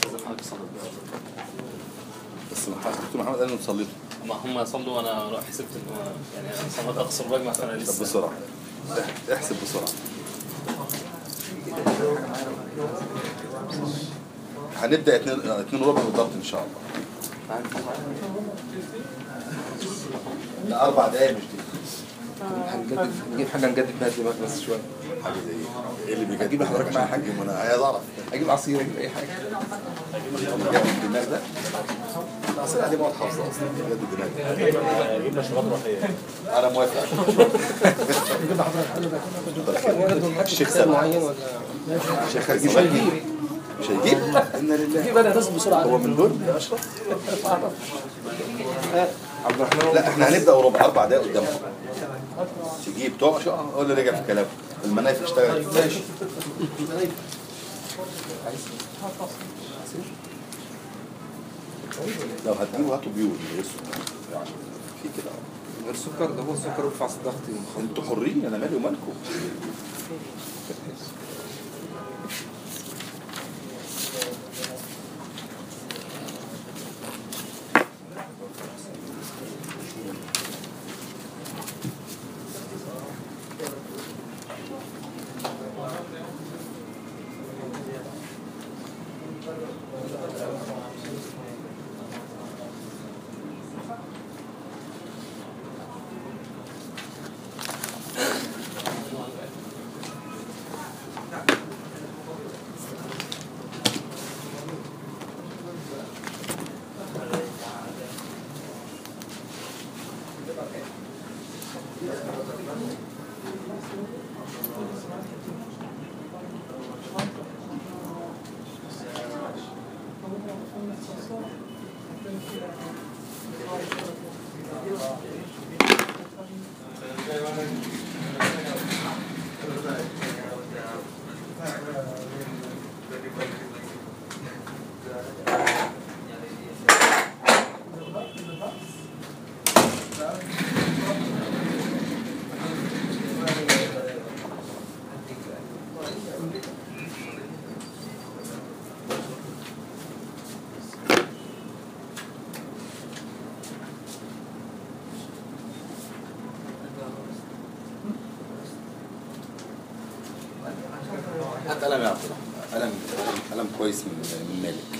بس ما حد- دكتور محمد قال انه صليته ما هم صلوا وانا حسبت ان هو يعني انا صليت اقصر بجمع فانا طب لسه بسرعه اح- احسب بسرعه هنبدا اتنين اتنين وربع بالضبط ان شاء الله لا اربع دقايق مش دي هنجدد نجيب حاجه نجدد بيها الدماغ بس شويه حاجه زي ايه؟ ايه اللي بيجدد هجيب لحضرتك معايا حاجة. ما انا عايز اعرف اجيب عصير اجيب اي حاجه جاب الدماغ ده اصل عليه مواد حافظه اصلا بجد الدماغ جبنا شباب روحيه انا موافق الشيخ كتاب سامع معين ولا الشيخ مش هيجيب مش هيجيب انا لله جيب انا تصل بسرعه هو من دول يا اشرف عبد الرحمن لا احنا هنبدا وربع اربع دقايق قدامكم تجيب تقع شو هو اللي رجع في كلامه المنايف اشتغل ماشي لو هتجيبوا هاتوا بيور من غير سكر يعني في كده غير سكر ده هو السكر يرفع الضغط انتوا حرين انا مالي ومالكم هات قلم يا عبد الرحمن قلم قلم كويس من من مالك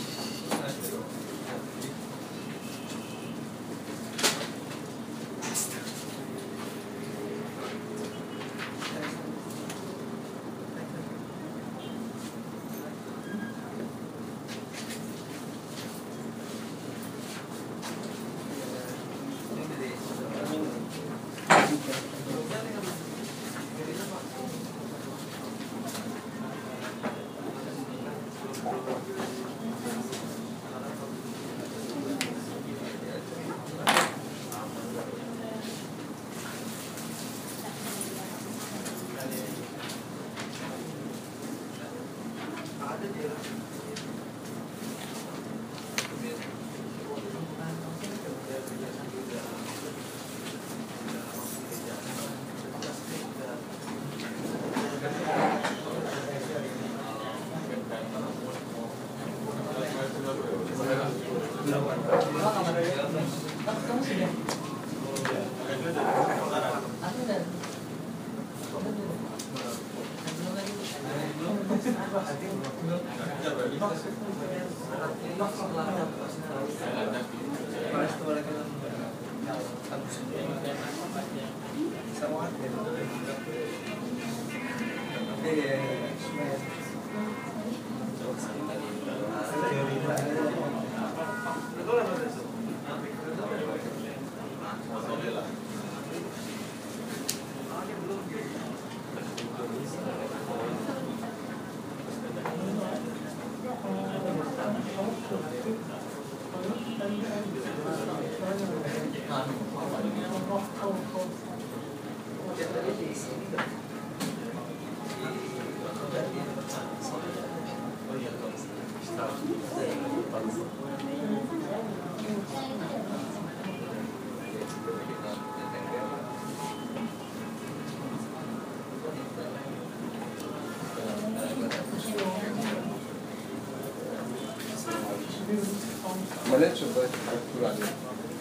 ما لقيتش الدايت اللي حضرتك بتقول عليه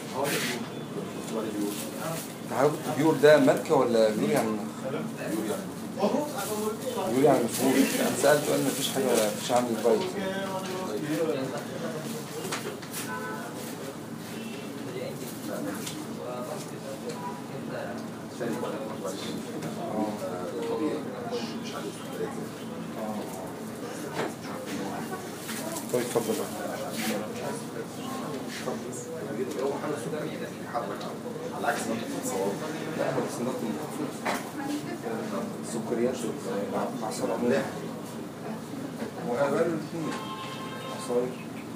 انت حضرتك قلت بيور ده ماركة ولا بيور يعني بيور يعني مفهوم انا سألت قال مفيش حاجة مفيش عندي دايت طيب اتفضل بقى. على عكس ما انت بتتصور لا احنا بس نضغط السكريات والعصير العملاق وقالوا الاثنين عصاير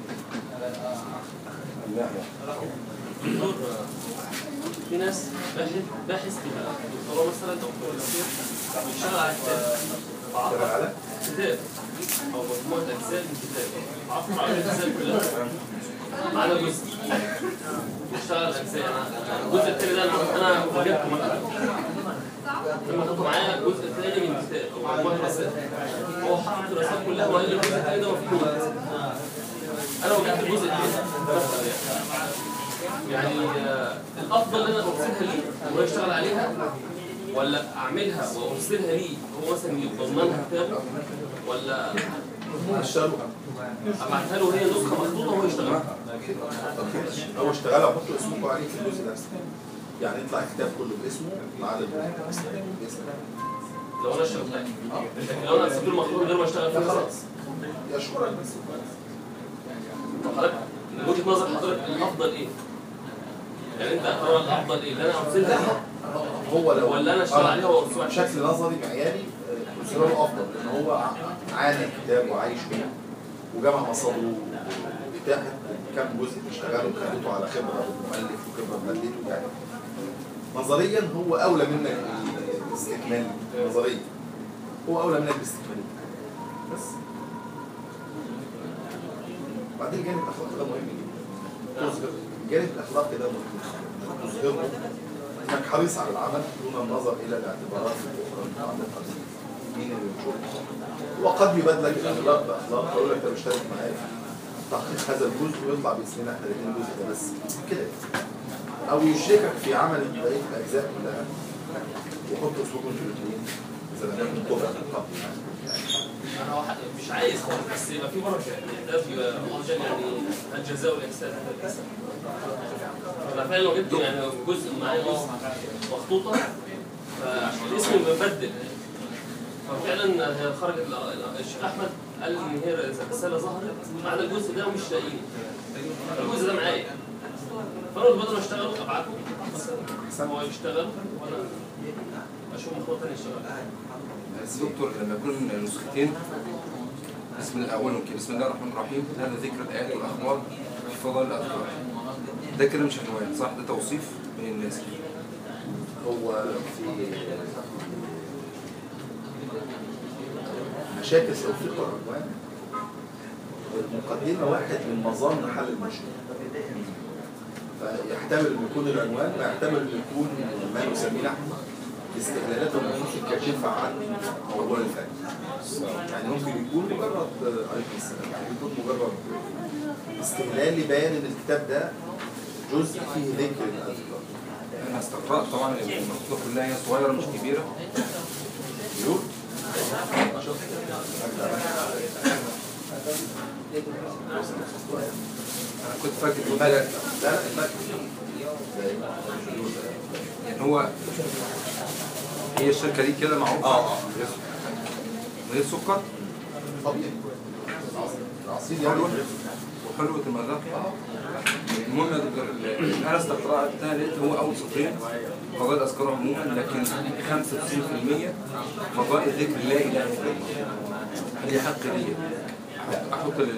لا لا دكتور في ناس باحث باحث كده دكتوراه مثلا او دكتور ماجستير بيشتغل على كتاب اشتغل على كتاب او مجموعه اجزاء من كتاب عفوا على الاجزاء كلها ما عدا جزء بيشتغل على اجزاء يعني الجزء الثاني ده انا انا واجهته مثلا لما خدوا معايا الجزء الثاني من كتاب او مجموعه رسائل هو حط الرسائل كلها وقال لي الجزء الثاني ده مفقود انا واجهت الجزء الثاني مثلا يعني يعني آه، الافضل ان انا ارسلها ليه وهو يشتغل عليها ولا اعملها وارسلها ليه هو مثلا يضمن لها كتابه ولا اشتغلوا ابعتها له هي نسخه مخطوطه وهو يشتغلها هو اشتغلها وحطوا اسمكم عليه في الجزء ده يعني يطلع الكتاب كله باسمه ما عدا الجزء ده باسمه لو انا اشتغلت لكن لو انا سبت له المخطوط من غير ما اشتغل فيه خلاص يشكرك بس طب حضرتك من وجهه نظر حضرتك الافضل ايه؟ يعني انت ترى الافضل ايه؟ ان انا ارسلها ليه هو لو ولا أنا أشتغل عليها وأرسلها؟ بشكل نظري معياري آه، ارسله له افضل لان هو ع- عانى الكتاب وعايش فيه وجمع مصادره وبتاع كام جزء اشتغله وخليته على خبره مؤلف وخبره مادته يعني نظريا هو اولى منك بالاستكمال نظريا هو اولى منك بالاستكمال بس بعدين الجانب الاخلاقي ده مهم جدا تظهر الجانب الاخلاقي ده مهم تظهره انك حريص على العمل دون النظر الى الاعتبارات الاخرى المتعلقه مين اللي بيشوف وقد يبادلك الاخلاق باخلاق فيقول لك انت مشترك معايا في تحقيق هذا الجزء ويطلع باسمنا احنا الاثنين الجزء ده بس كده او يشركك في عمل بقيه الاجزاء كلها وحط اسلوبهم في الاثنين اذا لم يكن كفر قبل انا واحد مش عايز خالص بس يبقى في بركه يعني ده بيبقى الله جل يعني الجزاء والاحسان هذا الاحسان انا فعلا وجدت يعني جزء معايا جزء مخطوطه فعشان الاسم مبدل ففعلا هي خرجت ال- الشيخ احمد قال لي ان هي الرساله ظهرت ما عدا الجزء ده ومش لاقيين الجزء ده معايا فانا قلت بدل ما اشتغل ابعته هو يشتغل وانا اشوف مخطوطه ثانيه يشتغل بس دكتور لما يكون نسختين بسم الله الاول ممكن بسم الله الرحمن الرحيم هذا ذكر الايات والاخبار في فضائل الاذكار ده كده مش عنوان صح ده توصيف من الناس هو في مشاكل توفيق العنوان المقدمة واحد من مظان حل المشكلة فيحتمل ان يكون العنوان ويحتمل ان يكون ما نسميه نحن استهلالات النصوص الكاشفة عن موضوع الفن يعني ممكن يكون مجرد عليكم السلام يعني يكون مجرد استهلال لبيان ان الكتاب ده جزء فيه ذكر الاذكار انا استقرأت طبعا المخطوطه كلها هي صغيره مش كبيره يقول انا كنت فاكر الملك كده لا لا الملك يعني هو هي الشركه دي كده معروفه اه اه من غير سكر طبيعي العصير يعني وحلوة المذاق المهم يا دكتور ال- انا استقرأتها لقيت هو اول سطرين فضائل اذكار عموما لكن 95% فضائل ذكر لا اله الا الله هل يحق لي أحط- احط لل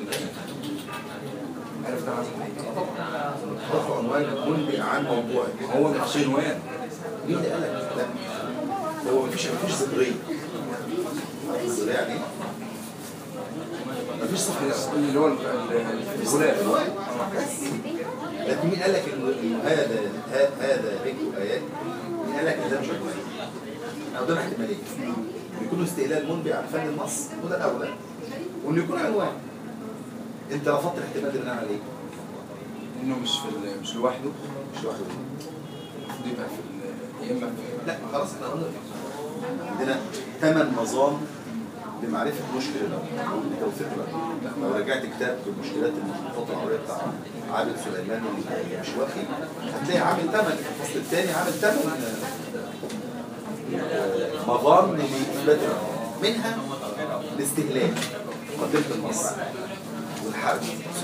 عرفت عايز ايه رفع عنوان منبئ عن موضوع هو مش عنوان مين اللي قال لك لا هو مفيش مفيش صدرية الصدرية يعني إيه؟ مفيش صفحة اللي هو ال- ال- الغلاف لكن مين قال لك ان إن هذا ه- هذا ذكر ايات مين قال لك ان ده مش عنوان او ده احتماليه يكون استهلال منبئ عن فن النص وده الاولى وانه يكون عنوان انت رفضت الاحتمال ده بناء على ايه؟ انه مش في ال- مش لوحده مش واخد المفروض يبقى في ال- يا اما في لا خلاص احنا قلنا عندنا ثمان نظام لمعرفة مشكلة الأمر أو لتوثيق الأمر لو رجعت كتاب المشكلات المخططة العربية بتاع عابد سليمان المشواخي هتلاقي عامل ثمن الفصل الثاني عامل ثمن مظان لإثبات الأمر منها الاستهلاك مقدمة النص والحرب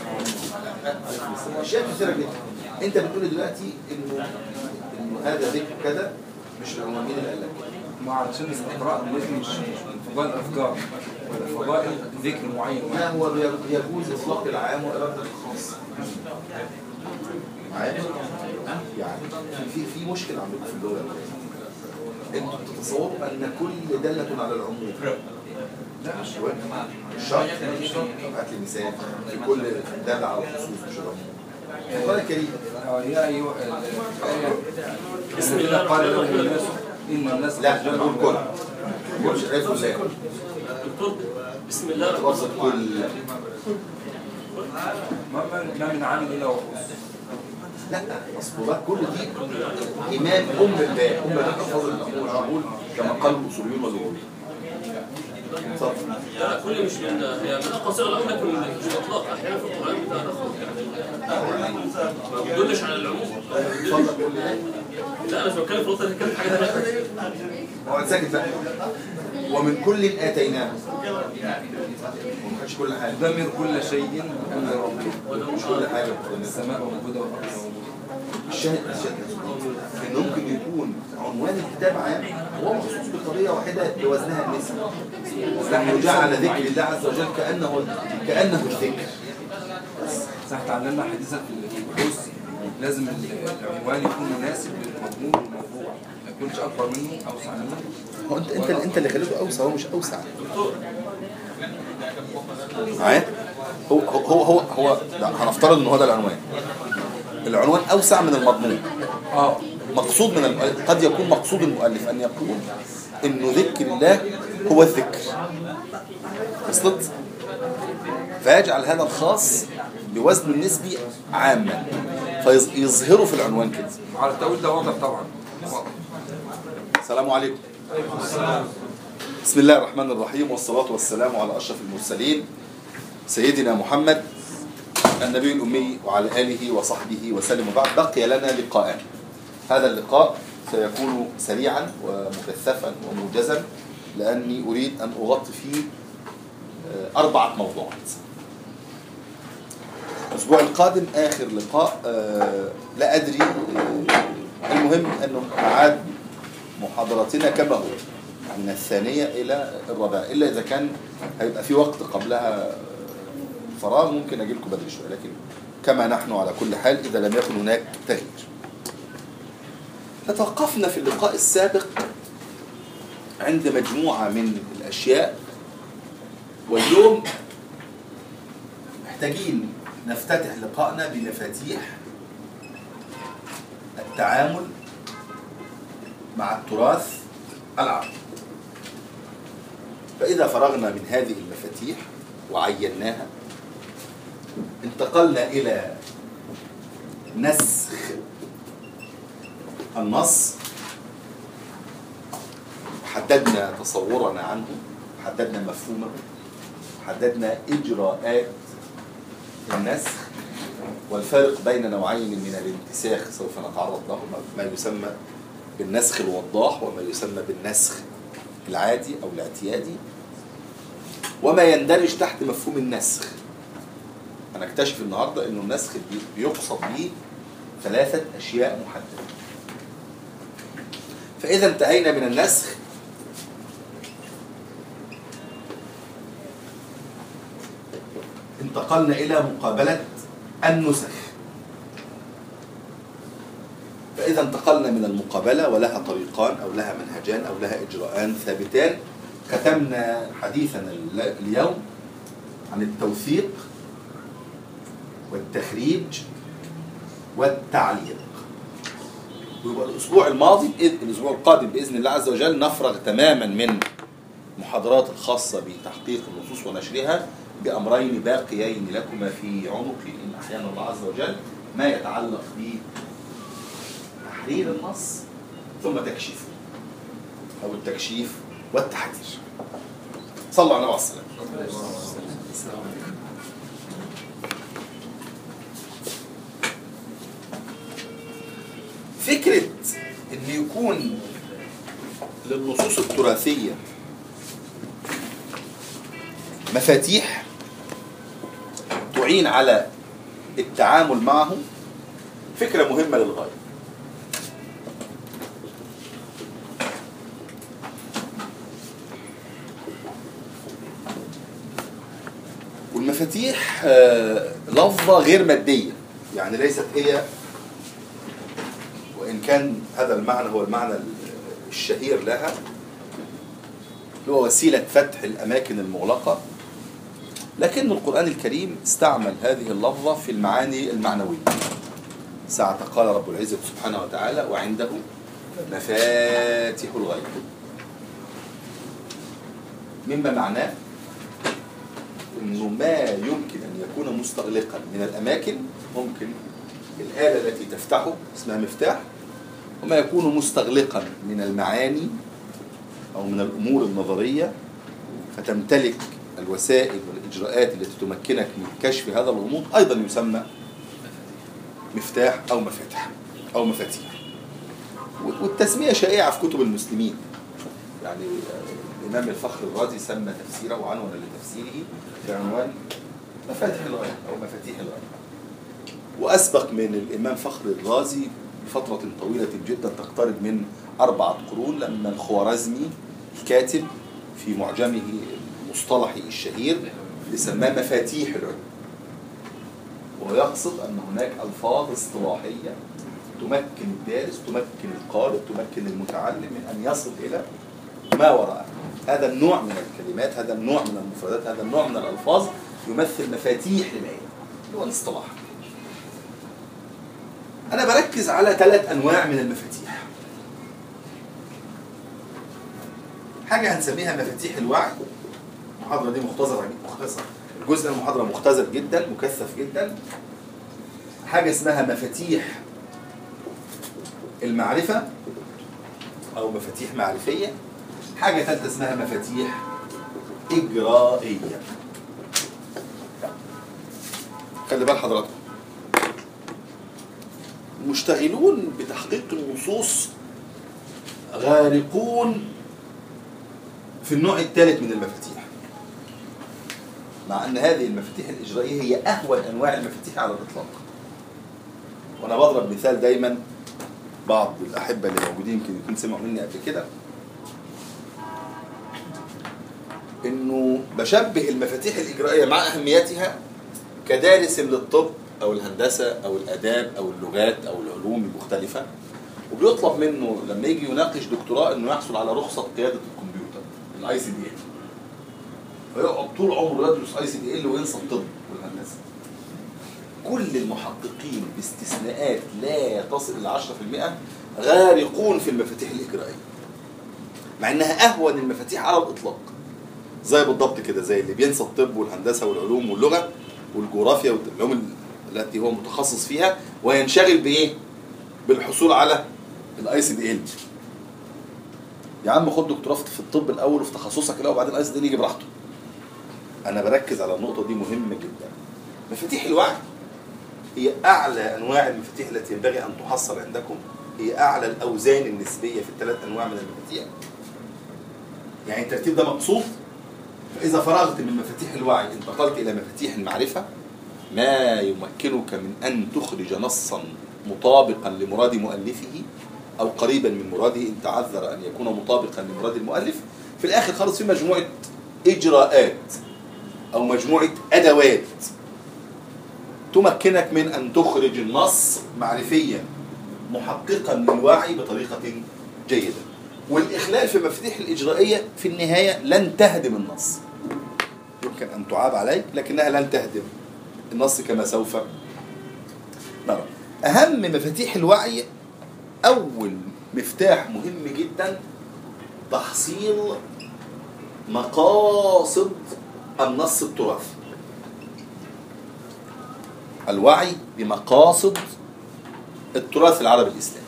أشياء كثيرة جدا أنت بتقول دلوقتي إنه إنه هذا ذكر كذا مش العنوانين اللي قال لك كده. ما علشان الاستقراء الذكر مش مش من فضائل الافكار ولا فضائل ذكر معين ما هو يجوز اطلاق العام واراده الخاص معايا يعني في في مشكله عندكم في اللغه انتوا بتتصوروا ان كل داله على العموم لا مش هو مش شرط طب هات لي مثال في كل داله على الخصوص مش العموم القرآن الكريم آه، يا ايها الآية بسم الله قال الرحمن له الرحيم الناس ان الناس لا قد انا جمعوا بقول كل مش عارف ازاي دكتور بسم الله الرحمن تبسط كل ما من- ما من عامل الا وخص لا اصل ده كل دي امام ام الباب ام الباب حفظ الامور والعقول كما قال الاصوليون واليهود اتفضل لا كل مش من هي من قصير الامر لكن مش اطلاق احيانا في القران بتدخل يعني ما بيدلش على العموم اتفضل قول لي ايه لا انا مش بتكلم في النقطه دي بتكلم في حاجه ثانيه هو ساكت بقى ومن كل اتيناه وما كانش كل حاجه دمر كل شيء الا ربه مش كل حاجه السماء موجوده والارض موجوده الشاهد الشاهد ان ممكن يكون عنوان الكتاب عام هو مخصوص بقضيه واحده بوزنها النسبي انه جعل ذكر الله عز وجل كانه كانه الذكر صح تعلمنا حديثا في البحوث لازم العنوان يكون مناسب للمضمون والموضوع ما يكونش اكبر منه اوسع منه هو انت انت انت اللي خليته اوسع هو مش اوسع معايا هو هو هو هو لا هنفترض ان هو ده العنوان العنوان اوسع من المضمون اه مقصود من الم... قد يكون مقصود المؤلف ان يقول انه ذكر الله هو الذكر وصلت فيجعل هذا الخاص بوزن النسبي عاما فيظهره في العنوان كده على التأويل ده واضح طبعا واضح السلام عليكم بسم الله الرحمن الرحيم والصلاة والسلام على أشرف المرسلين سيدنا محمد النبي الأمي وعلى آله وصحبه وسلم وبعد بقي لنا لقاءان هذا اللقاء سيكون سريعا ومكثفا وموجزا لأني أريد أن أغطي فيه آه، أربعة موضوعات الأسبوع القادم آخر لقاء آه، لا أدري آه، المهم أنه ميعاد محاضرتنا كما هو من الثانية إلى الرابعة إلا إذا كان هيبقى في وقت قبلها فراغ ممكن أجي لكم بدري شوية لكن كما نحن على كل حال إذا لم يكن هناك تغيير توقفنا في اللقاء السابق عند مجموعة من الأشياء واليوم محتاجين نفتتح لقائنا بمفاتيح التعامل مع التراث العربي فإذا فرغنا من هذه المفاتيح وعيناها انتقلنا إلى نسخ النص حددنا تصورنا عنه حددنا مفهومه حددنا إجراءات النسخ والفارق بين نوعين من الانتساخ سوف نتعرض له ما يسمى بالنسخ الوضاح وما يسمى بالنسخ العادي أو الاعتيادي وما يندرج تحت مفهوم النسخ هنكتشف النهاردة أنه النسخ بي- بيقصد به ثلاثة أشياء محددة فإذا انتهينا من النسخ انتقلنا إلى مقابلة النسخ فإذا انتقلنا من المقابلة ولها طريقان أو لها منهجان أو لها إجراءان ثابتان ختمنا حديثنا ال- اليوم عن التوثيق والتخريج والتعليق ويبقى الأسبوع الماضي بإذن- الأسبوع القادم بإذن الله عز وجل نفرغ تماما من المحاضرات الخاصة بتحقيق النصوص ونشرها بأمرين باقيين لكما في عنقي إن أحيانا الله عز وجل ما يتعلق بتحرير النص ثم تكشيفه أو التكشيف والتحرير صلوا على النبي عليه الصلاة والسلام فكرة إن يكون للنصوص التراثية مفاتيح تعين على التعامل معه فكرة مهمة للغاية والمفاتيح آه، لفظة غير مادية يعني ليست هي وإن كان هذا المعنى هو المعنى الشهير لها اللي هو وسيلة فتح الأماكن المغلقة لكن القرآن الكريم استعمل هذه اللفظة في المعاني المعنوية ساعة قال رب العزة سبحانه وتعالى وعنده مفاتح الغيب مما معناه انه ما يمكن ان يكون مستغلقا من الاماكن ممكن الاله التي تفتحه اسمها مفتاح وما يكون مستغلقا من المعاني او من الامور النظريه فتمتلك الوسائل والاجراءات التي تمكنك من كشف هذا الغموض ايضا يسمى مفتاح او مفاتح او مفاتيح والتسميه شائعه في كتب المسلمين يعني الامام الفخر الرازي سمى تفسيره عنونا لتفسيره بعنوان مفاتيح الغيب او مفاتيح الغيب واسبق من الامام فخر الرازي بفتره طويله جدا تقترب من اربعه قرون لما الخوارزمي الكاتب في معجمه المصطلحي الشهير اللي سماه مفاتيح العلم وهو يقصد ان هناك الفاظ اصطلاحيه تمكن الدارس تمكن القارئ تمكن المتعلم من ان يصل الى ما وراءه هذا النوع من الكلمات هذا النوع من المفردات هذا النوع من الألفاظ يمثل مفاتيح للآية اللي هو الاصطلاح أنا بركز على ثلاث أنواع من المفاتيح حاجة هنسميها مفاتيح الوعي المحاضرة دي مختصرة مختصر جزء من المحاضرة مختزل جدا مكثف جدا حاجة اسمها مفاتيح المعرفة أو مفاتيح معرفية حاجة ثالثة اسمها مفاتيح إجرائية خلي بال حضراتكم المشتغلون بتحقيق النصوص غارقون في النوع الثالث من المفاتيح مع ان هذه المفاتيح الاجرائيه هي اهون انواع المفاتيح على الاطلاق وانا بضرب مثال دايما بعض الاحبه اللي موجودين يمكن يكون سمعوا مني قبل كده انه بشبه المفاتيح الاجرائيه مع اهميتها كدارس للطب او الهندسه او الاداب او اللغات او العلوم المختلفه وبيطلب منه لما يجي يناقش دكتوراه انه يحصل على رخصه قياده الكمبيوتر الاي سي دي ال فيقعد طول عمره يدرس اي سي دي ال وينسى الطب والهندسه كل المحققين باستثناءات لا تصل الى 10% غارقون في المفاتيح الاجرائيه مع انها اهون المفاتيح على الاطلاق زي بالضبط كده زي اللي بينسى الطب والهندسه والعلوم واللغه والجغرافيا والعلوم التي هو متخصص فيها وينشغل بايه؟ بالحصول على الاي سي دي ال يا عم خد دكتوراه في الطب الاول وفي تخصصك الاول وبعدين الاي سي دي ال يجي براحته انا بركز على النقطه دي مهمه جدا مفاتيح الوعي هي اعلى انواع المفاتيح التي ينبغي ان تحصل عندكم هي اعلى الاوزان النسبيه في الثلاث انواع من المفاتيح يعني الترتيب ده مقصود فإذا فرغت من مفاتيح الوعي انتقلت إلى مفاتيح المعرفة ما يمكنك من أن تخرج نصا مطابقا لمراد مؤلفه أو قريبا من مراده إن تعذر أن يكون مطابقا لمراد المؤلف في الآخر خالص في مجموعة إجراءات أو مجموعة أدوات تمكنك من أن تخرج النص معرفيا محققا للوعي بطريقة جيدة والإخلال في المفاتيح الإجرائية في النهاية لن تهدم النص يمكن أن تعاب عليك لكنها لن تهدم النص كما سوف نرى أهم مفاتيح الوعي أول مفتاح مهم جدا تحصيل مقاصد النص التراثي الوعي بمقاصد التراث العربي الإسلامي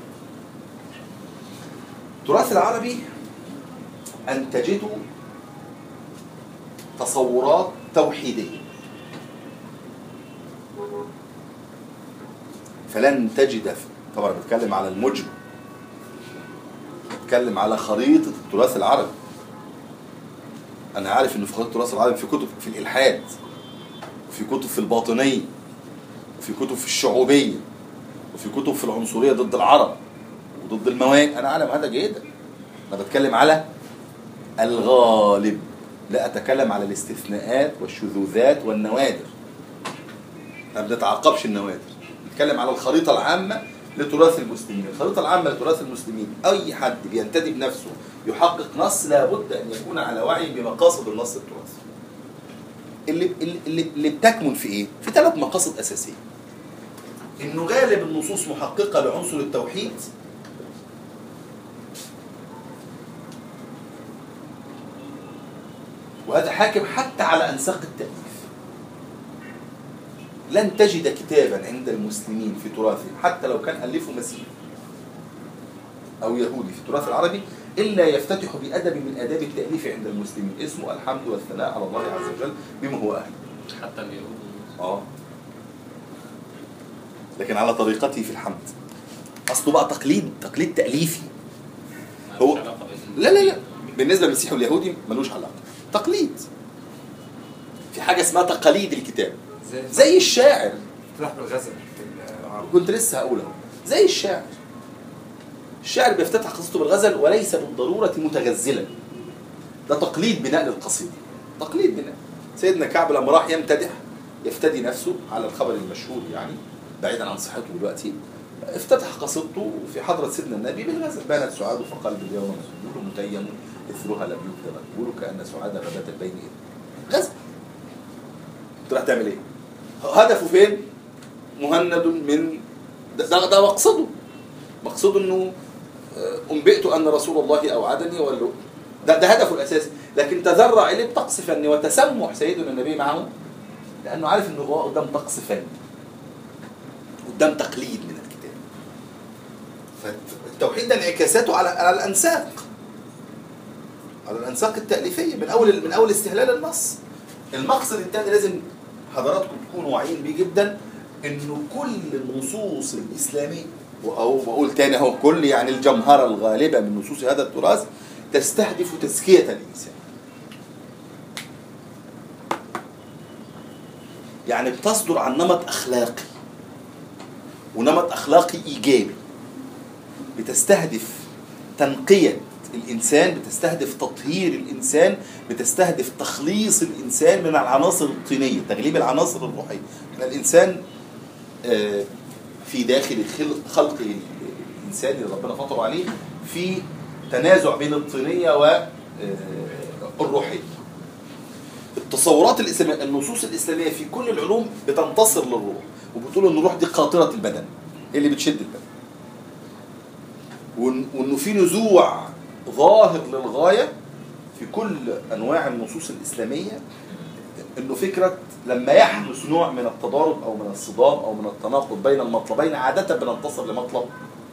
التراث العربي أن تجدوا تصورات توحيدية فلن تجد في- طبعا بتكلم على المجمل بتكلم على خريطة التراث العربي أنا عارف إن في خريطة التراث العربي في كتب في الإلحاد وفي كتب في الباطنية وفي كتب في الشعوبية وفي كتب في العنصرية ضد العرب وضد المواج أنا أعلم هذا جيدا أنا بتكلم على الغالب لا أتكلم على الاستثناءات والشذوذات والنوادر ما بنتعاقبش النوادر نتكلم على الخريطة العامة لتراث المسلمين الخريطة العامة لتراث المسلمين أي حد بينتدي بنفسه يحقق نص لابد أن يكون على وعي بمقاصد النص التراثي اللي اللي اللي بتكمن في ايه؟ في ثلاث مقاصد اساسيه. انه غالب النصوص محققه لعنصر التوحيد وهذا حاكم حتى على انساق التاليف. لن تجد كتابا عند المسلمين في تراثهم حتى لو كان الفه مسيحي او يهودي في التراث العربي الا يفتتح بادب من اداب التاليف عند المسلمين اسمه الحمد والثناء على الله عز وجل بما هو اهله. حتى اليهود اه لكن على طريقته في الحمد اصله بقى تقليد تقليد تاليفي هو- ملوش علاقة بإذن لا لا لا بالنسبه للمسيحي واليهودي ملوش علاقه تقليد في حاجه اسمها تقاليد الكتاب زي زي الشاعر فتح بالغزل في العرب كنت لسه هقوله زي الشاعر الشاعر بيفتتح قصته بالغزل وليس بالضروره متغزلا ده تقليد بناء للقصيده تقليد بناء سيدنا كعب لما راح يمتدح يفتدي نفسه على الخبر المشهور يعني بعيدا عن صحته دلوقتي افتتح قصيدته في حضرة سيدنا النبي بالغزل بانت سعاد فقلب اليوم مسجول متيم اثرها لم يكتب مقبول كأن سعاد غداة البين إذ غزل انت راح تعمل ايه؟ هدفه فين؟ مهند من ده, ده, ده مقصده مقصده انه آه، انبئت ان رسول الله اوعدني ولا ده, ده هدفه الاساسي لكن تذرع اليه بطقس فني وتسمح سيدنا النبي معه لانه عارف انه هو قدام طقس فني قدام تقليد من الكتاب فالتوحيد ده انعكاساته على على الانساق على الانساق التاليفيه من اول من اول استهلال النص المقصد الثاني لازم حضراتكم تكونوا واعيين بيه جدا انه كل النصوص الاسلاميه او بقول تاني اهو كل يعني الجمهره الغالبه من نصوص هذا التراث تستهدف تزكيه الانسان يعني بتصدر عن نمط اخلاقي ونمط اخلاقي ايجابي بتستهدف تنقيه الانسان بتستهدف تطهير الانسان بتستهدف تخليص الانسان من العناصر الطينيه تغليب العناصر الروحيه احنا الانسان آه، في داخل خلق خلقه الانسان اللي ربنا فطره عليه في تنازع بين الطينيه والروحيه التصورات الاسلاميه النصوص الاسلاميه في كل العلوم بتنتصر للروح وبتقول ان الروح دي قاطره البدن هي اللي بتشد البدن وإن- وانه في نزوع ظاهر للغايه في كل انواع النصوص الاسلاميه انه فكره لما يحدث نوع من التضارب او من الصدام او من التناقض بين المطلبين عاده بننتصر لمطلب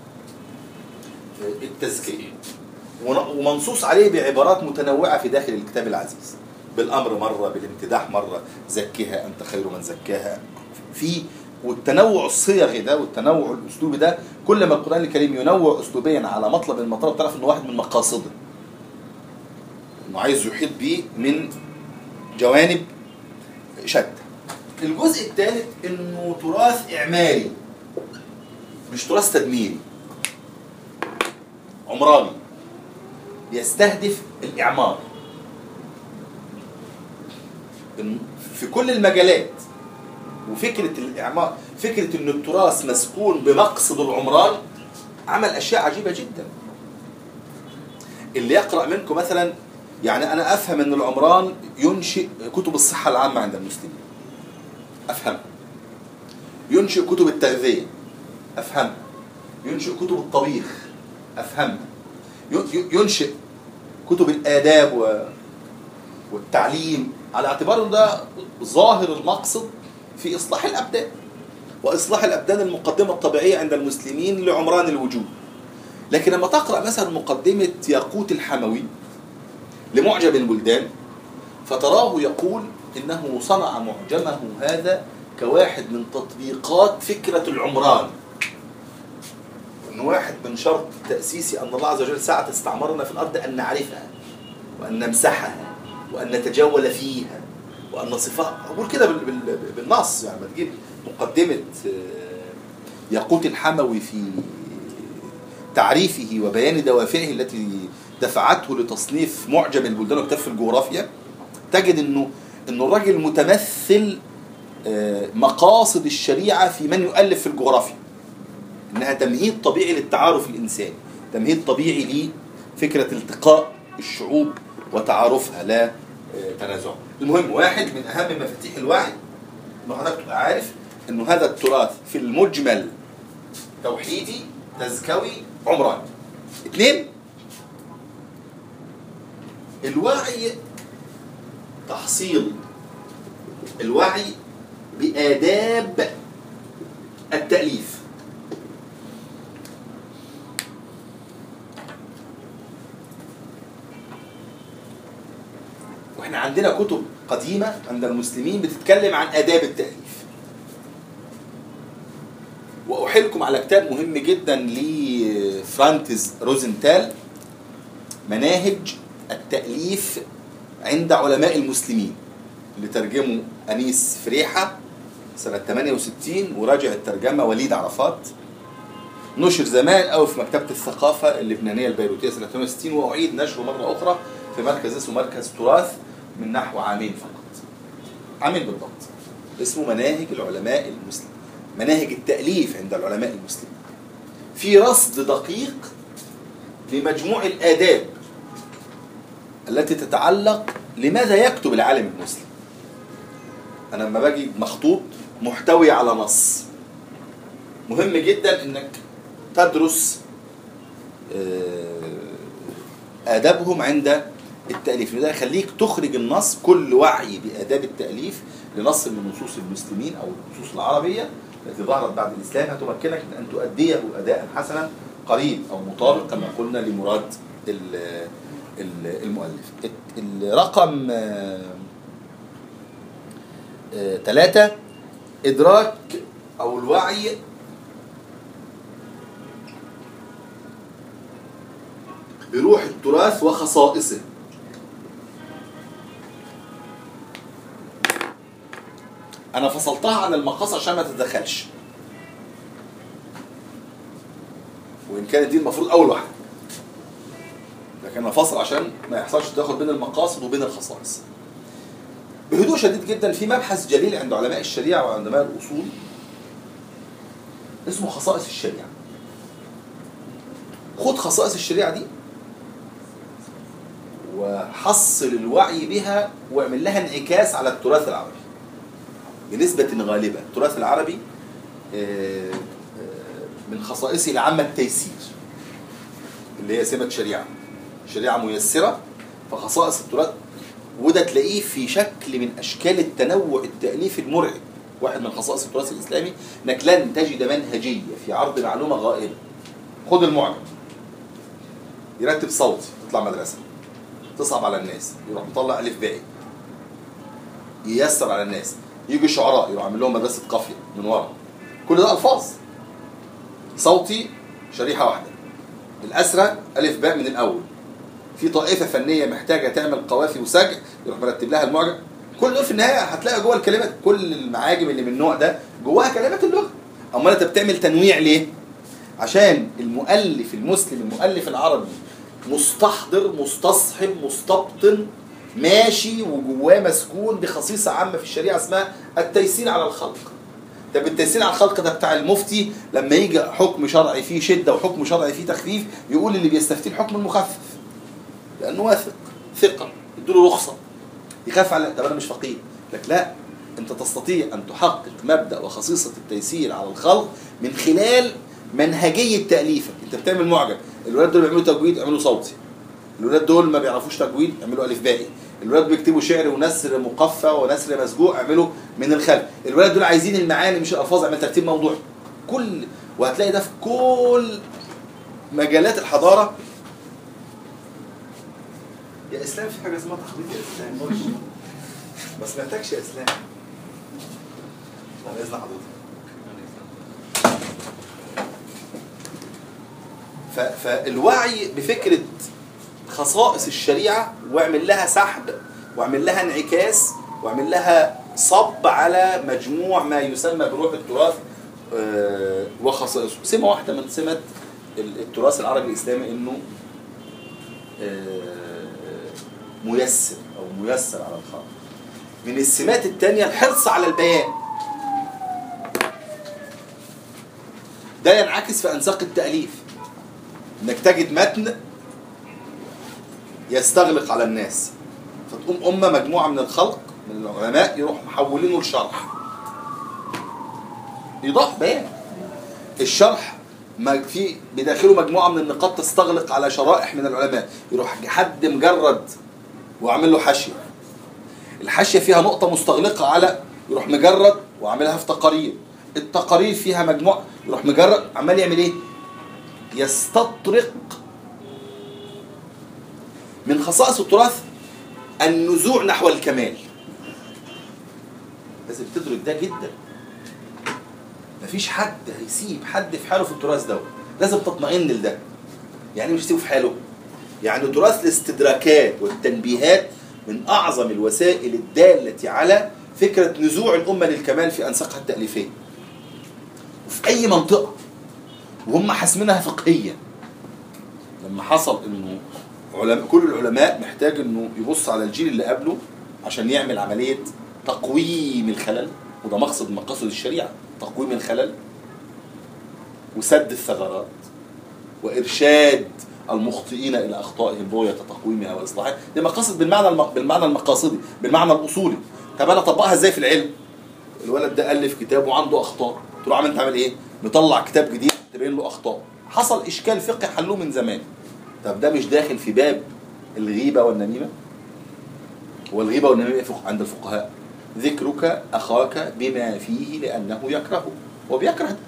التزكيه ون- ومنصوص عليه بعبارات متنوعه في داخل الكتاب العزيز بالامر مره بالامتداح مره زكها انت خير من زكاها في والتنوع الصيغي ده والتنوع الاسلوبي ده كل ما القران الكريم ينوع اسلوبيا على مطلب من المطالب تعرف انه واحد من مقاصده انه عايز يحيط بيه من جوانب شتى الجزء الثالث انه تراث اعماري مش تراث تدميري عمراني يستهدف الاعمار إن- في كل المجالات وفكره الاعمار فكره ان التراث مسكون بمقصد العمران عمل اشياء عجيبه جدا اللي يقرا منكم مثلا يعني انا افهم ان العمران ينشئ كتب الصحه العامه عند المسلمين افهم ينشئ كتب التغذيه افهم ينشئ كتب الطبيخ افهم ينشئ كتب الاداب و... والتعليم على اعتبار ان ده ظاهر المقصد في إصلاح الأبدان وإصلاح الأبدان المقدمة الطبيعية عند المسلمين لعمران الوجود لكن لما تقرأ مثلا مقدمة ياقوت الحموي لمعجم البلدان فتراه يقول إنه صنع معجمه هذا كواحد من تطبيقات فكرة العمران إن واحد من شرط تأسيسي أن الله عز وجل ساعة استعمرنا في الأرض أن نعرفها وأن نمسحها وأن نتجول فيها وأن نصفها أقول كده بال- بال- بالنص يعني ما تجيب مقدمة آه، ياقوت الحموي في تعريفه وبيان دوافعه التي دفعته لتصنيف معجم البلدان وكتاب في الجغرافيا تجد انه انه الراجل متمثل آه، مقاصد الشريعه في من يؤلف في الجغرافيا انها تمهيد طبيعي للتعارف الانساني تمهيد طبيعي لفكره التقاء الشعوب وتعارفها لا آه، تنازع المهم واحد من اهم مفاتيح الوعي انه حضرتك تبقى عارف انه هذا التراث في المجمل توحيدي تزكوي عمراني اثنين الوعي تحصيل الوعي بآداب التأليف واحنا عندنا كتب قديمة عند المسلمين بتتكلم عن آداب التأليف وأحيلكم على كتاب مهم جدا لفرانتز روزنتال مناهج التأليف عند علماء المسلمين اللي ترجمه أنيس فريحة سنة 68 وراجع الترجمة وليد عرفات نشر زمان أو في مكتبة الثقافة اللبنانية البيروتية سنة 68 وأعيد نشره مرة أخرى في مركز اسمه مركز تراث من نحو عامين فقط عامين بالضبط اسمه مناهج العلماء المسلمين مناهج التأليف عند العلماء المسلمين في رصد دقيق لمجموع الآداب التي تتعلق لماذا يكتب العالم المسلم أنا لما باجي مخطوط محتوي على نص مهم جدا انك تدرس آه، آدابهم عند التأليف ده يخليك تخرج النص كل وعي بآداب التأليف لنص من نصوص المسلمين أو النصوص العربية التي ظهرت بعد الإسلام هتمكنك من أن تؤديه أداء حسنا قريب أو مطابق كما قلنا لمراد ال- ال- المؤلف الرقم ثلاثة إدراك أو الوعي بروح التراث وخصائصه انا فصلتها عن المقاص عشان ما تتدخلش وان كانت دي المفروض اول واحده لكن انا فاصل عشان ما يحصلش تداخل بين المقاصد وبين الخصائص بهدوء شديد جدا في مبحث جليل عند علماء الشريعه وعلماء الاصول اسمه خصائص الشريعه خد خصائص الشريعه دي وحصل الوعي بها واعمل لها انعكاس على التراث العربي بنسبة غالبة التراث العربي آه، آه، من خصائصه العامة التيسير اللي هي سمة شريعة شريعة ميسرة فخصائص التراث وده تلاقيه في شكل من أشكال التنوع التأليفي المرعب واحد من خصائص التراث الإسلامي إنك لن تجد منهجية في عرض معلومة غائبة خد المعجم يرتب صوتي تطلع مدرسة تصعب على الناس يروح مطلع ألف باقي ييسر على الناس يجي الشعراء يروح عامل لهم مدرسة قافية من ورا كل ده ألفاظ صوتي شريحة واحدة الأسرة ألف باء من الأول في طائفة فنية محتاجة تعمل قوافي وسجع يروح مرتب لها المعجم كل دول في النهاية هتلاقي جوه الكلمات كل المعاجم اللي من النوع ده جواها كلمات اللغة أمال أنت بتعمل تنويع ليه؟ عشان المؤلف المسلم المؤلف العربي مستحضر مستصحب مستبطن ماشي وجواه مسكون بخصيصة عامة في الشريعة اسمها التيسير على الخلق طب التيسير على الخلق ده بتاع المفتي لما يجي حكم شرعي فيه شدة وحكم شرعي فيه تخفيف يقول اللي بيستفتيه الحكم المخفف لأنه واثق ثقة يديله رخصة يخاف على طب أنا مش فقيه لك لا أنت تستطيع أن تحقق مبدأ وخصيصة التيسير على الخلق من خلال منهجية تأليفك أنت بتعمل معجم الولاد دول بيعملوا تجويد اعملوا صوتي الولاد دول ما بيعرفوش تجويد اعملوا الف باقي الولاد بيكتبوا شعر ونثر مقفى ونثر مسجوع اعملوا من الخلف الولاد دول عايزين المعاني مش الالفاظ اعمل ترتيب موضوعي كل وهتلاقي ده في كل مجالات الحضاره يا اسلام في حاجه اسمها تخبيط يا اسلام ما سمعتكش يا اسلام على اذن حضرتك ف- فالوعي بفكره خصائص الشريعه واعمل لها سحب واعمل لها انعكاس واعمل لها صب على مجموع ما يسمى بروح التراث آه، وخصائصه سمه واحده من سمات ال- التراث العربي الاسلامي انه آه، ميسر او ميسر على الخلق من السمات الثانيه الحرص على البيان ده ينعكس في انساق التاليف انك تجد متن يستغلق على الناس فتقوم أمة مجموعة من الخلق من العلماء يروح محولينه لشرح إيضاح بيان الشرح ما في بداخله مجموعة من النقاط تستغلق على شرائح من العلماء يروح حد مجرد وعامل له حاشية الحاشية فيها نقطة مستغلقة على يروح مجرد وعاملها في تقارير التقارير فيها مجموعة يروح مجرد عمال يعمل ايه يستطرق من خصائص التراث النزوع نحو الكمال لازم تدرك ده جدا مفيش حد هيسيب حد في حاله في التراث ده لازم تطمئن لده يعني إيه مش تسيبه في حاله يعني تراث الاستدراكات والتنبيهات من اعظم الوسائل الداله على فكره نزوع الامه للكمال في انساقها التاليفيه وفي اي منطقه وهم حاسمينها فقهيا لما حصل انه علماء كل العلماء محتاج انه يبص على الجيل اللي قبله عشان يعمل عمليه تقويم الخلل وده مقصد من مقاصد الشريعه تقويم الخلل وسد الثغرات وارشاد المخطئين الى اخطائهم رؤيه تقويمها واصلاحها دي مقاصد بالمعنى الم... بالمعنى المقاصدي بالمعنى الاصولي طب انا اطبقها ازاي في العلم الولد ده الف كتاب وعنده اخطاء تقول له عم انت عامل ايه مطلع كتاب جديد تبين له اخطاء حصل اشكال فقهي حلوه من زمان طب ده مش داخل في باب الغيبه والنميمه والغيبه والنميمه فق- عند الفقهاء ذكرك اخاك بما فيه لانه يكرهه وبيكره ده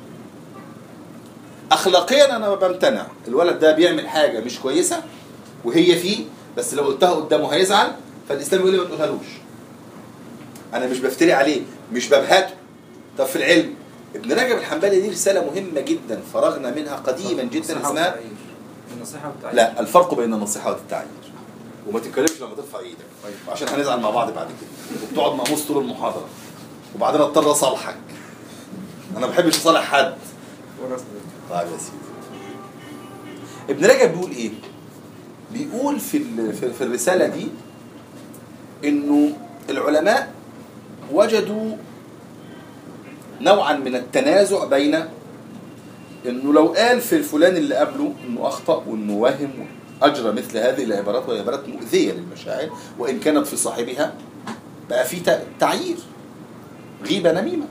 اخلاقيا انا بمتنع الولد ده بيعمل حاجه مش كويسه وهي فيه بس لو قلتها قدامه هيزعل فالاسلام يقول لي ما تقولهالوش انا مش بفتري عليه مش ببهته طب في العلم ابن رجب الحنبلي دي رساله مهمه جدا فرغنا منها قديما جدا النصيحة اسمها والتعيير. النصيحة والتعيير لا الفرق بين النصيحه والتعيير وما تتكلمش لما ترفع ايدك طيب. عشان هنزعل مع بعض بعد كده وبتقعد مقموص طول المحاضره وبعدين اضطر اصالحك انا ما بحبش اصالح حد ورثنا. طيب يا سيدي ابن رجب بيقول ايه بيقول في ال- في في الرساله دي انه العلماء وجدوا نوعا من التنازع بين انه لو قال في الفلان اللي قبله انه اخطا وانه وهم اجرى مثل هذه العبارات وهي عبارات مؤذيه للمشاعر وان كانت في صاحبها بقى في تع- تعيير غيبه نميمه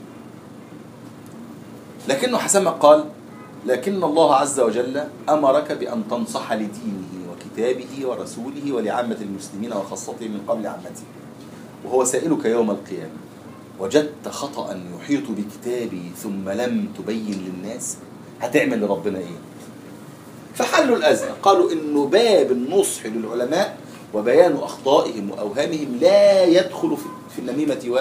لكنه حسب قال لكن الله عز وجل امرك بان تنصح لدينه وكتابه ورسوله ولعامه المسلمين وخاصتهم من قبل عامته وهو سائلك يوم القيامه وجدت خطا يحيط بكتابي ثم لم تبين للناس هتعمل لربنا ايه فحلوا الازمه قالوا انه باب النصح للعلماء وبيان اخطائهم واوهامهم لا يدخل في- في النميمه و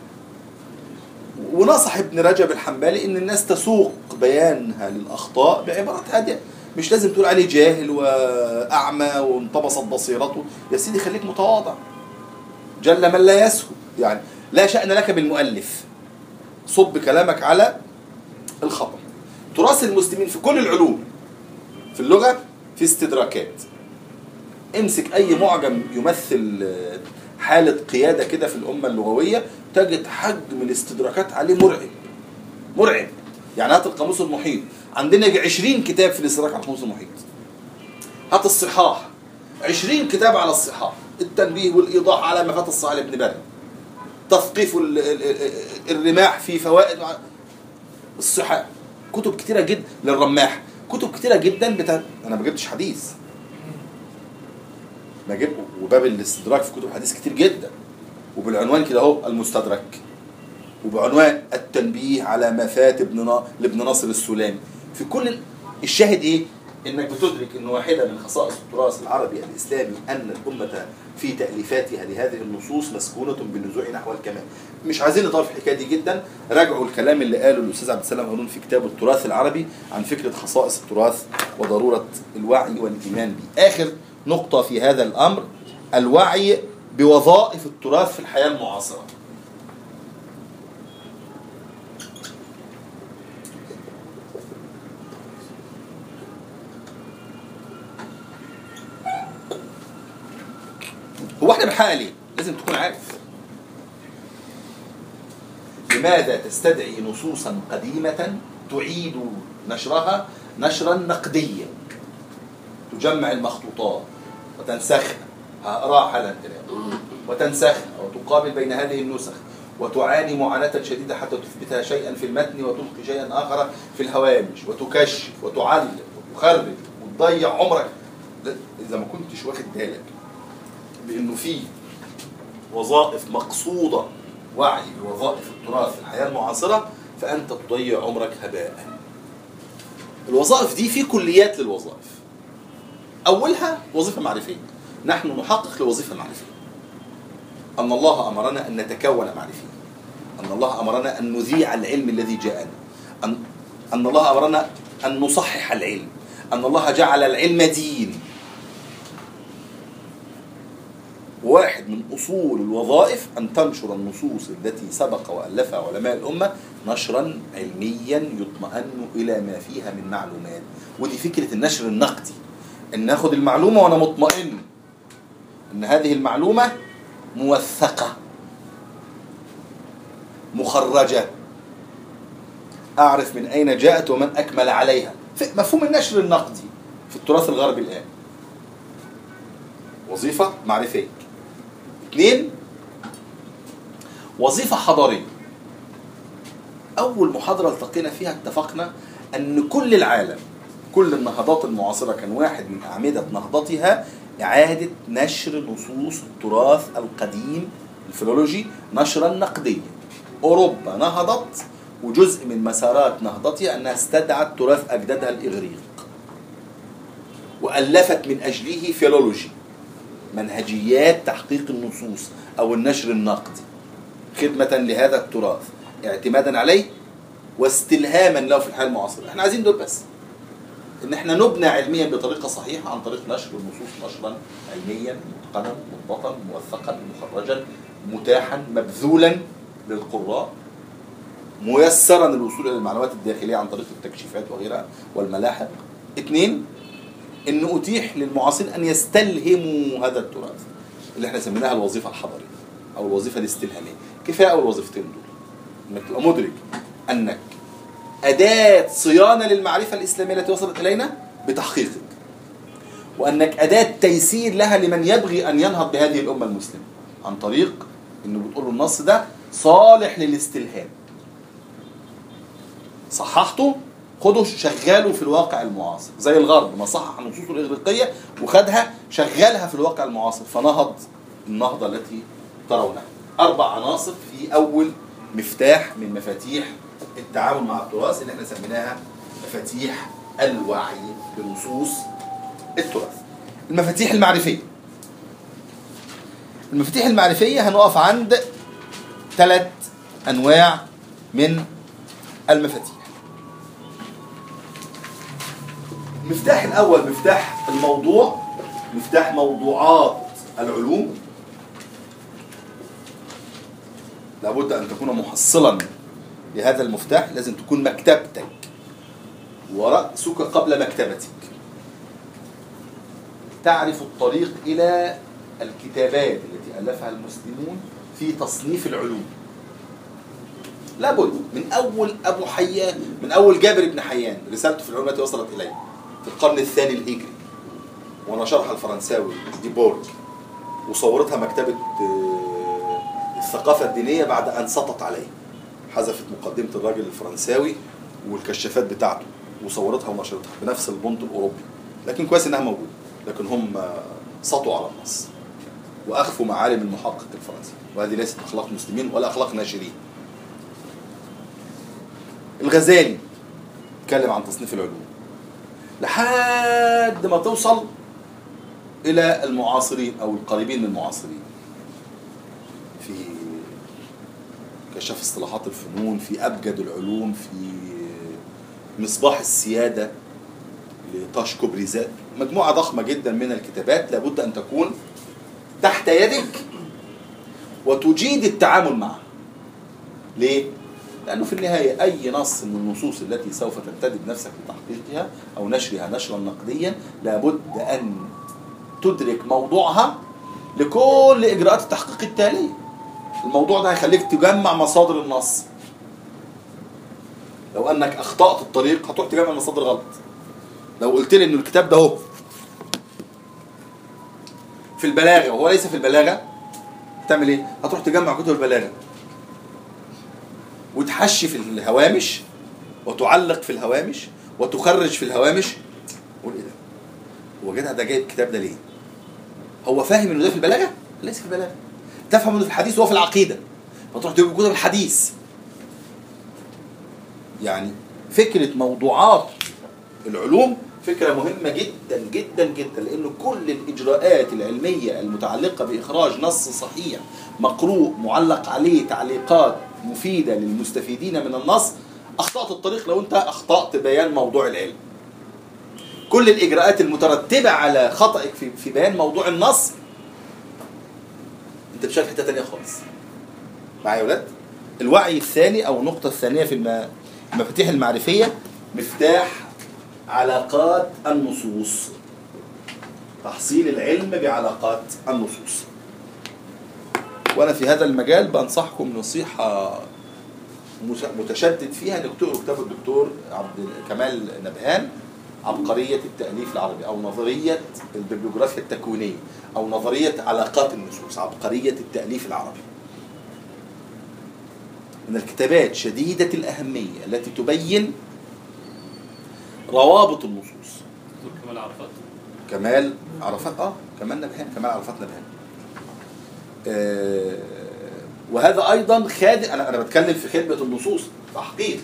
ونصح ابن رجب الحنبلي ان الناس تسوق بيانها للاخطاء بعبارات هاديه مش لازم تقول عليه جاهل واعمى وانطبست بصيرته يا سيدي خليك متواضع جل من لا يسهو يعني لا شأن لك بالمؤلف صب كلامك على الخطأ تراث المسلمين في كل العلوم في اللغة في استدراكات امسك أي معجم يمثل آه، حالة قيادة كده في الأمة اللغوية تجد حجم الاستدراكات عليه مرعب مرعب يعني هات القاموس المحيط عندنا يجي 20 كتاب في الاستدراك على القاموس المحيط هات الصحاح 20 كتاب على الصحاح التنبيه والإيضاح على ما فات الصحاح لابن بني تثقيف ال- ال- ال- الرماح في فوائد مع- الصحة كتب كتيرة جدا للرماح كتب كتيرة جدا بتا... أنا ما جبتش حديث ما جيب وباب الاستدراك في كتب الحديث كتير جدا وبالعنوان كده اهو المستدرك وبعنوان التنبيه على ما فات ابن نا- لابن ناصر السلامي في كل ال- الشاهد ايه انك بتدرك ان واحده من خصائص التراث العربي الاسلامي ان الامه في تاليفاتها لهذه النصوص مسكونه بالنزوع نحو الكمال مش عايزين نطول في الحكايه دي جدا راجعوا الكلام اللي قاله الاستاذ عبد السلام هارون في كتابه التراث العربي عن فكره خصائص التراث وضروره الوعي والايمان به اخر نقطه في هذا الامر الوعي بوظائف التراث في الحياه المعاصره هو احنا بنحقق ليه؟ لازم تكون عارف. لماذا تستدعي نصوصا قديمة تعيد نشرها نشرا نقديا؟ تجمع المخطوطات وتنسخها هقراها حالا كده وتنسخها وتقابل بين هذه النسخ وتعاني معاناة شديدة حتى تثبتها شيئا في المتن وتلقي شيئا آخر في الهوامش وتكشف وتعلق وتخرج وتضيع عمرك لا، إذا ما كنتش واخد بالك بانه في وظائف مقصوده وعي بوظائف التراث في الحياه المعاصره فانت تضيع عمرك هباء. الوظائف دي في كليات للوظائف. اولها وظيفه معرفيه. نحن نحقق لوظيفه معرفيه. ان الله امرنا ان نتكون معرفيا. ان الله امرنا ان نذيع العلم الذي جاءنا. ان ان الله امرنا ان نصحح العلم. ان الله جعل العلم دين. واحد من اصول الوظائف ان تنشر النصوص التي سبق والفها علماء الامه نشرا علميا يطمئن الى ما فيها من معلومات ودي فكره النشر النقدي ان اخد المعلومه وانا مطمئن ان هذه المعلومه موثقه مخرجه اعرف من اين جاءت ومن اكمل عليها ف- مفهوم النشر النقدي في التراث الغربي الان وظيفه معرفيه اثنين وظيفة حضارية أول محاضرة التقينا فيها اتفقنا أن كل العالم كل النهضات المعاصرة كان واحد من أعمدة نهضتها إعادة نشر نصوص التراث القديم الفيلولوجي نشرا نقديا أوروبا نهضت وجزء من مسارات نهضتها أنها استدعت تراث أجدادها الإغريق وألفت من أجله فيلولوجي منهجيات تحقيق النصوص او النشر النقدي خدمة لهذا التراث اعتمادا عليه واستلهاما له في الحياة المعاصرة احنا عايزين دول بس ان احنا نبنى علميا بطريقة صحيحة عن طريق نشر النصوص نشرا علميا متقنا مضبطا موثقا مخرجا متاحا مبذولا للقراء ميسرا الوصول الى المعلومات الداخليه عن طريق التكشيفات وغيرها والملاحق اثنين ان اتيح للمعاصرين ان يستلهموا هذا التراث اللي احنا سميناها الوظيفه الحضاريه او الوظيفه الاستلهاميه كفايه اول وظيفتين دول انك تبقى مدرك انك اداه صيانه للمعرفه الاسلاميه التي وصلت الينا بتحقيقك وانك اداه تيسير لها لمن يبغي ان ينهض بهذه الامه المسلمه عن طريق انه بتقول له النص ده صالح للاستلهام صححته خده شغله في الواقع المعاصر زي الغرب ما صحح النصوص الاغريقيه وخدها شغلها في الواقع المعاصر فنهض النهضه التي ترونها اربع عناصر في اول مفتاح من مفاتيح التعامل مع التراث اللي احنا سميناها مفاتيح الوعي بنصوص التراث المفاتيح المعرفيه المفاتيح المعرفيه هنقف عند ثلاث انواع من المفاتيح المفتاح الاول مفتاح الموضوع مفتاح موضوعات العلوم لابد ان تكون محصلا لهذا المفتاح لازم تكون مكتبتك ورأسك قبل مكتبتك تعرف الطريق إلى الكتابات التي ألفها المسلمون في تصنيف العلوم لابد من أول أبو حيان من أول جابر بن حيان رسالته في العلوم التي وصلت إليه في القرن الثاني الهجري ونشرها الفرنساوي دي بورج وصورتها مكتبة آه، الثقافة الدينية بعد أن سطت عليه حذفت مقدمة الراجل الفرنساوي والكشافات بتاعته وصورتها ونشرتها بنفس البونت الأوروبي لكن كويس إنها موجودة لكن هم سطوا على النص واخفوا معالم المحقق الفرنسي وهذه ليست اخلاق مسلمين ولا اخلاق ناشرين الغزالي اتكلم عن تصنيف العلوم لحد ما توصل الى المعاصرين او القريبين من المعاصرين في كشف اصطلاحات الفنون في ابجد العلوم في مصباح السياده لطاش كوبريزات مجموعه ضخمه جدا من الكتابات لابد ان تكون تحت يدك وتجيد التعامل معها ليه؟ لأنه في النهاية أي نص من النصوص التي سوف تنتدب نفسك لتحقيقها أو نشرها نشرا نقديا لابد أن تدرك موضوعها لكل إجراءات التحقيق التالية الموضوع ده هيخليك تجمع مصادر النص لو أنك أخطأت الطريق هتروح تجمع المصادر غلط لو قلت لي إن الكتاب ده هو في البلاغة وهو ليس في البلاغة تعمل ايه؟ هتروح تجمع كتب البلاغة وتحشي في الهوامش وتعلق في الهوامش وتخرج في الهوامش قول ايه ده؟ هو جدع ده جايب الكتاب ده ليه؟ هو فاهم انه ده في البلاغة؟ ليس في البلاغة تفهم انه في الحديث وهو في العقيدة فتروح تجيب كتب الحديث يعني فكرة موضوعات العلوم فكرة مهمة جدا جدا جدا لأن كل الإجراءات العلمية المتعلقة بإخراج نص صحيح مقروء معلق عليه تعليقات مفيدة للمستفيدين من النص أخطأت الطريق لو أنت أخطأت بيان موضوع العلم كل الإجراءات المترتبة على خطأك في في بيان موضوع النص أنت مش في حتة تانية خالص معايا يا ولاد الوعي الثاني أو النقطة الثانية في الم- المفاتيح المعرفية مفتاح علاقات النصوص تحصيل العلم بعلاقات النصوص وانا في هذا المجال بنصحكم نصيحه مس- متشدد فيها انك تقروا كتاب الدكتور عبد كمال نبهان عبقريه التاليف العربي او نظريه الببليوغرافيا التكوينيه او نظريه علاقات النصوص عبقريه التاليف العربي من الكتابات شديده الاهميه التي تبين روابط النصوص دكتور كمال عرفات كمال عرفات اه كمال نبهان كمال عرفات نبهان آه وهذا ايضا خادم انا انا بتكلم في خدمه النصوص تحقيق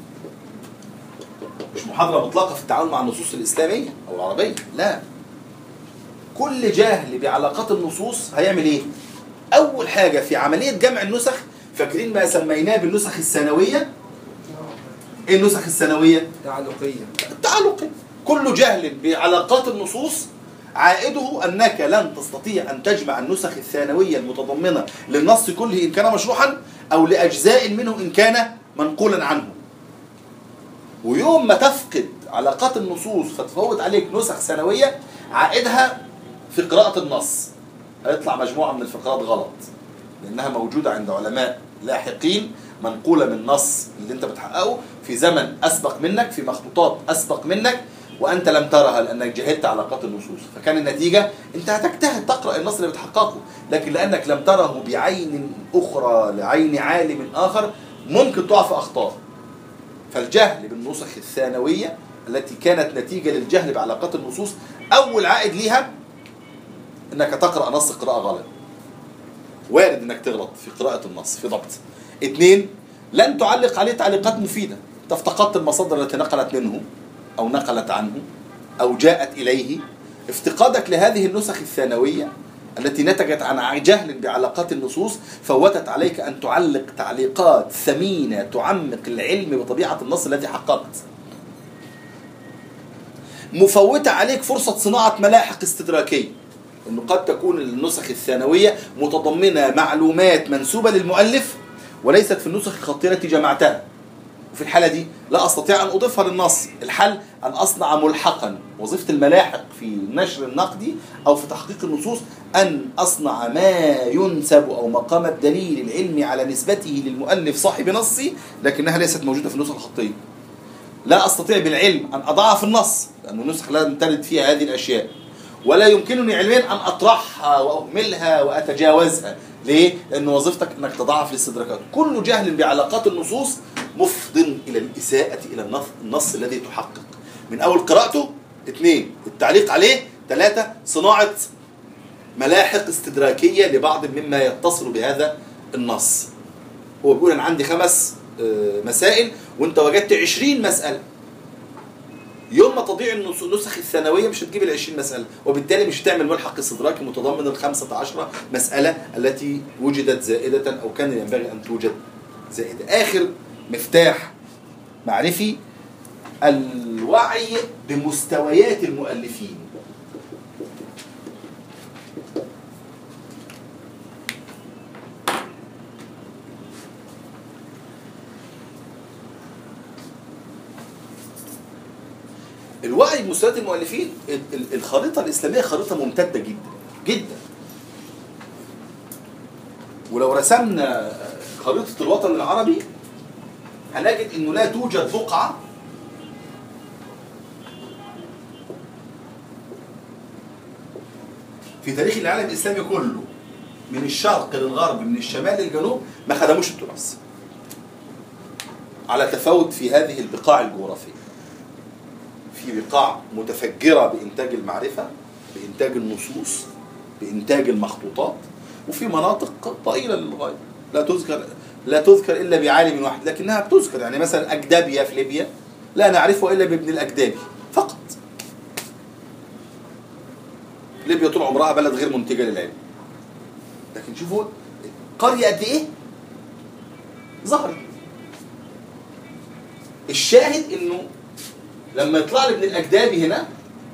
مش محاضره مطلقه في التعامل مع النصوص الاسلاميه او العربيه لا كل جاهل بعلاقات النصوص هيعمل ايه اول حاجه في عمليه جمع النسخ فاكرين ما سميناه بالنسخ الثانويه ايه النسخ الثانويه تعلقية التعلق كل جهل بعلاقات النصوص عائده انك لن تستطيع ان تجمع النسخ الثانويه المتضمنه للنص كله ان كان مشروحا او لاجزاء منه ان كان منقولا عنه. ويوم ما تفقد علاقات النصوص فتفوت عليك نسخ ثانويه عائدها في قراءه النص. هيطلع مجموعه من الفقرات غلط لانها موجوده عند علماء لاحقين منقوله من نص اللي انت بتحققه في زمن اسبق منك في مخطوطات اسبق منك وانت لم ترها لانك جهلت علاقات النصوص فكان النتيجه انت هتجتهد تقرا النص اللي بتحققه لكن لانك لم تره بعين اخرى لعين عالم اخر ممكن تقع في اخطاء فالجهل بالنسخ الثانويه التي كانت نتيجه للجهل بعلاقات النصوص اول عائد ليها انك تقرا نص قراءه غلط وارد انك تغلط في قراءة النص في ضبط اثنين لن تعلق عليه تعليقات مفيدة انت افتقدت المصادر التي نقلت منه او نقلت عنه او جاءت اليه افتقادك لهذه النسخ الثانوية التي نتجت عن جهل بعلاقات النصوص فوتت عليك ان تعلق تعليقات ثمينة تعمق العلم بطبيعة النص الذي حققت مفوتة عليك فرصة صناعة ملاحق استدراكية انه قد تكون النسخ الثانويه متضمنه معلومات منسوبه للمؤلف وليست في النسخ الخطيه التي جمعتها وفي الحاله دي لا استطيع ان اضيفها للنص الحل ان اصنع ملحقا وظيفه الملاحق في النشر النقدي او في تحقيق النصوص ان اصنع ما ينسب او مقام الدليل العلمي على نسبته للمؤلف صاحب نصي لكنها ليست موجوده في النسخ الخطيه لا استطيع بالعلم ان اضعف النص لان النسخ لم ترد فيها هذه الاشياء ولا يمكنني علميا ان اطرحها واهملها واتجاوزها ليه لان وظيفتك انك تضعف الاستدراكات كل جهل بعلاقات النصوص مفض الى الاساءه الى النص, النص الذي تحقق من اول قراءته اثنين التعليق عليه ثلاثه صناعه ملاحق استدراكيه لبعض مما يتصل بهذا النص هو بيقول انا عندي خمس آه، مسائل وانت وجدت 20 مساله يوم ما تضيع النص- النسخ الثانويه مش هتجيب ال 20 مساله وبالتالي مش هتعمل ملحق استدراكي متضمن ال 15 مساله التي وجدت زائده او كان ينبغي ان توجد زائده اخر مفتاح معرفي الوعي بمستويات المؤلفين الوعي بمستويات المؤلفين ال- ال- الخريطة الإسلامية خريطة ممتدة جدا جدا ولو رسمنا خريطة الوطن العربي هنجد انه لا توجد بقعة في تاريخ العالم الإسلامي كله من الشرق للغرب من الشمال للجنوب ما خدموش التراث على تفاوت في هذه البقاع الجغرافية في بقاع متفجرة بإنتاج المعرفة بإنتاج النصوص بإنتاج المخطوطات وفي مناطق ضئيلة للغاية لا تذكر لا تذكر إلا بعالم واحد لكنها بتذكر يعني مثلا أجدابيا في ليبيا لا نعرفه إلا بابن الأجدابي فقط ليبيا طول عمرها بلد غير منتجة للعلم لكن شوفوا قرية قد إيه ظهرت الشاهد إنه لما يطلع لي ابن الاجدابي هنا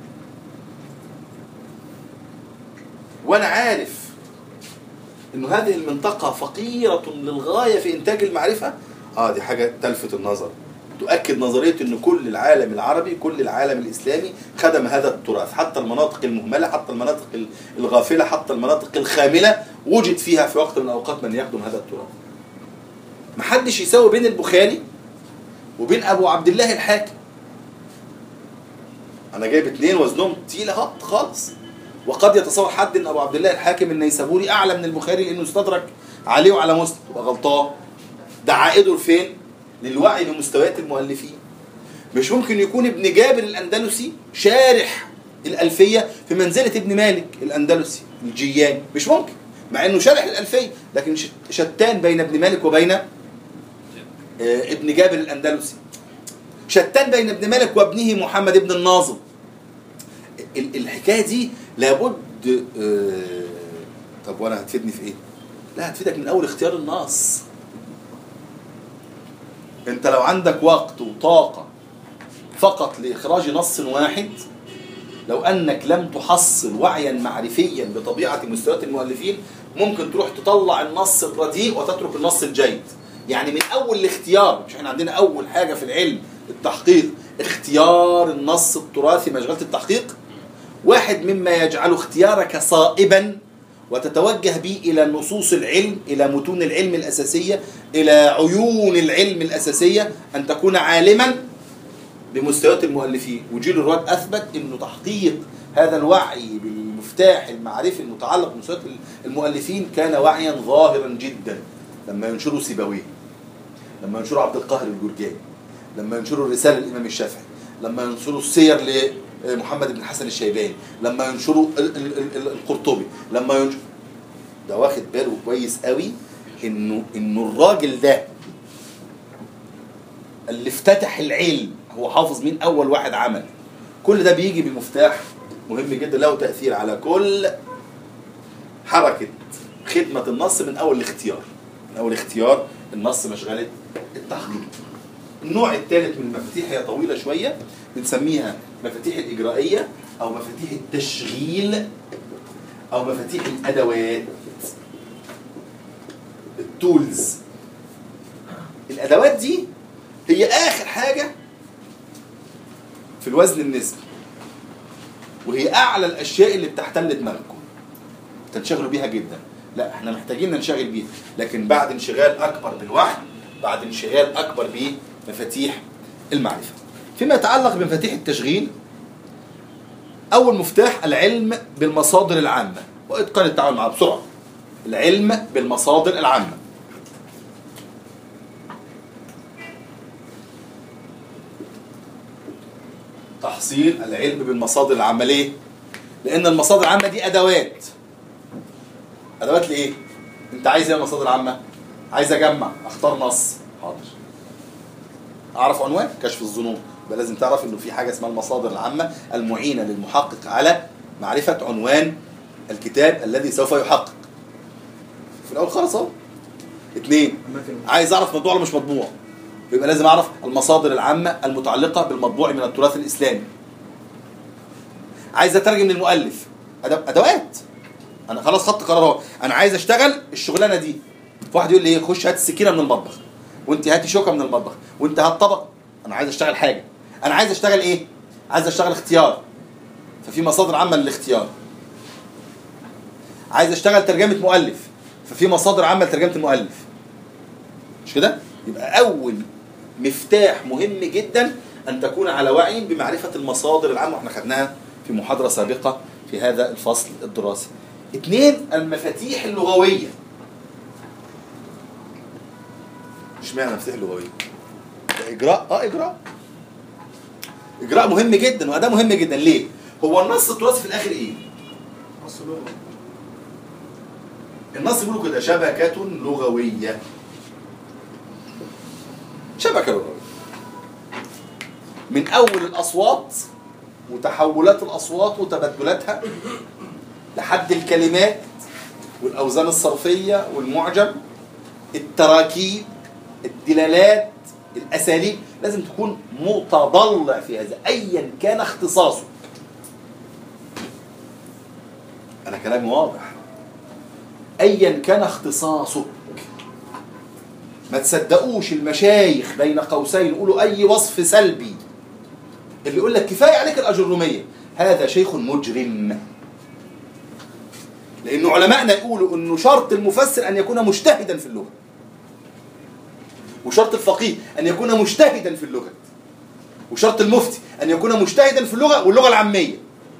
وانا عارف انه هذه المنطقة فقيرة للغاية في انتاج المعرفة اه دي حاجة تلفت النظر تؤكد نظرية ان كل العالم العربي كل العالم الاسلامي خدم هذا التراث حتى المناطق المهملة حتى المناطق الغافلة حتى المناطق الخاملة وجد فيها في وقت من الاوقات من يخدم هذا التراث محدش يساوي بين البخاري وبين ابو عبد الله الحاكم انا جايب اتنين وزنهم تقيل اهو خالص وقد يتصور حد ان ابو عبد الله الحاكم النيسابوري اعلى من البخاري لانه استدرك عليه وعلى مسلم يبقى غلطان ده عائده لفين؟ للوعي بمستويات المؤلفين مش ممكن يكون ابن جابر الاندلسي شارح الالفيه في منزله ابن مالك الاندلسي الجياني مش ممكن مع انه شارح الالفيه لكن شت- شتان بين ابن مالك وبين آه، ابن جابر الاندلسي شتان بين ابن مالك وابنه محمد بن الناظم ال- الحكايه دي لابد آه، طب وانا هتفيدني في ايه؟ لا هتفيدك من اول اختيار النص انت لو عندك وقت وطاقه فقط لاخراج نص واحد لو انك لم تحصل وعيا معرفيا بطبيعه مستويات المؤلفين ممكن تروح تطلع النص الرديء وتترك النص الجيد يعني من اول الاختيار مش احنا عندنا اول حاجه في العلم التحقيق اختيار النص التراثي مشغله التحقيق واحد مما يجعل اختيارك صائبا وتتوجه به الى نصوص العلم الى متون العلم الاساسيه الى عيون العلم الاساسيه ان تكون عالما بمستويات المؤلفين وجيل الرواد اثبت انه تحقيق هذا الوعي بالمفتاح المعرفي المتعلق بمستويات المؤلفين كان وعيا ظاهرا جدا لما ينشروا سيبويه لما ينشروا عبد القاهر الجرجاني لما ينشروا الرساله للامام الشافعي لما ينشروا السير لمحمد بن الحسن الشيباني لما ينشروا ال- ال- ال- القرطبي لما ينشروا ده واخد باله كويس قوي انه انه الراجل ده اللي افتتح العلم هو حافظ مين اول واحد عمل كل ده بيجي بمفتاح مهم جدا له تاثير على كل حركه خدمه النص من اول الاختيار من اول اختيار النص مشغله التحقيق النوع الثالث من المفاتيح هي طويله شويه بنسميها مفاتيح الاجرائيه او مفاتيح التشغيل او مفاتيح الادوات التولز الادوات دي هي اخر حاجه في الوزن النسبي وهي اعلى الاشياء اللي بتحتل دماغكم تنشغلوا بيها جدا لا احنا محتاجين ننشغل بيها لكن بعد انشغال اكبر بالوحي بعد انشغال اكبر بمفاتيح المعرفه فيما يتعلق بمفاتيح التشغيل اول مفتاح العلم بالمصادر العامه واتقان التعامل معها بسرعه العلم بالمصادر العامه تحصيل العلم بالمصادر العامه ليه لان المصادر العامه دي ادوات ادوات لايه انت عايز ايه مصادر عامه عايز اجمع اختار نص حاضر اعرف عنوان كشف الظنون يبقى لازم تعرف انه في حاجه اسمها المصادر العامه المعينه للمحقق على معرفه عنوان الكتاب الذي سوف يحقق في الاول خالص اهو اثنين عايز اعرف مطبوع ولا مش مطبوع يبقى لازم اعرف المصادر العامه المتعلقه بالمطبوع من التراث الاسلامي عايز اترجم للمؤلف أدو- ادوات انا خلاص خدت قرار اهو انا عايز اشتغل الشغلانه دي فواحد يقول لي ايه خش هات السكينه من المطبخ وانت هاتي شوكه من المطبخ وانت هات طبق انا عايز اشتغل حاجه انا عايز اشتغل ايه عايز اشتغل اختيار ففي مصادر عامه للاختيار عايز اشتغل ترجمه مؤلف ففي مصادر عامه لترجمه المؤلف مش كده يبقى اول مفتاح مهم جدا ان تكون على وعي بمعرفه المصادر العامه واحنا خدناها في محاضره سابقه في هذا الفصل الدراسي اثنين المفاتيح اللغويه اشمعنى مفاتيح اللغويه ده اجراء اه اجراء اجراء مهم جدا واداه مهم جدا ليه هو النص التراثي في الاخر ايه النص بيقولوا كده شبكة لغوية شبكة لغوية من أول الأصوات وتحولات الأصوات وتبدلاتها لحد الكلمات والأوزان الصرفية والمعجم التراكيب الدلالات الأساليب لازم تكون متضلع في هذا أيا كان اختصاصه أنا كلامي واضح ايا كان اختصاصك ما تصدقوش المشايخ بين قوسين يقولوا اي وصف سلبي اللي يقول لك كفايه عليك الاجروميه هذا شيخ مجرم لان علمائنا يقولوا انه شرط المفسر ان يكون مجتهدا في اللغه وشرط الفقيه ان يكون مجتهدا في اللغه وشرط المفتي ان يكون مجتهدا في اللغه واللغه العاميه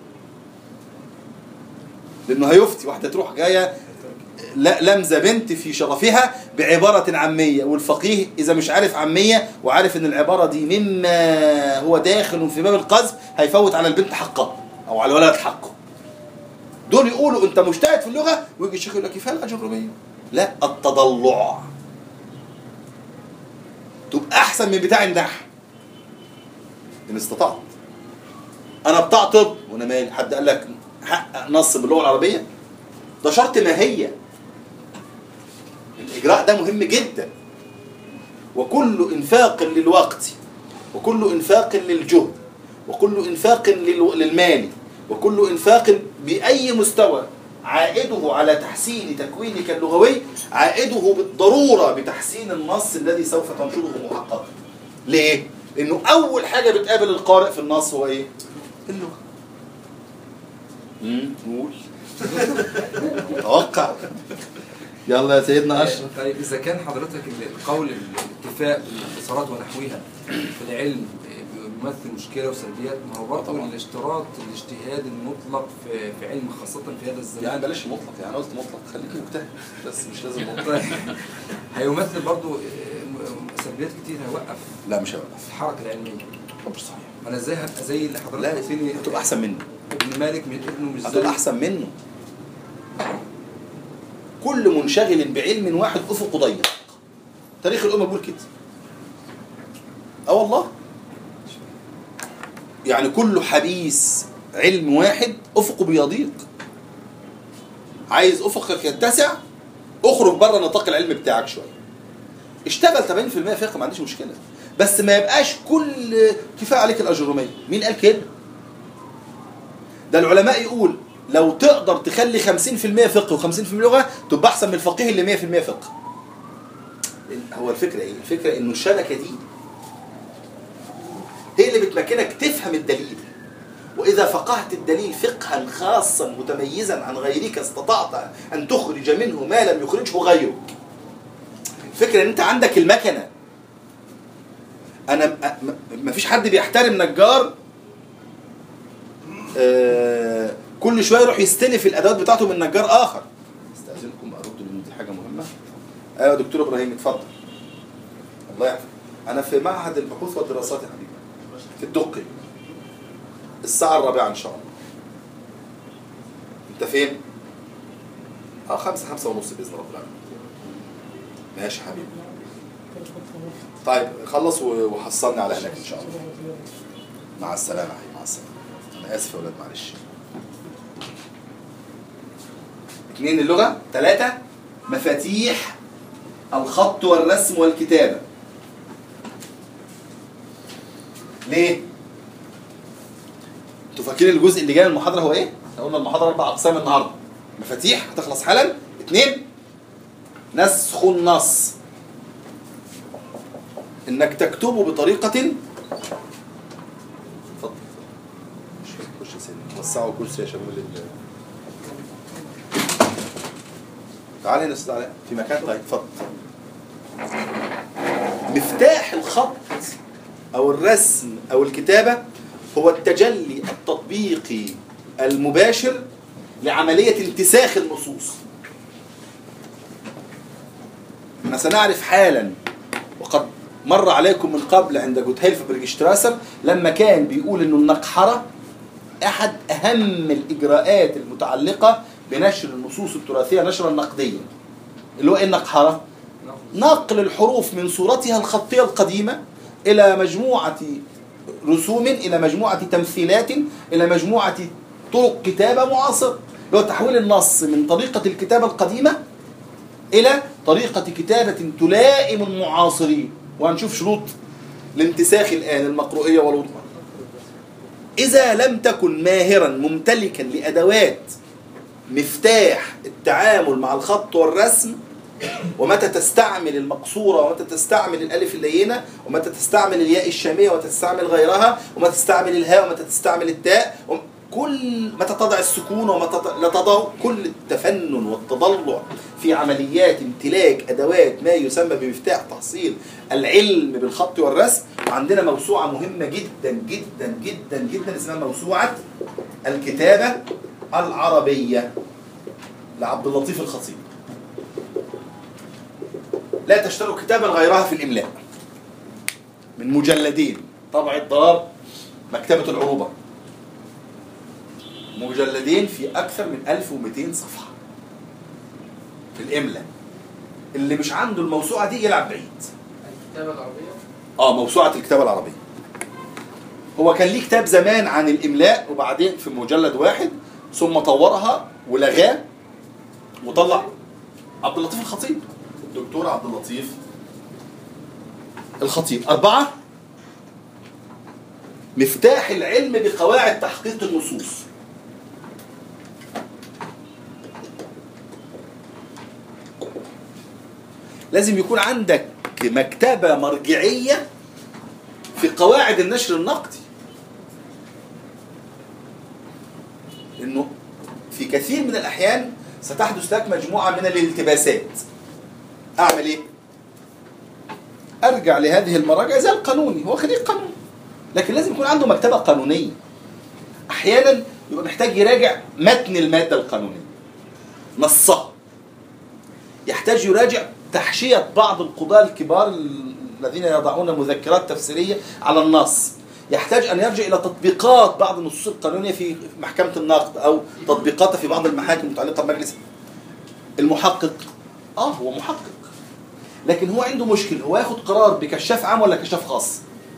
لانه هيفتي واحده تروح جايه لا لمزه بنت في شرفها بعباره عاميه والفقيه اذا مش عارف عاميه وعارف ان العباره دي مما هو داخل في باب القذف هيفوت على البنت حقها او على الولد حقه دول يقولوا انت مجتهد في اللغه ويجي الشيخ يقول لك كفايه الاجروميه لا التضلع تبقى احسن من بتاع النحو ان استطعت انا بتاع طب وانا مالي حد قال لك حقق نص باللغه العربيه ده شرط ماهيه الإجراء ده مهم جدا وكل إنفاق للوقت وكل إنفاق للجهد وكل إنفاق لل- للمال وكل إنفاق بأي مستوى عائده على تحسين تكوينك اللغوي عائده بالضرورة بتحسين النص الذي سوف تنشره محققا ليه؟ لأنه أول حاجة بتقابل القارئ في النص هو إيه؟ اللغة امم قول توقع يلا يا سيدنا اشرف طيب اذا كان حضرتك القول الاكتفاء بالاختصارات ونحوها في العلم بيمثل مشكله وسلبيات ما هو برضه طبعاً. الاشتراط الاجتهاد المطلق في في علم خاصه في هذا الزمان يعني بلاش مطلق يعني قلت مطلق خليك مجتهد بس مش لازم مطلق طيب. هيمثل برضه آه، سلبيات كتير هيوقف لا مش هيوقف الحركه العلميه مش صحيح انا ازاي هبقى زي اللي حضرتك لا قلت لي هتبقى احسن منه ابن مالك من ابنه مش هتبقى زي احسن منه كل منشغل بعلم واحد افقه ضيق تاريخ الامه بيقول كده اه والله يعني كل حبيس علم واحد افقه بيضيق عايز افقك يتسع اخرج بره نطاق العلم بتاعك شويه اشتغل 80% فقه ما عنديش مشكله بس ما يبقاش كل كفايه عليك الاجروميه مين قال كده ده العلماء يقول لو تقدر تخلي 50% فقه و50% لغه تبقى احسن من الفقيه اللي 100% فقه هو الفكره ايه الفكره انه الشبكه دي هي اللي بتمكنك تفهم الدليل واذا فقهت الدليل فقها خاصا متميزا عن غيرك استطعت ان تخرج منه ما لم يخرجه غيرك الفكره ان انت عندك المكنه انا م- م- مفيش حد بيحترم نجار آه، كل شويه يروح يستلف الادوات بتاعته من نجار اخر استاذنكم ارد لان دي حاجه مهمه ايوه يا دكتور ابراهيم اتفضل الله يعافيك انا في معهد البحوث والدراسات يا حبيبي في الدقي الساعه الرابعه ان شاء الله انت فين اه خمسة خمسة ونص بإذن رب العالمين ماشي يا حبيبي طيب خلص و- وحصلني على هناك إن شاء الله مع السلامة يا حبيبي مع السلامة أنا آسف يا ولاد معلش اثنين اللغة ثلاثة مفاتيح الخط والرسم والكتابة ليه؟ انتوا فاكرين الجزء اللي جاي من المحاضرة هو ايه؟ احنا قلنا المحاضرة أربع أقسام النهاردة مفاتيح هتخلص حالا اثنين نسخ النص انك تكتبه بطريقة اتفضل مش خش سن وسعوا كرسي يا شباب اللي تعالى يا استاذ علاء في مكان طيب اتفضل مفتاح الخط او الرسم او الكتابه هو التجلي التطبيقي المباشر لعمليه انتساخ النصوص ما سنعرف حالا وقد مر عليكم من قبل عند جوتهيلف برجشتراسر لما كان بيقول انه النقحره احد اهم الاجراءات المتعلقه بنشر النصوص التراثيه نشرا نقديا اللي هو ايه النقحره نقل الحروف من صورتها الخطيه القديمه الى مجموعه رسوم الى مجموعه تمثيلات الى مجموعه طرق كتابه معاصره اللي هو تحويل النص من طريقه الكتابه القديمه الى طريقه كتابه تلائم المعاصرين وهنشوف شروط الانتساخ الان المقروئيه والوضوح إذا لم تكن ماهرا ممتلكا لأدوات مفتاح التعامل مع الخط والرسم ومتى تستعمل المقصورة ومتى تستعمل الألف اللينة ومتى تستعمل الياء الشامية ومتى تستعمل غيرها ومتى تستعمل الهاء ومتى تستعمل التاء وم- كل متى تضع السكون ومتى ت- لا تضع كل التفنن والتضلع في عمليات امتلاك أدوات ما يسمى بمفتاح تحصيل العلم بالخط والرسم وعندنا موسوعة مهمة جدا جدا جدا جدا اسمها موسوعة الكتابة العربية لعبد اللطيف الخطيب لا تشتروا كتابا غيرها في الإملاء من مجلدين طبع الدار مكتبة العروبة مجلدين في أكثر من 1200 صفحة في الإملاء اللي مش عنده الموسوعة دي يلعب بعيد الكتابة العربية اه موسوعة الكتابة العربية هو كان ليه كتاب زمان عن الإملاء وبعدين في مجلد واحد ثم طورها ولغاه وطلع عبد اللطيف الخطيب الدكتور عبد اللطيف الخطيب أربعة مفتاح العلم بقواعد تحقيق النصوص لازم يكون عندك مكتبة مرجعية في قواعد النشر النقدي انه في كثير من الاحيان ستحدث لك مجموعة من الالتباسات اعمل ايه ارجع لهذه المراجع زي القانوني هو خريج قانون لكن لازم يكون عنده مكتبة قانونية احيانا يبقى محتاج يراجع متن المادة القانونية نصها يحتاج يراجع تحشية بعض القضاة الكبار الذين يضعون مذكرات تفسيرية على النص يحتاج أن يرجع إلى تطبيقات بعض النصوص القانونية في محكمة النقد أو تطبيقاتها في بعض المحاكم المتعلقة بمجلس المحقق آه هو محقق لكن هو عنده مشكلة هو ياخد قرار بكشاف عام ولا كشاف خاص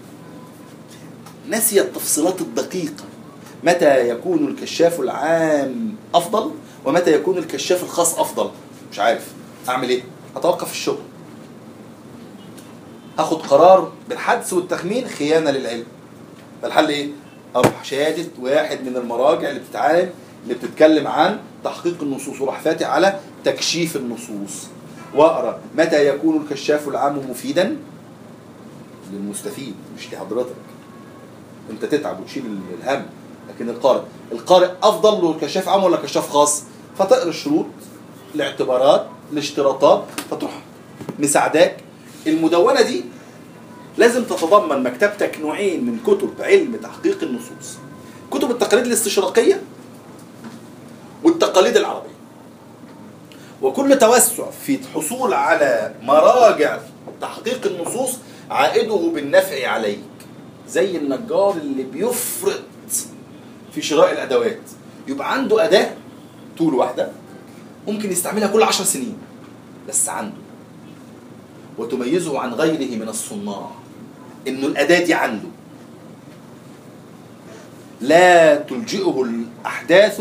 نسي التفصيلات الدقيقة متى يكون الكشاف العام أفضل ومتى يكون الكشاف الخاص أفضل مش عارف أعمل إيه أتوقف الشغل هاخد قرار بالحدس والتخمين خيانة للعلم فالحل إيه أروح شهادة واحد من المراجع اللي بتتعامل اللي بتتكلم عن تحقيق النصوص وراح فاتح على تكشيف النصوص واقرا متى يكون الكشاف العام مفيدا للمستفيد مش لحضرتك انت تتعب وتشيل الهم لكن القارئ القارئ افضل له كشاف عام ولا كشاف خاص فتقرا الشروط الاعتبارات الاشتراطات فتروح مساعداك المدونه دي لازم تتضمن مكتبتك نوعين من كتب علم تحقيق النصوص كتب التقاليد الاستشراقيه والتقاليد العربيه وكل توسع في الحصول على مراجع تحقيق النصوص عائده بالنفع عليك زي النجار اللي بيفرط في شراء الادوات يبقى عنده اداه طول واحده ممكن يستعملها كل عشر سنين بس عنده وتميزه عن غيره من الصناع انه الاداه دي عنده لا تلجئه الاحداث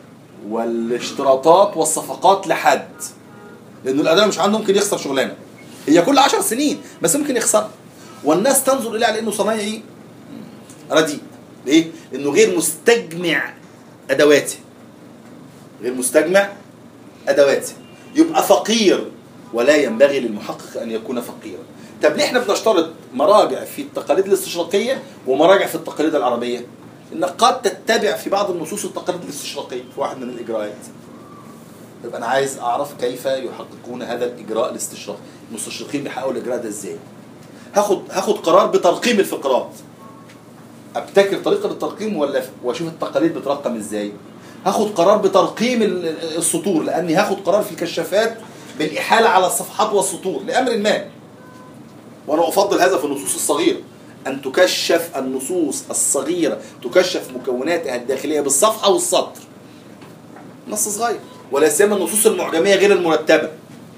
والاشتراطات والصفقات لحد لانه الاداه مش عنده ممكن يخسر شغلانه هي كل عشر سنين بس ممكن يخسرها والناس تنظر اليه على انه صنايعي رديء ليه؟ لانه غير مستجمع ادواته غير مستجمع ادواته يبقى فقير ولا ينبغي للمحقق ان يكون فقيرا طب ليه احنا بنشترط مراجع في التقاليد الاستشراقيه ومراجع في التقاليد العربيه انك قد تتبع في بعض النصوص التقاليد الاستشراقيه في واحد من الاجراءات يبقى انا عايز اعرف كيف يحققون هذا الاجراء الاستشراقي المستشرقين بيحققوا الاجراء ده ازاي هاخد هاخد قرار بترقيم الفقرات ابتكر طريقه للترقيم ولا واشوف التقاليد بترقم ازاي هاخد قرار بترقيم ال- ال- السطور لاني هاخد قرار في الكشافات بالاحاله على الصفحات والسطور لامر ما وانا افضل هذا في النصوص الصغيره ان تكشف النصوص الصغيره تكشف مكوناتها الداخليه بالصفحه والسطر نص صغير ولا سيما النصوص المعجميه غير المرتبه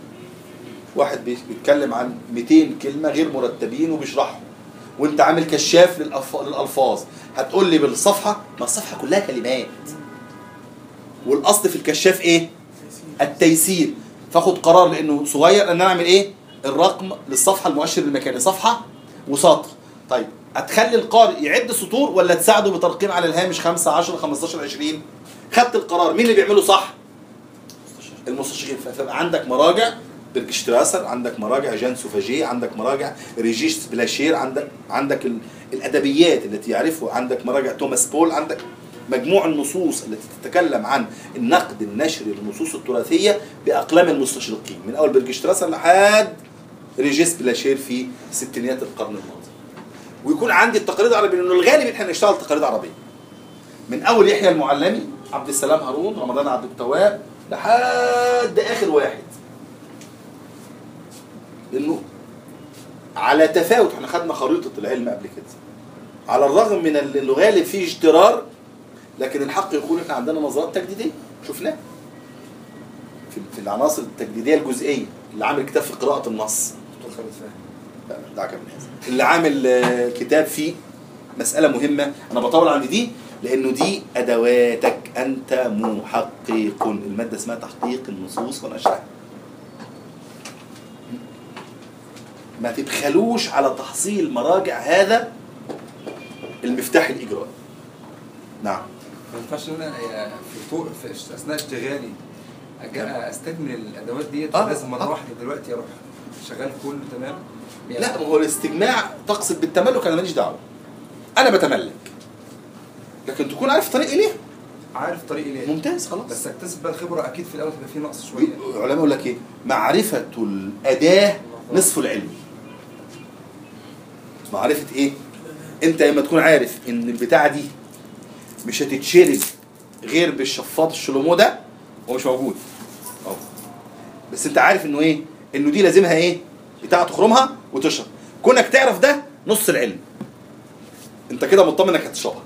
واحد بي- بيتكلم عن 200 كلمه غير مرتبين وبيشرحهم وانت عامل كشاف للألف- للالفاظ هتقول لي بالصفحه ما الصفحه كلها كلمات والاصل في الكشاف ايه التيسير فاخد قرار لانه صغير ان انا اعمل ايه الرقم للصفحه المؤشر المكاني صفحه وسطر طيب هتخلي القارئ يعد سطور ولا تساعده بترقيم على الهامش 5 10 15 20 خدت القرار مين اللي بيعمله صح المستشرقين فبقى عندك مراجع بركشتراسر عندك مراجع جان سوفاجي عندك مراجع ريجيس بلاشير عندك عندك ال- الادبيات التي يعرفها عندك مراجع توماس بول عندك مجموع النصوص التي تتكلم عن النقد النشري للنصوص التراثيه باقلام المستشرقين من اول بركشتراسر لحد ريجيس بلاشير في ستينيات القرن الماضي ويكون عندي التقاليد العربيه لانه الغالب احنا بنشتغل تقاليد عربيه من اول يحيى المعلمي عبد السلام هارون رمضان عبد التواب لحد اخر واحد لانه على تفاوت احنا خدنا خريطه العلم قبل كده على الرغم من ال- انه غالب فيه اجترار لكن الحق يقول احنا عندنا نظرات تجديديه شفناه في في العناصر التجديديه الجزئيه اللي عامل كتاب في قراءه النص دكتور خالد فهمي لا لا، دعك من هذا اللي عامل آه، كتاب فيه مسألة مهمة أنا بطول عند دي لأنه دي أدواتك أنت محقق المادة اسمها تحقيق النصوص ونشرها ما تبخلوش على تحصيل مراجع هذا المفتاح الإجرائي نعم ما ينفعش ان انا آه، في طوق في اثناء اشتغالي أجي استكمل الادوات ديت آه، لازم آه. مره واحده دلوقتي اروح شغال كله تمام يعني لا ما هو الاستجماع تقصد بالتملك أنا ماليش دعوة أنا بتملك لكن تكون عارف طريق إليه عارف طريقي ليه ممتاز خلاص بس اكتسب بقى الخبره اكيد في الاول هيبقى في نقص شويه العلماء يقول لك ايه معرفة الأداة نصف العلم معرفة ايه انت لما تكون عارف ان البتاعة دي مش هتتشرب غير بالشفاط الشلومو ده هو مش موجود اهو بس انت عارف انه ايه انه دي لازمها ايه بتاعة تخرمها وتشرب كونك تعرف ده نص العلم انت كده مطمن انك هتشربها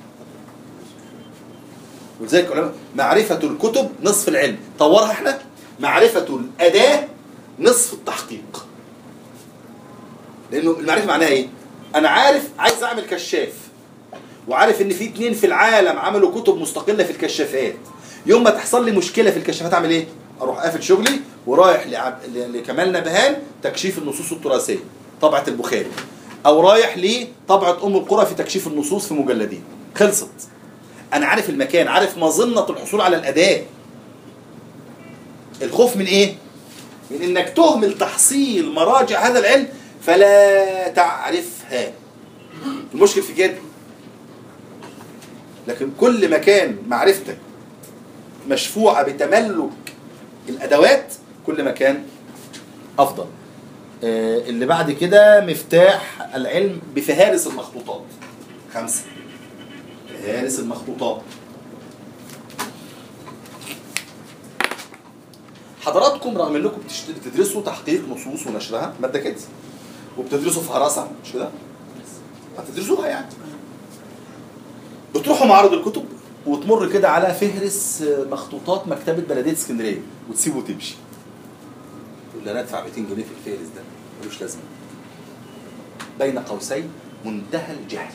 ولذلك العلماء معرفة الكتب نصف العلم طورها احنا معرفة الأداة نصف التحقيق لأنه المعرفة معناها إيه؟ أنا عارف عايز أعمل كشاف وعارف إن في اتنين في العالم عملوا كتب مستقلة في الكشافات يوم ما تحصل لي مشكلة في الكشافات أعمل إيه؟ أروح قافل شغلي ورايح لعب... ل- لكمال نبهان تكشيف النصوص التراثية طبعة البخاري أو رايح لطبعة أم القرى في تكشيف النصوص في مجلدين خلصت انا عارف المكان عارف مظنه الحصول على الاداه الخوف من ايه من انك تهمل تحصيل مراجع هذا العلم فلا تعرفها المشكل في كده لكن كل ما كان معرفتك مشفوعه بتملك الادوات كل ما كان افضل آه، اللي بعد كده مفتاح العلم بفهارس المخطوطات خمسه فهارس المخطوطات حضراتكم رغم انكم بتشت- بتدرسوا تحقيق نصوص ونشرها ماده كده وبتدرسوا فهرسه مش كده؟ هتدرسوها يعني بتروحوا معرض الكتب وتمر كده على فهرس مخطوطات مكتبه بلديه اسكندريه وتسيبه وتمشي تقول لي انا ادفع 200 جنيه في الفهرس ده ملوش لازمه بين قوسين منتهى الجهل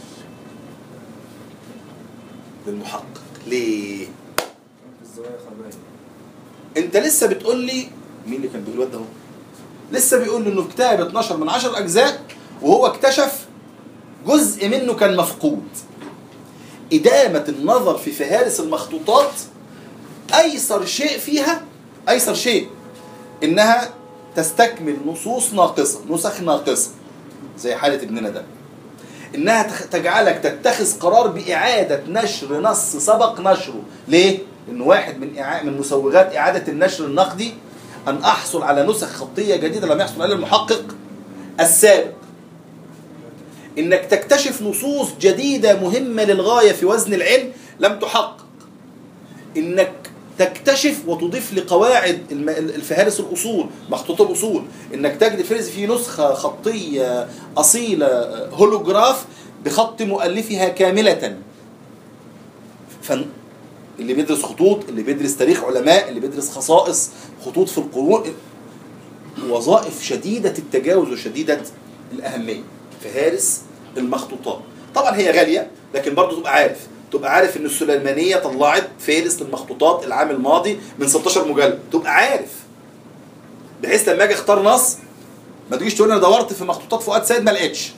للمحقق ليه؟ الزوايا خربانه انت لسه بتقول لي مين اللي كان بيقول الواد ده هو؟ لسه بيقول لي انه في كتاب 12 من 10 اجزاء وهو اكتشف جزء منه كان مفقود إدامة النظر في فهارس المخطوطات أيسر شيء فيها أيسر شيء إنها تستكمل نصوص ناقصة نسخ ناقصة زي حالة ابننا ده إنها تخ- تجعلك تتخذ قرار بإعادة نشر نص سبق نشره ليه؟ إن واحد من إعا... من مسوغات إعادة النشر النقدي أن أحصل على نسخ خطية جديدة لم يحصل عليها المحقق السابق انك تكتشف نصوص جديده مهمه للغايه في وزن العلم لم تحقق انك تكتشف وتضيف لقواعد الم- الفهارس الاصول مخطوط الاصول انك تجد فرز في نسخه خطيه اصيله هولوجراف بخط مؤلفها كامله فن اللي بيدرس خطوط اللي بيدرس تاريخ علماء اللي بيدرس خصائص خطوط في القرون وظائف شديدة التجاوز وشديدة الأهمية فهارس المخطوطات طبعا هي غالية لكن برضه تبقى عارف تبقى عارف ان السليمانية طلعت فهرس للمخطوطات العام الماضي من 16 مجلد تبقى عارف بحيث لما اجي اختار نص ما تجيش تقول انا دورت في مخطوطات فؤاد سيد ما لقيتش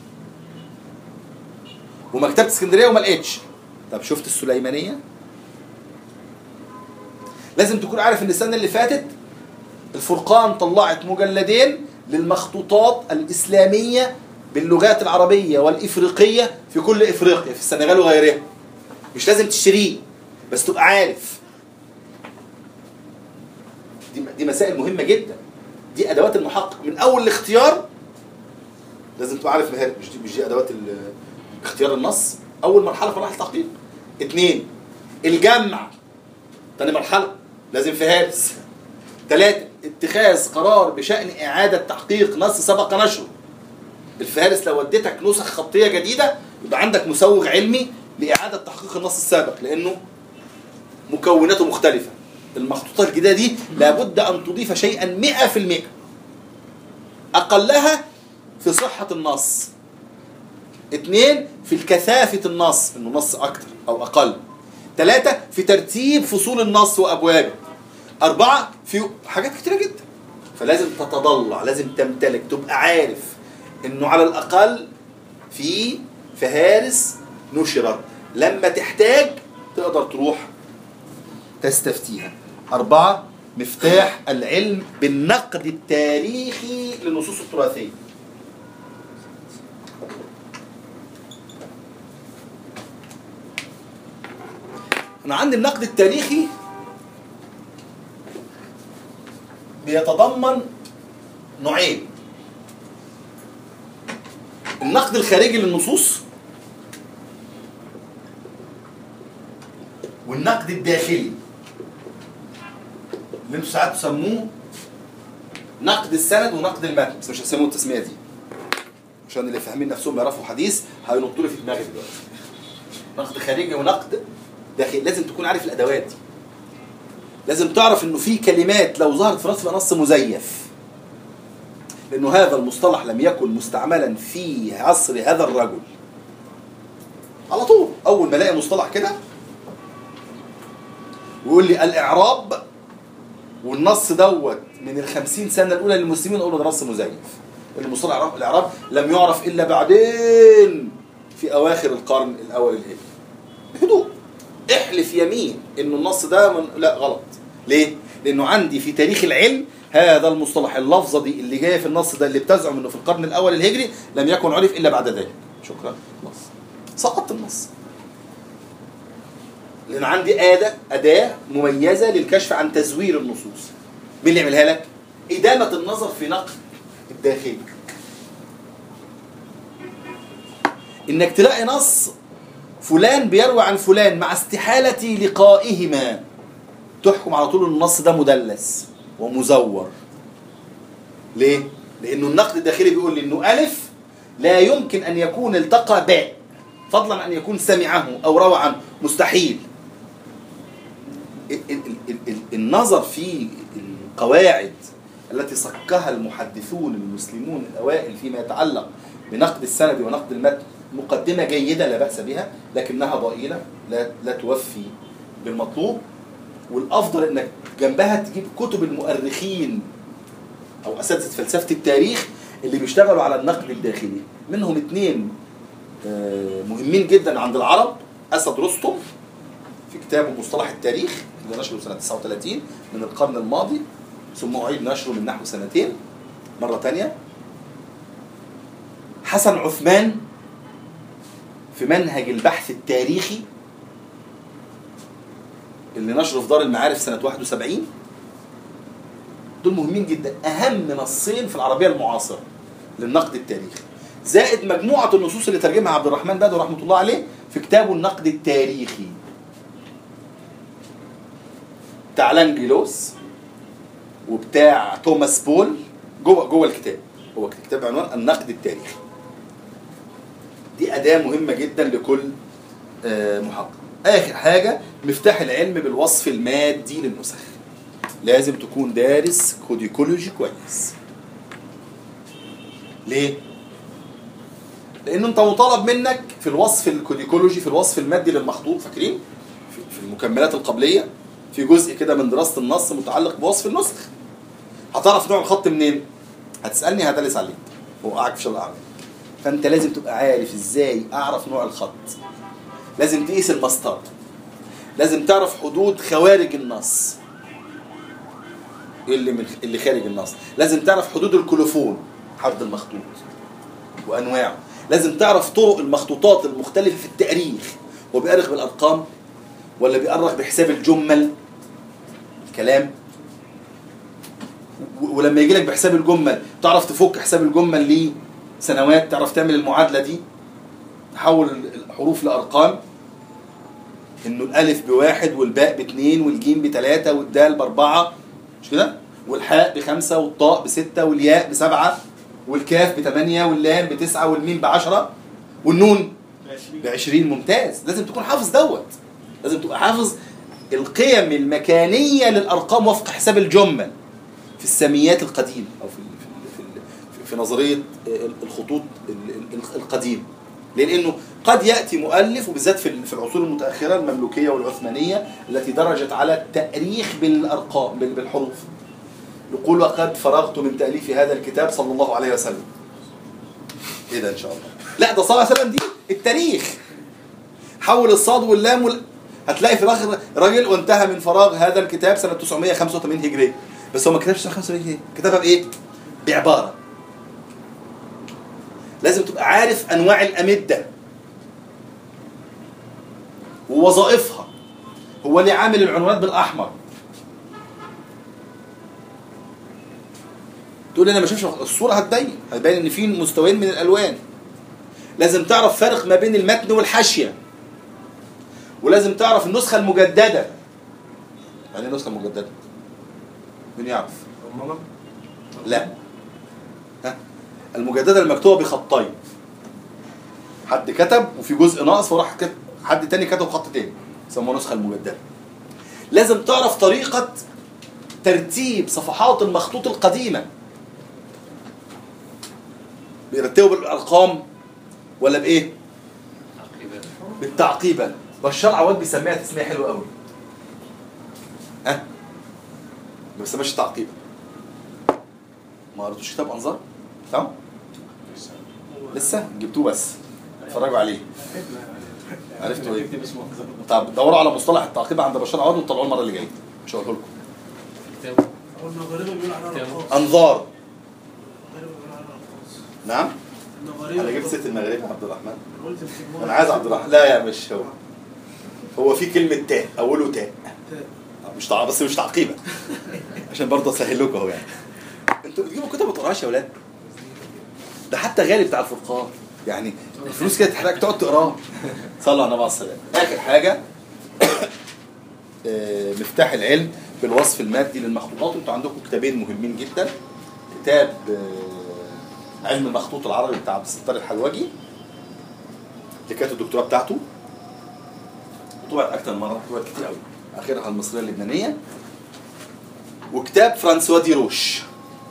ومكتبة اسكندرية وما لقيتش طب شفت السليمانية لازم تكون عارف ان السنة اللي فاتت الفرقان طلعت مجلدين للمخطوطات الإسلامية باللغات العربية والإفريقية في كل إفريقيا في السنغال وغيرها مش لازم تشتريه بس تبقى عارف دي دي مسائل مهمة جدا دي أدوات المحقق من أول الاختيار لازم تبقى عارف مهارة مش دي مش دي أدوات ال- اختيار النص أول مرحلة في مراحل التحقيق اثنين الجمع تاني مرحلة لازم فهارس ثلاثة اتخاذ قرار بشأن إعادة تحقيق نص سبق نشره الفهارس لو وديتك نسخ خطية جديدة يبقى عندك مسوغ علمي لإعادة تحقيق النص السابق لأنه مكوناته مختلفة المخطوطات الجديدة دي لابد أن تضيف شيئا مئة في المئة أقلها في صحة النص اثنين في الكثافة النص انه نص اكتر او اقل ثلاثة في ترتيب فصول النص وابوابه أربعة في حاجات كتيرة جدا فلازم تتضلع لازم تمتلك تبقى عارف إنه على الأقل في فهارس نشرت لما تحتاج تقدر تروح تستفتيها أربعة مفتاح العلم بالنقد التاريخي للنصوص التراثية أنا عندي النقد التاريخي بيتضمن نوعين النقد الخارجي للنصوص والنقد الداخلي اللي انتوا ساعات تسموه نقد السند ونقد المتن بس مش هسموه التسميه دي عشان اللي فاهمين نفسهم يعرفوا حديث هينطوا لي في دماغي دلوقتي نقد خارجي ونقد داخلي لازم تكون عارف الادوات دي لازم تعرف انه في كلمات لو ظهرت في نص يبقى نص مزيف لانه هذا المصطلح لم يكن مستعملا في عصر هذا الرجل على طول اول ما الاقي مصطلح كده ويقول لي الاعراب والنص دوت من الخمسين سنه الاولى للمسلمين اقول له ده نص مزيف المصطلح الاعراب الاعراب لم يعرف الا بعدين في اواخر القرن الاول الهجري بهدوء احلف يمين انه النص ده من... لا غلط ليه لانه عندي في تاريخ العلم هذا المصطلح اللفظه دي اللي جايه في النص ده اللي بتزعم انه في القرن الاول الهجري لم يكن عرف الا بعد ذلك شكرا نص سقطت النص لان عندي اداه اداه مميزه للكشف عن تزوير النصوص مين اللي يعملها لك ادامه النظر في نقد الداخلي انك تلاقي نص فلان بيروي عن فلان مع استحالة لقائهما تحكم على طول ان النص ده مدلس ومزور ليه؟ لأنه النقد الداخلي بيقول لي إنه ألف لا يمكن أن يكون التقى باء فضلا أن يكون سمعه أو روى عنه مستحيل ال- ال- ال- ال- النظر في القواعد التي صكها المحدثون المسلمون الأوائل فيما يتعلق بنقد السند ونقد المتن مقدمة جيدة لا بأس بها لكنها ضئيلة لا, لا توفي بالمطلوب والأفضل إنك جنبها تجيب كتب المؤرخين أو أساتذة فلسفة التاريخ اللي بيشتغلوا على النقد الداخلي منهم اتنين آه، مهمين جدا عند العرب أسد رستم في كتابه مصطلح التاريخ اللي نشره سنة 39 من القرن الماضي ثم أعيد نشره من نحو سنتين مرة تانية حسن عثمان في منهج البحث التاريخي اللي نشره في دار المعارف سنة 71 دول مهمين جدا أهم نصين في العربية المعاصرة للنقد التاريخي زائد مجموعة النصوص اللي ترجمها عبد الرحمن بدر رحمة الله عليه في كتابه النقد التاريخي بتاع لانجلوس وبتاع توماس بول جوه جوه الكتاب هو كتاب عنوان النقد التاريخي دي أداة مهمة جدا لكل آه، محقق آخر حاجة مفتاح العلم بالوصف المادي للنسخ لازم تكون دارس كوديكولوجي كويس ليه؟ لأنه أنت مطالب منك في الوصف الكوديكولوجي في الوصف المادي للمخطوط فاكرين؟ في- في المكملات القبلية في جزء كده من دراسة النص متعلق بوصف النسخ هتعرف نوع الخط منين؟ هتسألني هدلس عليك وقعك في شغل أعمال فأنت لازم تبقى عارف إزاي أعرف نوع الخط لازم تقيس المسطرة لازم تعرف حدود خوارج النص ايه اللي من اللي خارج النص لازم تعرف حدود الكولوفون حد المخطوط وانواعه لازم تعرف طرق المخطوطات المختلفه في التاريخ هو بيأرخ بالارقام ولا بيأرخ بحساب الجمل الكلام و- ولما يجي لك بحساب الجمل تعرف تفك حساب الجمل لسنوات تعرف تعمل المعادله دي تحول الحروف لارقام انه الالف بواحد والباء باثنين والجيم بثلاثه والدال باربعه مش كده؟ والحاء بخمسه والطاء بسته والياء بسبعه والكاف بثمانيه واللام بتسعه والميم بعشره والنون بعشرين ممتاز لازم تكون حافظ دوت لازم تبقى حافظ القيم المكانيه للارقام وفق حساب الجمل في الساميات القديمه او في في في, في نظريه الخطوط القديمه لانه قد ياتي مؤلف وبالذات في في العصور المتاخره المملوكيه والعثمانيه التي درجت على التاريخ بالارقام بال- بالحروف يقول وقد فرغت من تاليف هذا الكتاب صلى الله عليه وسلم ايه ده ان شاء الله لا ده صلى الله عليه وسلم دي التاريخ حول الصاد واللام وال... هتلاقي في الاخر راجل وانتهى من فراغ هذا الكتاب سنه 985 هجريه بس هو ما كتبش 985 هجريه كتبها بايه؟ بعباره لازم تبقى عارف انواع الامده ووظائفها هو اللي عامل العنوانات بالاحمر تقول لي انا ما شفتش الصوره هتبين هتبين ان في مستويين من الالوان لازم تعرف فرق ما بين المتن والحاشيه ولازم تعرف النسخه المجدده يعني ايه النسخه المجدده مين يعرف لا ها المجدده المكتوبه بخطين حد كتب وفي جزء ناقص وراح كتب حد تاني كتب خط تاني يسموها النسخه المجدده لازم تعرف طريقه ترتيب صفحات المخطوط القديمه بيرتبوا بالارقام ولا بايه بالتعقيبه بشار عواد بيسميها تسميه حلوه قوي ها أه؟ ما بيسميهاش تعقيبه ما قريتوش كتاب انظار تمام لسه جبتوه بس اتفرجوا عليه عرفتوا ايه طب دوروا على مصطلح التعقيب عند بشار عواد وطلعوه المره اللي جايه مش هقوله لكم كتابه والمغاربه بيقول عليها كتابه. رقاص انظار المغاربه بيقول عليها رقاص نعم المغاربه انا جبت ست المغربي عبد الرحمن قلت بتجمعوا انا عايز عبد الرحمن لا يا مش هو هو في كلمه تاء اوله تاء مش تع... بس مش تعقيبه عشان برضه اسهل لكم اهو يعني انتوا بتجيبوا كتب ما تقراهاش يا ولاد ده حتى غالي بتاع الفرقان يعني الفلوس كده تحتاج تقعد تقراه صلوا على النبي عليه الصلاه والسلام اخر حاجه آه، مفتاح العلم بالوصف المادي للمخطوطات انتوا عندكم كتابين مهمين جدا كتاب آه، علم المخطوط العربي بتاع عبد الستار الحلوجي اللي كانت الدكتوراه بتاعته طبعت اكتر من مره طبعت كتير قوي اخرها المصريه اللبنانيه وكتاب فرانسوا دي روش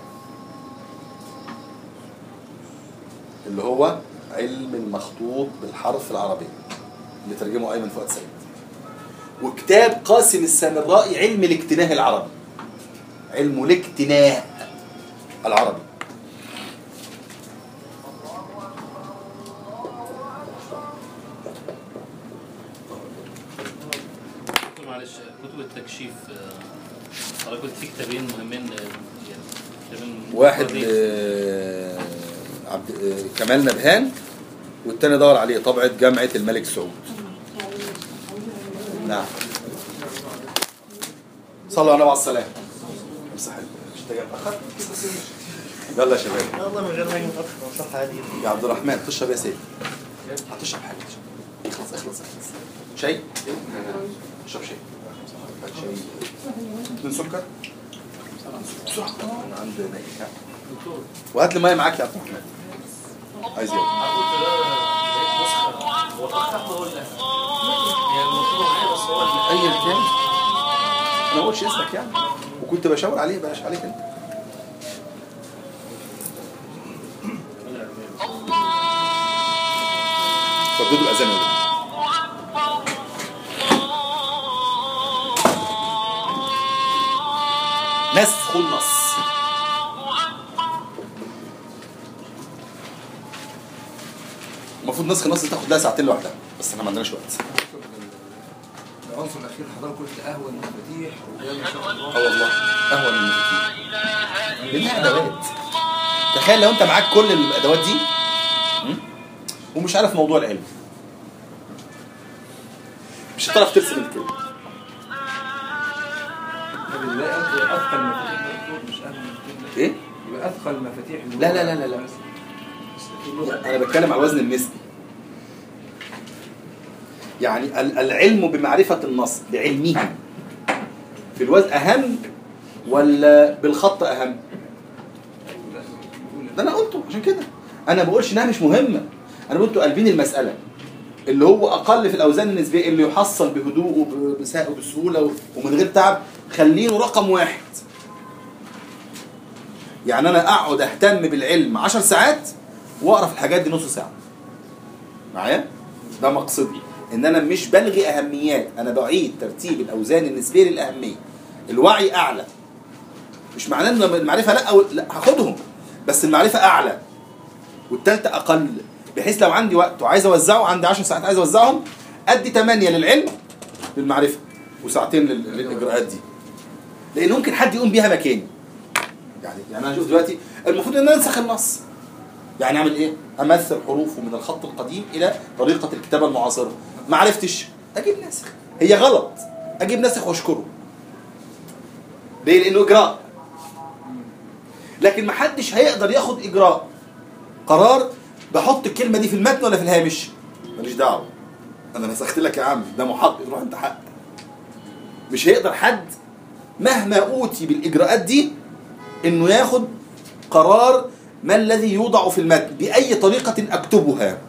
اللي هو علم المخطوط بالحرف العربي اللي ترجمه ايمن فؤاد سيد وكتاب قاسم السامرائي علم الاكتناه العربي علم الاكتناه العربي دكتور معلش كتب التكشيف آه، حضرتك قلت في كتابين مهمين آه، يعني كتابين واحد مفردين. آه، عبد آه، كمال نبهان والتاني دور عليه طبعة جامعة الملك سعود نعم صلوا على النبي عليه السلام بس حلو مش انت جاي متأخر؟ يلا يا شباب والله من غير ما يجي متأخر صح عادي يا عبد الرحمن تشرب يا سيدي هتشرب حاجة اخلص اخلص اخلص شاي؟ اشرب شاي هات شاي اتنين سكر بسرعة انا عندي نايم ها؟ وهات لي ميه معاك يا عبد الرحمن عايز ايه؟ قلت ده لقيت نسخه هو الاخ احمد هو اللي هي المفروض معايا بس هو اللي ايا كان انا ما قلتش اسمك يعني وكنت بشاور عليه بلاش عليك انت رددوا الاذان يا ولد. نسخ النص المفروض نسخ النص تاخد لها ساعتين لوحدها بس احنا ما عندناش وقت العنصر الاخير حضرتك قلت قهوه المفاتيح وده ما شاء الله اه والله قهوه من المفاتيح لانها ادوات تخيل لو انت معاك كل الادوات دي م? ومش عارف موضوع العلم مش هتعرف ترسم الكلمه يبقى اثقل المفاتيح دكتور مش اهم المفاتيح ايه يبقى اثقل المفاتيح اللي لا هو- لا لا لا لا. انا بتكلم على الوزن النسبي يعني ال- العلم بمعرفه النص بعلمه في الوزن اهم ولا بالخط اهم ده انا قلته عشان كده انا ما بقولش انها مش مهمه انا قلت قلبين المساله اللي هو اقل في الاوزان النسبيه اللي يحصل بهدوء وبسا- وبسهوله و- ومن غير تعب خلينه رقم واحد يعني انا اقعد اهتم بالعلم 10 ساعات واقرا في الحاجات دي نص ساعه معايا ده مقصدي ان انا مش بلغي اهميات انا بعيد ترتيب الاوزان النسبيه للاهميه الوعي اعلى مش معناه ان المعرفه لا أو لا هاخدهم بس المعرفه اعلى والثالثه اقل بحيث لو عندي وقت وعايز اوزعه عندي 10 ساعات عايز اوزعهم ادي 8 للعلم للمعرفه وساعتين لل- للاجراءات دي لان ممكن حد يقوم بيها مكاني يعني يعني انا شوف دلوقتي المفروض ان انا انسخ النص يعني اعمل ايه امثل حروفه من الخط القديم الى طريقه الكتابه المعاصره ما عرفتش اجيب ناسخ هي غلط اجيب ناسخ واشكره ليه لانه اجراء لكن ما حدش هيقدر ياخد اجراء قرار بحط الكلمه دي في المتن ولا في الهامش ماليش دعوه انا نسخت لك يا عم ده محقق روح انت حقق مش هيقدر حد مهما اوتي بالاجراءات دي انه ياخد قرار ما الذي يوضع في المتن باي طريقه اكتبها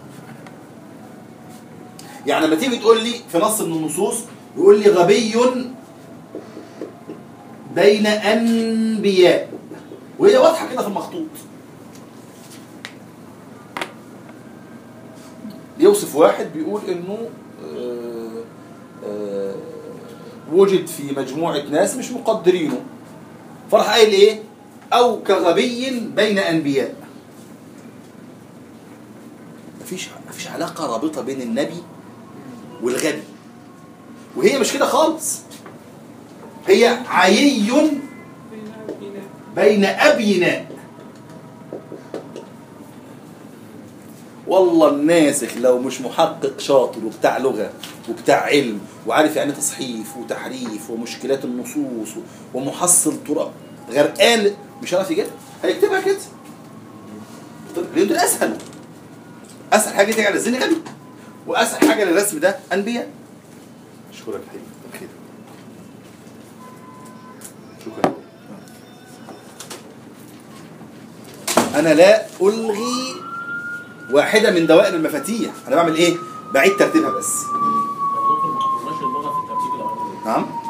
يعني لما تيجي تقول لي في نص من النصوص يقول لي غبي بين انبياء وهي واضحه كده في المخطوط يوصف واحد بيقول انه آه، آه، وجد في مجموعه ناس مش مقدرينه فراح قايل ايه او كغبي بين انبياء مفيش مفيش علاقه رابطه بين النبي والغبي وهي مش كده خالص هي عيي بين ابيناء والله الناسخ لو مش محقق شاطر وبتاع لغه وبتاع علم وعارف يعني تصحيف وتحريف ومشكلات النصوص ومحصل طرق غرقان مش هيعرف يجيبها هيكتبها كده طب ليه دول اسهل اسهل حاجه تيجي على الذهن غبي واسهل حاجه للرسم ده انبياء اشكرك يا حبيبي طب خير شكرا انا لا الغي واحده من دوائر المفاتيح انا بعمل ايه بعيد ترتيبها بس دكتور ما حضرناش اللغه في الترتيب العربي نعم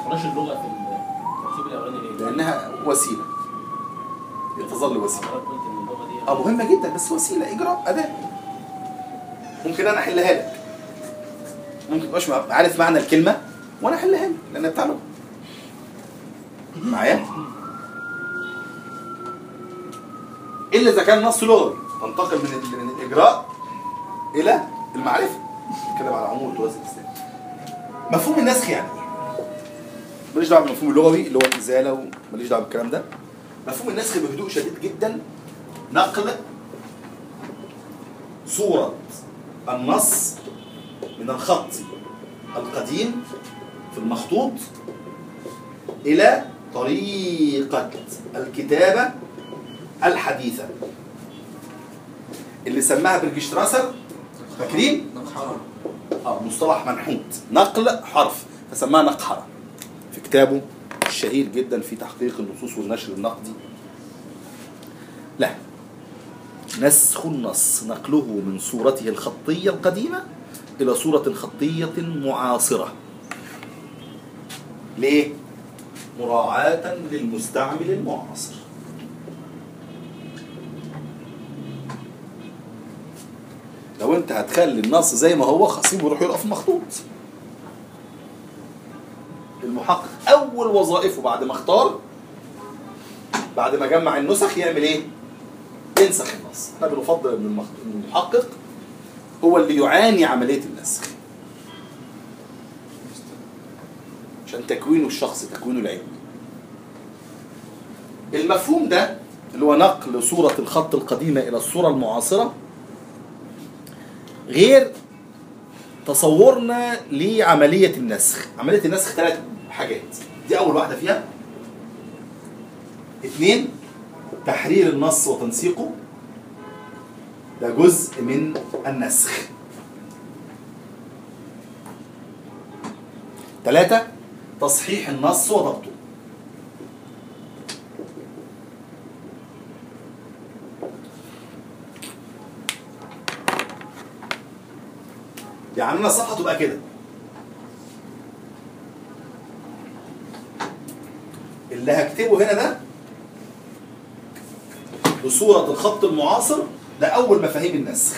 اخترناش اللغه في المكتوب الاولاني ليه؟ لانها وسيله تظل وسيله حضرتك قلت ان اللغه دي اه مهمه جدا بس وسيله اجراء اداه ممكن انا احلها لك ممكن تبقاش مع- عارف معنى الكلمه وانا احلها لك لان بتاع لغه معايا الا اذا كان نص لغوي تنتقل من ال- من الاجراء الى المعرفه نتكلم على عموم التراث الاسلامي مفهوم النسخ يعني ايه؟ ماليش دعوه بالمفهوم اللغوي اللي هو الازاله وماليش دعوه بالكلام ده مفهوم النسخ بهدوء شديد جدا نقل صورة النص من الخط القديم في المخطوط إلى طريقة الكتابة الحديثة اللي سماها برجشتراسر فاكرين؟ اه مصطلح منحوت نقل حرف فسماها نقحرة في كتابه الشهير جدا في تحقيق النصوص والنشر النقدي لا نسخ النص نقله من صورته الخطية القديمة إلى صورة خطية معاصرة ليه؟ مراعاة للمستعمل المعاصر لو انت هتخلي النص زي ما هو خصيم ويروح يقف مخطوط المحقق اول وظائفه بعد ما اختار بعد ما جمع النسخ يعمل ايه ينسخ النص احنا بنفضل ان المخ- إن المحقق هو اللي يعاني عمليه النسخ عشان تكوينه الشخصي تكوينه العلمي المفهوم ده اللي هو نقل صورة الخط القديمة إلى الصورة المعاصرة غير تصورنا لعملية النسخ عملية النسخ ثلاث حاجات دي أول واحدة فيها اثنين تحرير النص وتنسيقه ده جزء من النسخ ثلاثة تصحيح النص وضبطه يعني انا الصفحه تبقى كده اللي هكتبه هنا ده بصورة الخط المعاصر ده أول مفاهيم النسخ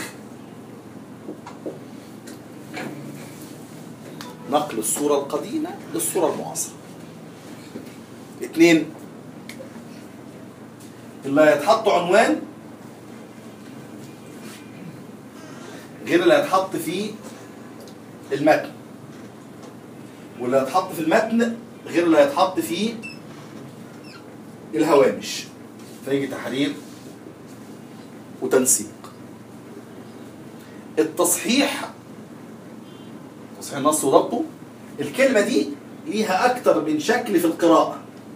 نقل الصورة القديمة للصورة المعاصرة اتنين اللي هيتحط عنوان غير اللي هيتحط فيه المتن واللي هيتحط في المتن غير اللي هيتحط فيه الهوامش فيجي تحرير وتنسيق التصحيح تصحيح النص وضبطه الكلمة دي ليها أكتر من شكل في القراءة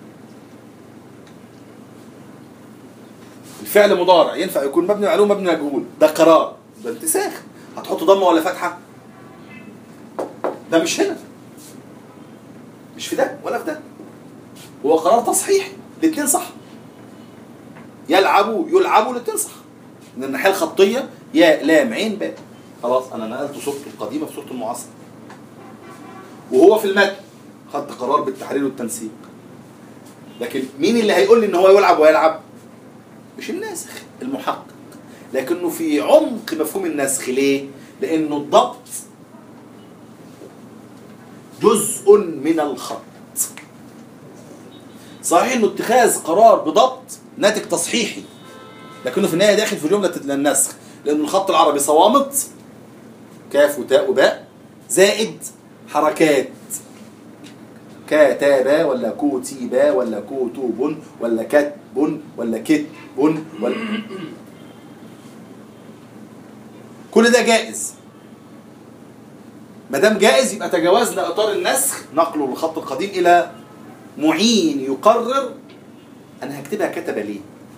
الفعل مضارع ينفع يكون مبني عليه مبني مجهول ده قرار ده انتساخ هتحط ضمه ولا فتحه ده مش هنا مش في ده ولا في ده هو قرار تصحيح الاثنين صح يلعبوا يلعبوا الاثنين صح من الناحيه الخطيه يا لام عين باء خلاص انا نقلت صورته القديمه في صورته المعاصره وهو في المتن خدت قرار بالتحرير والتنسيق لكن مين اللي هيقول لي ان هو يلعب ويلعب مش الناسخ المحقق لكنه في عمق مفهوم النسخ ليه لانه الضبط جزء من الخط صحيح انه اتخاذ قرار بضبط ناتج تصحيحي لكنه في النهايه داخل في جمله النسخ لان الخط العربي صوامت كاف وتاء وباء زائد حركات كتابة ولا كتيبة ولا كتب ولا كتب ولا كتب ولا كل ده جائز ما دام جائز يبقى تجاوزنا اطار النسخ نقله للخط القديم الى معين يقرر انا هكتبها كتب ليه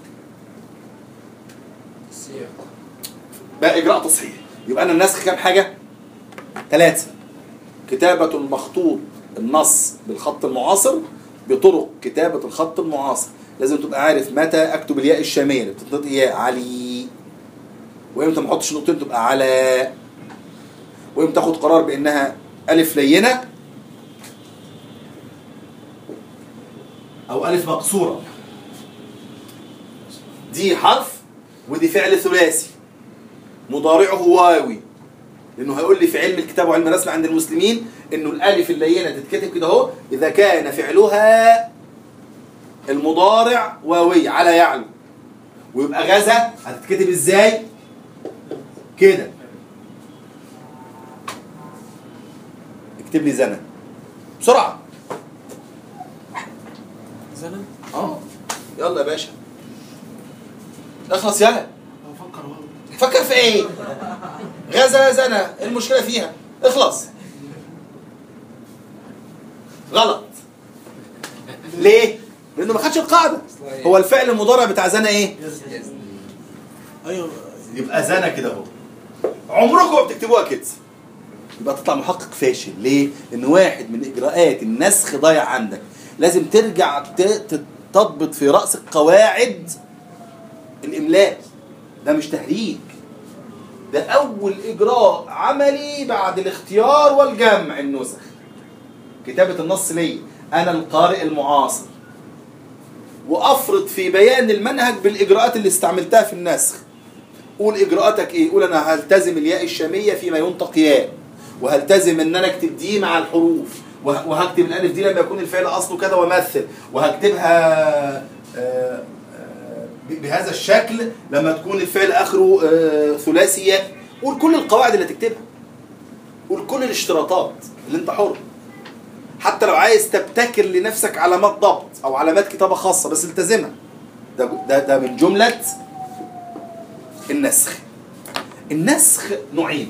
السياق بقى اجراء تصحيح يبقى انا النسخ كام حاجه ثلاثه كتابه المخطوط النص بالخط المعاصر بطرق كتابه الخط المعاصر لازم تبقى عارف متى اكتب الياء الشاميه اللي بتنطق ياء علي وامتى ما احطش نقطتين تبقى على وامتى اخد قرار بانها الف لينه والف مقصوره دي حرف ودي فعل ثلاثي مضارعه واوي لانه هيقول لي في علم الكتاب وعلم الرسم عند المسلمين انه الالف اللينه تتكتب كده اهو اذا كان فعلها المضارع واوي على يعلو ويبقى غزا هتتكتب ازاي كده اكتب لي زنا بسرعه زلمه اه يلا يا باشا اخلص يلا بفكر والله فكر في ايه غزا زنا إيه المشكله فيها اخلص غلط ليه لانه ما خدش القاعده هو الفعل المضارع بتاع زنا ايه ايوه يبقى زنا كده اهو عمركم ما بتكتبوها كده يبقى تطلع محقق فاشل ليه لان واحد من اجراءات النسخ ضايع عندك لازم ترجع ت- ت- تضبط في راسك قواعد الاملاء ده مش تهريج ده اول اجراء عملي بعد الاختيار والجمع النسخ كتابه النص ليه انا القارئ المعاصر وافرض في بيان المنهج بالاجراءات اللي استعملتها في النسخ قول اجراءاتك ايه قول انا هلتزم الياء الشاميه فيما ينطق ياء وهلتزم ان انا اكتب دي مع الحروف وه- وهكتب الالف دي لما يكون الفعل اصله كذا وامثل وهكتبها آه، آه، ب- بهذا الشكل لما تكون الفعل اخره آه، ثلاثي ياء قول كل القواعد اللي تكتبها قول كل الاشتراطات اللي انت حر حتى لو عايز تبتكر لنفسك علامات ضبط او علامات كتابه خاصه بس التزمها ده ده ده من جمله النسخ النسخ نوعين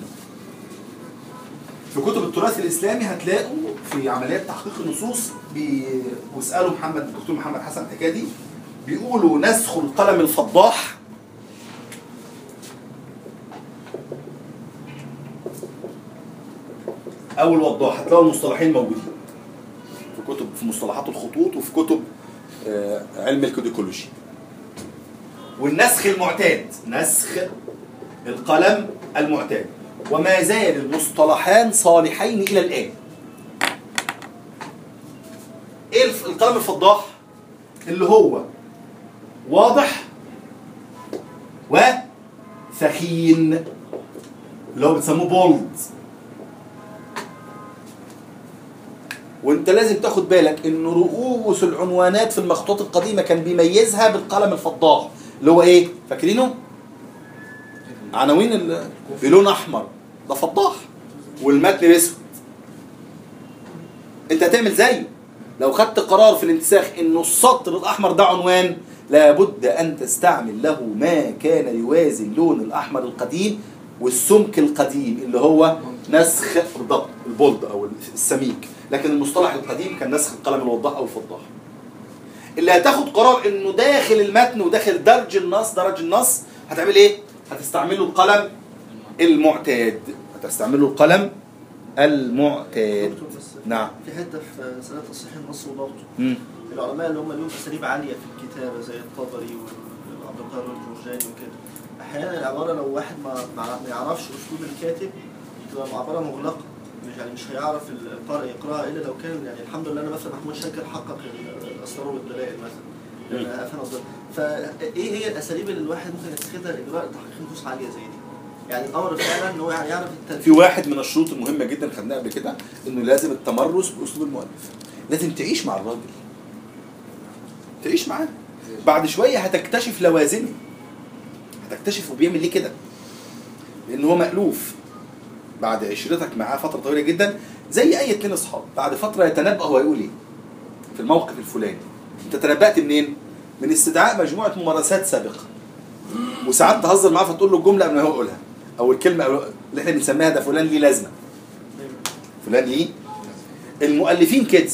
في كتب التراث الاسلامي هتلاقوا في عمليات تحقيق النصوص بي- واسالوا محمد الدكتور محمد حسن الحكايه دي بيقولوا نسخ القلم الفضاح او الوضاح هتلاقوا المصطلحين موجودين في كتب في مصطلحات الخطوط وفي كتب آه، علم الكوديكولوجي والنسخ المعتاد نسخ القلم المعتاد وما زال المصطلحان صالحين الى الان ايه الف- القلم الفضاح اللي هو واضح وثخين اللي هو بتسموه بولد وانت لازم تاخد بالك ان رؤوس العنوانات في المخطوطات القديمه كان بيميزها بالقلم الفضاح اللي هو ايه فاكرينه عناوين ال- بلون احمر ده فضاح والمتن باسود انت هتعمل زيه لو خدت قرار في الانتساخ انه السطر الاحمر ده عنوان لابد ان تستعمل له ما كان يوازي اللون الاحمر القديم والسمك القديم اللي هو نسخ بالضبط البولد او السميك لكن المصطلح القديم كان نسخ القلم الوضاح او الفضاح اللي هتاخد قرار انه داخل المتن وداخل درج النص درج النص هتعمل ايه هتستعمله القلم المعتاد هتستعمله القلم المعتاد دكتور بس نعم في حته في مساله تصحيح النص وضبطه مم. العلماء اللي هم لهم اساليب عاليه في الكتابه زي الطبري وعبد القادر الجرجاني وكده احيانا العباره لو واحد ما ما ما يعرفش اسلوب الكاتب تبقى عباره مغلقه مش يعني مش هيعرف القارئ يقراها الا لو كان يعني الحمد لله انا مثلا محمود شاكر حقق ال- الاسرار والدلائل مثلا لأن افهم الضبط فايه هي الاساليب اللي الواحد ممكن يتخذها لاجراء تحقيق نصوص عاليه زي دي؟ يعني الامر فعلا ان هو يعرف في التنفيذ واحد من الشروط المهمه جدا خدناها قبل كده انه لازم التمرس باسلوب المؤلف لازم تعيش مع الراجل تعيش معاه بعد شويه هتكتشف لوازمه هتكتشف هو بيعمل ليه كده لان هو مألوف بعد عشرتك معاه فتره طويله جدا زي اي اتنين اصحاب بعد فتره يتنبأ هو هيقول ايه في الموقف الفلاني انت تنبأت منين من استدعاء مجموعه ممارسات سابقه وساعات تهزر معاه فتقول له الجمله قبل ما هو يقولها او الكلمه اللي احنا بنسميها ده فلان ليه لازمه فلان ليه المؤلفين كده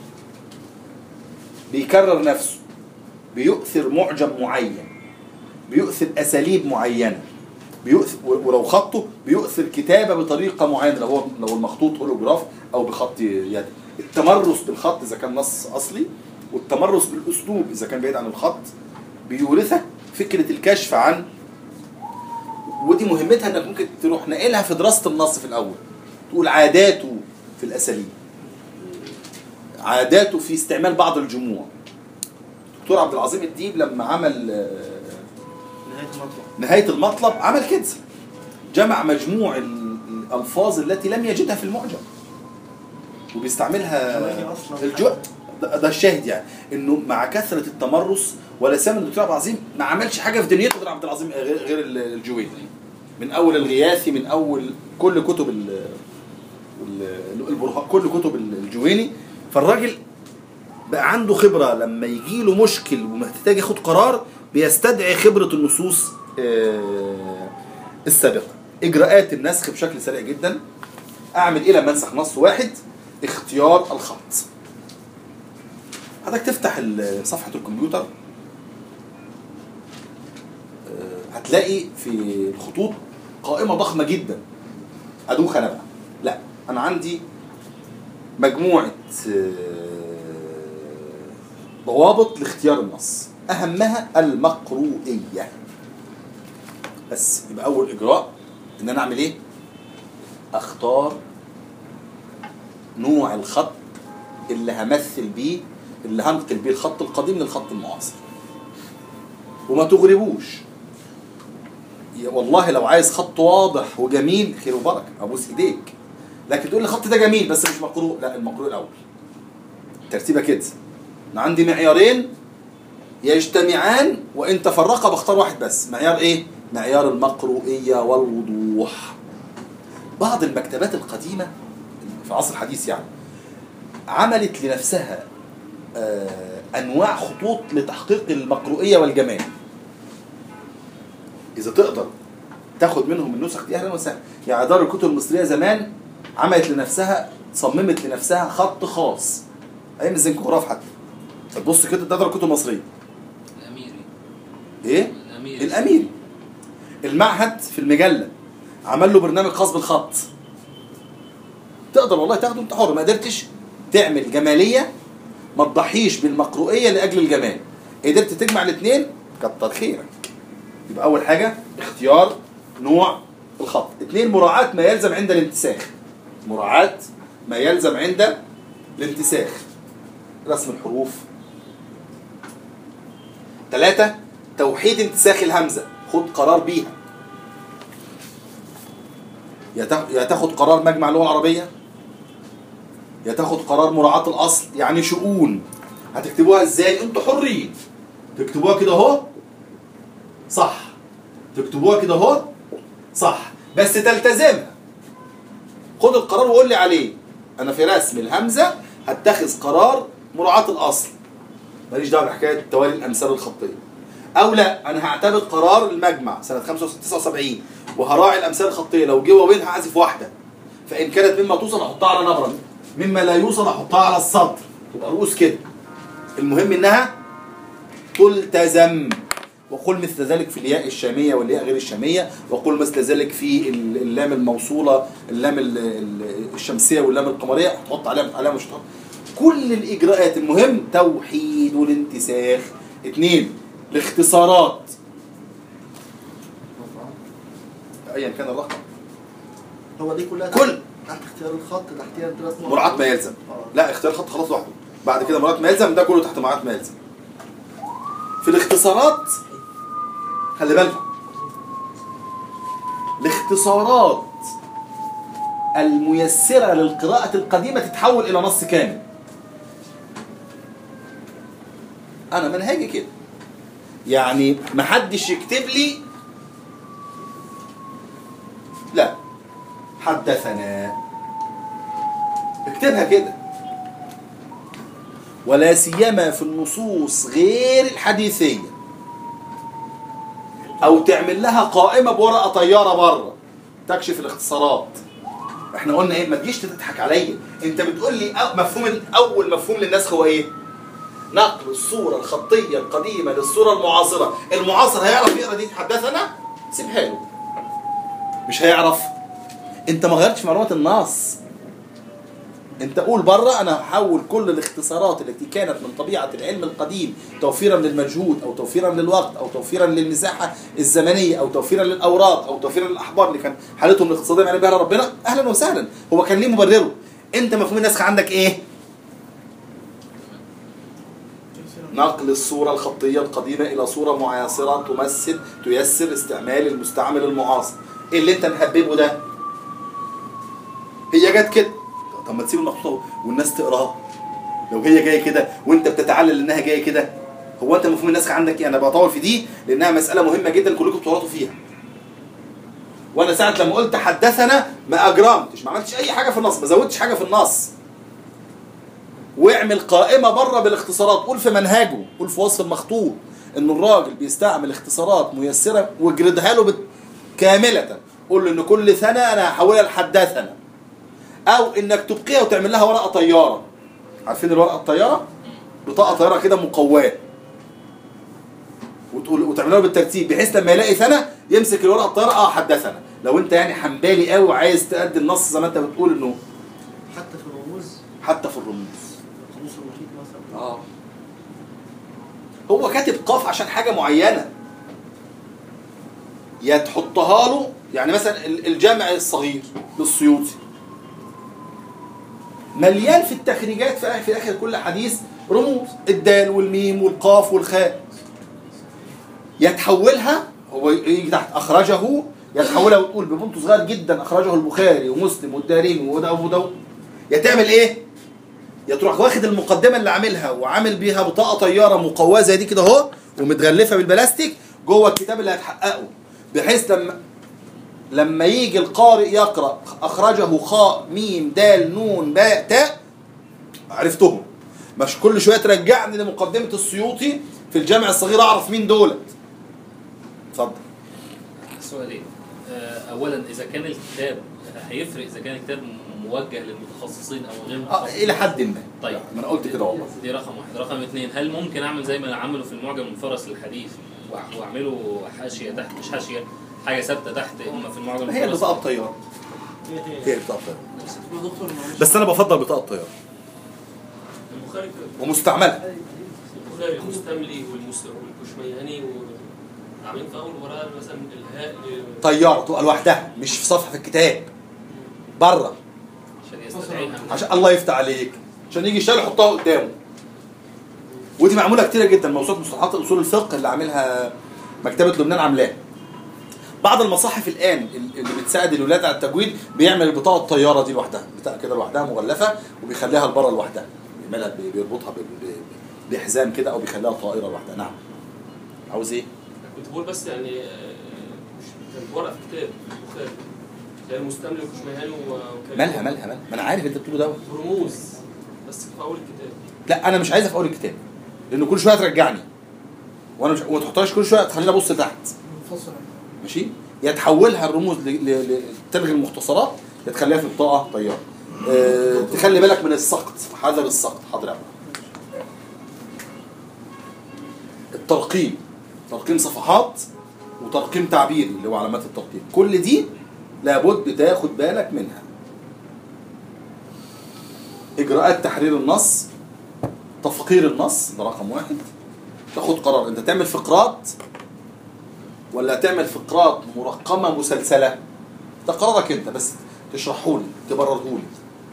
بيكرر نفسه بيؤثر معجم معين بيؤثر اساليب معينه بيؤثر ولو خطه بيؤثر كتابه بطريقه معينه لو هو لو المخطوط هولوجراف او بخط يدي التمرس بالخط اذا كان نص اصلي والتمرس بالاسلوب اذا كان بعيد عن الخط بيورثك فكره الكشف عن ودي مهمتها انك ممكن تروح ناقلها في دراسه النص في الاول تقول عاداته في الاساليب عاداته في استعمال بعض الجموع دكتور عبد العظيم الديب لما عمل آه، نهايه المطلب نهاية المطلب عمل كده جمع مجموع ال- الألفاظ التي لم يجدها في المعجم وبيستعملها الجويني أصلاً. الجو... ده, ده الشاهد يعني انه مع كثرة التمرس ولا سامن الدكتور عبد العظيم ما عملش حاجة في دنيته غير عبد العظيم غير, غير ال- الجويني من اول الغياثي من اول كل كتب ال ال- البرهان كل كتب الجويني فالراجل بقى عنده خبرة لما يجي له مشكل ومحتاج ياخد قرار بيستدعي خبرة النصوص آه، السابقة إجراءات النسخ بشكل سريع جدا أعمل إيه لما أنسخ نص واحد اختيار الخط حضرتك تفتح ال- صفحة الكمبيوتر آه، هتلاقي في الخطوط قائمة ضخمة جدا أدوخ أنا بقى لا أنا عندي مجموعة آه، ضوابط لاختيار النص أهمها المقروئية بس يبقى أول إجراء إن أنا أعمل إيه؟ أختار نوع الخط اللي همثل بيه اللي هنقل بيه الخط القديم للخط المعاصر وما تغربوش يا والله لو عايز خط واضح وجميل خير وبركه ابوس ايديك لكن تقول لي الخط ده جميل بس مش مقروء لا المقروء الاول ترتيبه كده انا عندي معيارين يجتمعان وان تفرقا بختار واحد بس معيار ايه معيار المقروئيه والوضوح بعض المكتبات القديمه في العصر الحديث يعني عملت لنفسها آه، انواع خطوط لتحقيق المقروئيه والجمال اذا تقدر تاخد منهم النسخ دي اهلا وسهلا يعني دار الكتب المصريه زمان عملت لنفسها صممت لنفسها خط خاص ايام الزنكوغراف حتى تبص كده ده دار الكتب المصريه الاميري ايه الاميري الاميري المعهد في المجله عمل له برنامج خاص بالخط تقدر والله تاخده انت حر ما قدرتش تعمل جماليه ما تضحيش بالمقروئيه لاجل الجمال قدرت تجمع الاثنين كتر خيرك يبقى اول حاجه اختيار نوع الخط اثنين مراعاه ما يلزم عند الانتساخ مراعاه ما يلزم عند الانتساخ رسم الحروف ثلاثة توحيد انتساخ الهمزة خد قرار بيها يا تاخ- يا تاخد قرار مجمع اللغة العربية يا تاخد قرار مراعاة الأصل يعني شؤون هتكتبوها ازاي انتوا حرين تكتبوها كده اهو صح تكتبوها كده اهو صح بس تلتزمها خد القرار وقول لي عليه انا في رسم الهمزة هتخذ قرار مراعاة الأصل ماليش دعوه بحكايه توالي الامثال الخطيه او لا انا هعتبر قرار المجمع سنه 79 وهراعي الامثال الخطيه لو جه وبين هعزف واحده فان كانت مما توصل احطها على نبره مما لا يوصل احطها على السطر تبقى رؤوس كده المهم انها تلتزم وقل مثل ذلك في الياء الشامية والياء غير الشامية وقل مثل ذلك في ال- اللام الموصولة اللام ال- ال- الشمسية واللام القمرية تحط عليها عليها مش تحط كل الإجراءات المهم توحيد والانتساخ اثنين الاختصارات ايا كان الرقم هو دي كلها كل. تحت اختيار الخط تحتيها ثلاث نقط مراعاة ما يلزم آه. لا اختيار خط خلاص لوحده بعد كده مراعاة ما يلزم ده كله تحت مراعاة ما يلزم في الاختصارات خلي بالكم الاختصارات الميسرة للقراءة القديمة تتحول إلى نص كامل أنا منهجي كده يعني محدش يكتب لي لا حدثنا اكتبها كده ولا سيما في النصوص غير الحديثية أو تعمل لها قائمة بورقة طيارة بره تكشف الاختصارات احنا قلنا ايه ما تجيش تضحك عليا انت بتقول لي أو- مفهوم اول مفهوم للنسخ هو ايه نقل الصورة الخطية القديمة للصورة المعاصرة المعاصر هيعرف يقرا دي حدثنا سيبها له مش هيعرف انت ما غيرتش معلومات النص انت قول بره انا هحول كل الاختصارات التي كانت من طبيعه العلم القديم توفيرا للمجهود او توفيرا للوقت او توفيرا للمساحه الزمنيه او توفيرا للاوراق او توفيرا للاحبار اللي كان حالتهم الاقتصاديه يعني بها ربنا اهلا وسهلا هو كان ليه مبرره انت مفهوم النسخ عندك ايه نقل الصورة الخطية القديمة إلى صورة معاصرة تمثل تيسر استعمال المستعمل المعاصر إيه اللي أنت مهببه ده؟ هي جت كده طب ما تسيب المخطوطة والناس تقراها لو هي جاية كده وأنت بتتعلل إنها جاية كده هو أنت مفهوم الناس عندك إيه؟ أنا بطول في دي لأنها مسألة مهمة جدا كلكم بتورطوا فيها وانا ساعه لما قلت حدثنا ما اجرمتش ما عملتش اي حاجه في النص ما زودتش حاجه في النص واعمل قائمه بره بالاختصارات قول في منهجه قول في وصف المخطوط ان الراجل بيستعمل اختصارات ميسره واجردها له بت- كامله قول له ان كل سنه انا هحولها لحدثنا او انك تبقيها وتعمل لها ورقه طياره عارفين الورقه الطياره بطاقه طياره كده مقواه وتقول وتعملوها بالترتيب بحيث لما يلاقي سنه يمسك الورقه الطياره اه حدثنا لو انت يعني حنبالي قوي وعايز تأدي النص زي ما انت بتقول انه حتى في الرموز حتى في الرموز قاموس المحيط مثلا اه هو كاتب قاف عشان حاجه معينه يا تحطها له يعني مثلا ال- الجامع الصغير للسيوطي مليان في التخريجات في آخر- في اخر كل حديث رموز الدال والميم والقاف والخاء يتحولها هو يجي تحت اخرجه يتحولها وتقول ببنت صغير جدا اخرجه البخاري ومسلم والدارمي وده ابو داود يا تعمل ايه؟ يا تروح واخد المقدمه اللي عاملها وعامل بيها بطاقه طياره مقواه زي دي كده اهو ومتغلفه بالبلاستيك جوه الكتاب اللي هتحققه بحيث لما لما يجي القارئ يقرا اخرجه خاء ميم دال نون باء تاء عرفتهم مش كل شويه ترجعني لمقدمه السيوطي في الجامع الصغير اعرف مين دولت اتفضل سؤالين آه، اولا اذا كان الكتاب هيفرق اذا كان الكتاب موجه للمتخصصين او غير اه المتخصصين الى حد ما طيب. ما انا قلت كده والله دي رقم واحد رقم اثنين هل ممكن اعمل زي ما عملوا في المعجم المفرس للحديث وأع- واعمله حاشيه تحت مش حاشيه حاجه ثابته تحت هم في المعجم هي المفرس البطاقه الطياره هي هي هي البطاقه الطياره دكتور معلش بس انا بفضل بطاقه الطياره البخاري كده. ومستعمله البخاري المستملي والمس- والكشميهاني عاملين في اول ورقه مثلا الهاء طياره تبقى لوحدها مش في صفحه في الكتاب بره عشان يستدعيها عشان الله يفتح عليك عشان يجي الشارع يحطها قدامه ودي معموله كتيره جدا موسوعه مصطلحات اصول الفقه اللي عاملها مكتبه لبنان عاملاها بعض المصاحف الان اللي بتساعد الولاد على التجويد بيعمل البطاقه الطياره دي لوحدها بتاع كده لوحدها مغلفه وبيخليها لبره لوحدها بيعملها بي- بيربطها ب- ب- بحزام كده او بيخليها طائره لوحدها نعم عاوز ايه كنت بقول بس يعني آه، مش كان ورقه في كتاب البخاري زي المستملي والكشميهاني و- وكان مالها مالها مالها ما انا عارف انت بتقوله دوت رموز بس في اول الكتاب لا انا مش عايزها في اول الكتاب لانه كل شويه ترجعني وانا مش وما تحطهاش كل شويه تخليني ابص تحت منفصل ماشي يا تحولها الرموز ل- ل- ل- تلغي المختصرات يا تخليها في بطاقه طياره أه تخلي بالك من السقط حذر السقط حاضر يا عم. الترقيم ترقيم صفحات وترقيم تعبيري اللي هو علامات الترقيم كل دي لابد تاخد بالك منها اجراءات تحرير النص تفقير النص ده رقم واحد تاخد قرار انت تعمل فقرات ولا تعمل فقرات مرقمه مسلسله ده قرارك انت بس تشرحه لي تبرره لي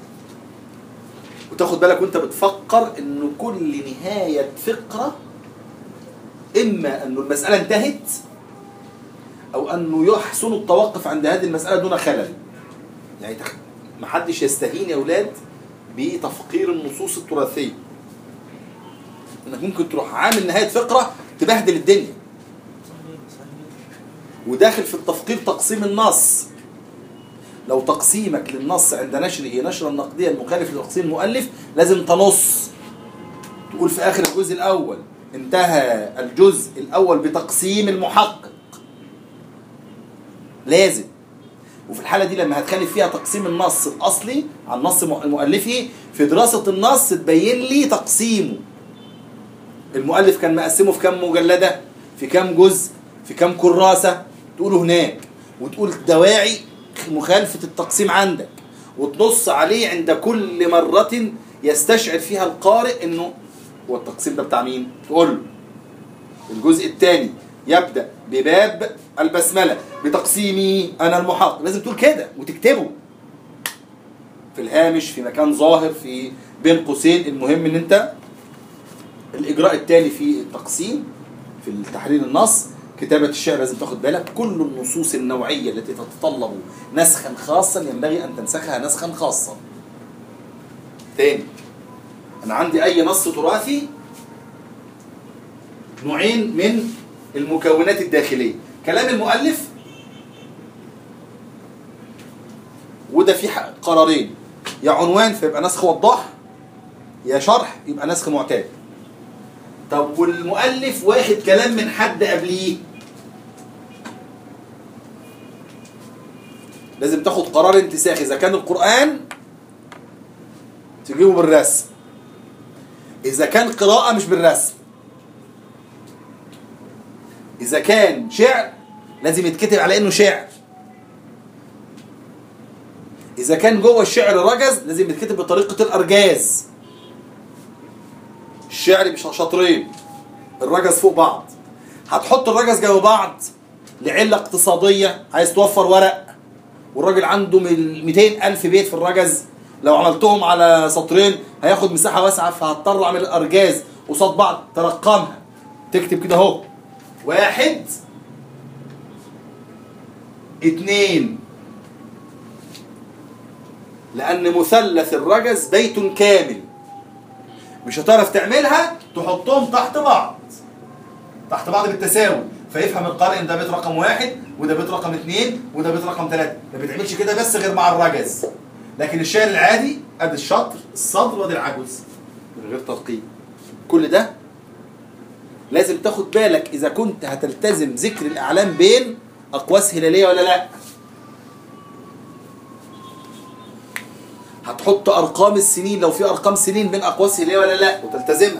وتاخد بالك وانت بتفكر انه كل نهايه فقره اما انه المساله انتهت او انه يحسن التوقف عند هذه المساله دون خلل يعني تخ... محدش يستهين يا اولاد بتفقير النصوص التراثيه انك ممكن تروح عامل نهايه فقره تبهدل الدنيا صحيح صحيح وداخل في التفقير تقسيم النص لو تقسيمك للنص عند نشره نشرا نقديا مخالف لتقسيم المؤلف لازم تنص تقول في اخر الجزء الاول انتهى الجزء الاول بتقسيم المحقق لازم وفي الحاله دي لما هتخالف فيها تقسيم النص الاصلي عن نص مؤلفه في دراسه النص تبين لي تقسيمه المؤلف كان مقسمه في كام مجلده في كام جزء في كام كراسه تقوله هناك وتقول دواعي مخالفه التقسيم عندك وتنص عليه عند كل مره يستشعر فيها القارئ انه هو التقسيم ده بتاع مين تقول له الجزء الثاني يبدا بباب البسمله بتقسيمي انا المحقق لازم تقول كده وتكتبه في الهامش في مكان ظاهر في بين قوسين المهم ان انت الإجراء التالي في التقسيم في التحرير النص كتابة الشعر لازم تاخد بالك كل النصوص النوعية التي تتطلب نسخا خاصا ينبغي أن تنسخها نسخا خاصا تاني أنا عندي أي نص تراثي نوعين من المكونات الداخلية كلام المؤلف وده في ح- قرارين يا عنوان فيبقى نسخ وضاح يا شرح يبقى نسخ معتاد طب والمؤلف واخد كلام من حد قبليه لازم تاخد قرار انتساخ اذا كان القرآن تجيبه بالرسم اذا كان قراءة مش بالرسم اذا كان شعر لازم يتكتب على انه شعر اذا كان جوه الشعر رجز لازم يتكتب بطريقة الارجاز الشعر مش شطرين الرجز فوق بعض هتحط الرجز جنب بعض لعلة اقتصادية عايز توفر ورق والراجل عنده من 200 ألف بيت في الرجز لو عملتهم على سطرين هياخد مساحة واسعة فهضطر أعمل الأرجاز قصاد بعض ترقمها تكتب كده أهو واحد اتنين لأن مثلث الرجز بيت كامل مش هتعرف تعملها تحطهم تحت بعض تحت بعض بالتساوي فيفهم القارئ ان ده بيت رقم واحد وده بيت رقم اثنين وده بيت رقم ثلاثة ما بيتعملش كده بس غير مع الرجز لكن الشعر العادي ادي الشطر الصدر وادي العجوز من غير ترقيم كل ده لازم تاخد بالك اذا كنت هتلتزم ذكر الاعلام بين اقواس هلاليه ولا لا هتحط ارقام السنين لو في ارقام سنين بين اقواس هلاليه ولا لا وتلتزمها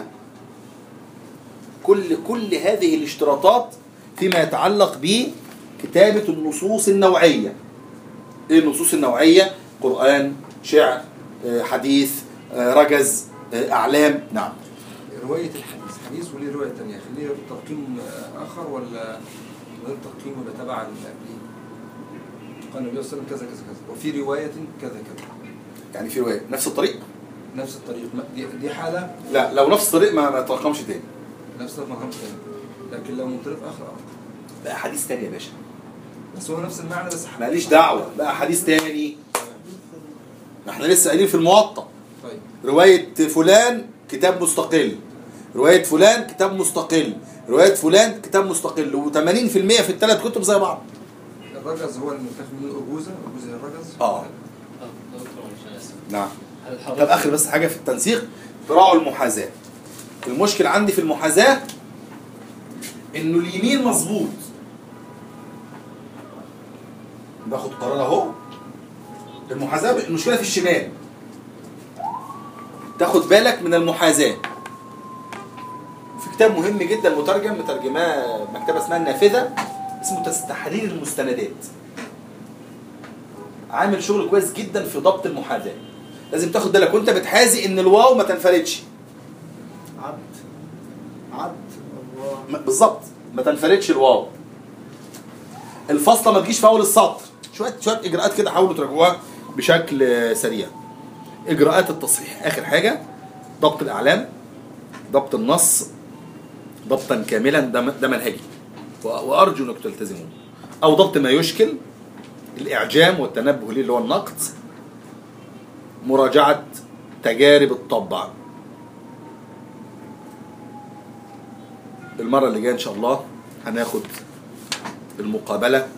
كل كل هذه الاشتراطات فيما يتعلق بكتابه النصوص النوعيه ايه النصوص النوعيه قران شعر آه، حديث آه، رجز آه، اعلام نعم رواية الحديث حديث وليه رواية تانية خليه ترقيم آخر ولا غير ترقيم ولا تبع اللي قبليه قال النبي صلى الله عليه وسلم كذا كذا كذا وفي رواية كذا كذا يعني في روايه نفس الطريق نفس الطريق ما- دي, دي حالة لا لو نفس الطريق ما ما ترقمش تاني نفس المقام تاني لكن لو من طريق آخر آه. بقى حديث تاني يا باشا بس هو نفس المعنى بس حاجة. ماليش دعوه بقى حديث تاني ما احنا لسه قايلين في الموطأ طيب رواية فلان كتاب مستقل رواية فلان كتاب مستقل رواية فلان كتاب مستقل و80% في الثلاث كتب زي بعض الرجز هو اللي متاخد منه أرجوزة أرجوزة الرجز اه آه، دكتور مش اسف نعم هل طب حضرتك اخر بس حاجة في التنسيق تراعوا المحاذاة المشكلة عندي في المحاذاة انه اليمين مظبوط باخد قرار اهو المحاذاة المشكلة في الشمال تاخد بالك من المحاذاة في كتاب مهم جدا مترجم مترجماه مكتبة اسمها النافذة اسمه تس- تحرير المستندات عامل شغل كويس جدا في ضبط المحاذاة لازم تاخد بالك وانت بتحازي ان الواو ما تنفردش عبد عبد الله م- بالظبط ما تنفردش الواو الفاصله ما تجيش في اول السطر شويه شويه اجراءات كده حاولوا تراجعوها بشكل آه، سريع اجراءات التصحيح اخر حاجه ضبط الاعلام ضبط النص ضبطا كاملا ده م- ده منهجي و- وارجو انك تلتزموه او ضبط ما يشكل الاعجام والتنبه ليه اللي هو النقد مراجعه تجارب الطبع المرة اللي جاية إن شاء الله هناخد المقابلة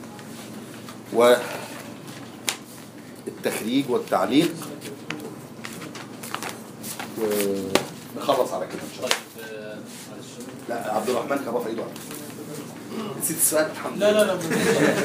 والتخريج والتعليق ونخلص على كده إن شاء الله طيب آه، معلش لا عبد الرحمن كان رافع ايده على نسيت السؤال الحمد لا لله لا لا في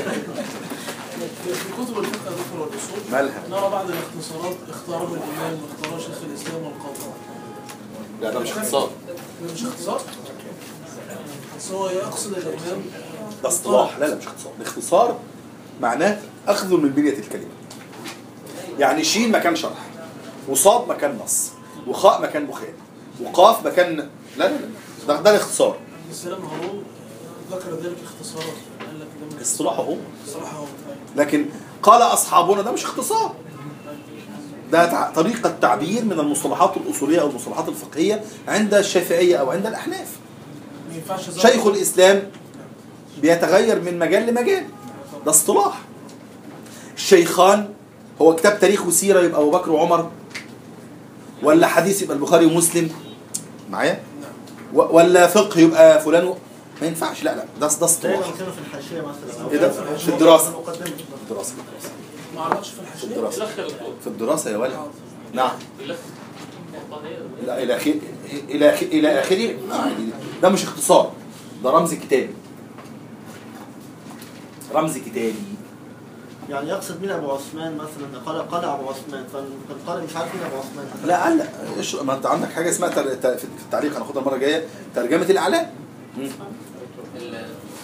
في كتب الفقه يا دكتور والاصول مالها نرى بعض الاختصارات اختاره الامام واختاره شيخ الاسلام والقاضي لا ده مش اختصار ده مش اختصار بس هو يقصد الامام ده اصطلاح لا لا مش اختصار الاختصار معناه اخذ من بنية الكلمة يعني شين مكان شرح وصاد مكان نص وخاء مكان بخاري وقاف مكان لا لا لا ده, ده الاختصار السلام هارون ذكر ذلك اختصارا قال لك ده من اصطلاحه هو صراحه هو لكن قال اصحابنا ده مش اختصار ده تع- طريقة تعبير من المصطلحات الأصولية أو المصطلحات الفقهية عند الشافعية أو عند الأحناف ما ينفعش زي- شيخ الإسلام بيتغير من مجال لمجال ده اصطلاح الشيخان هو كتاب تاريخ وسيرة يبقى أبو بكر وعمر ولا حديث يبقى البخاري ومسلم معايا و- ولا فقه يبقى فلان و... ما ينفعش لا لا ده ده زي اصطلاح لما كانوا في الحاشيه مثلا أو إيه ده؟ في في الدراسة. المقدمة. في الدراسة في الدراسة ما اعرفش في في الحاشيه الدراسة الاخ يا دكتور في الدراسة يا ولد نعم الاخ والله هي- لا الى اخره الى آخر- الى اخره عادي. ده مش اختصار ده رمز كتابي رمز كتابي يعني يقصد مين ابو عثمان مثلا قال قال ابو عثمان فالقارئ مش عارف مين ابو عثمان لا لا اشرب ما انت عندك حاجه اسمها تر... ت- في التعليق هناخدها المره الجايه ترجمه الاعلام مم. ال-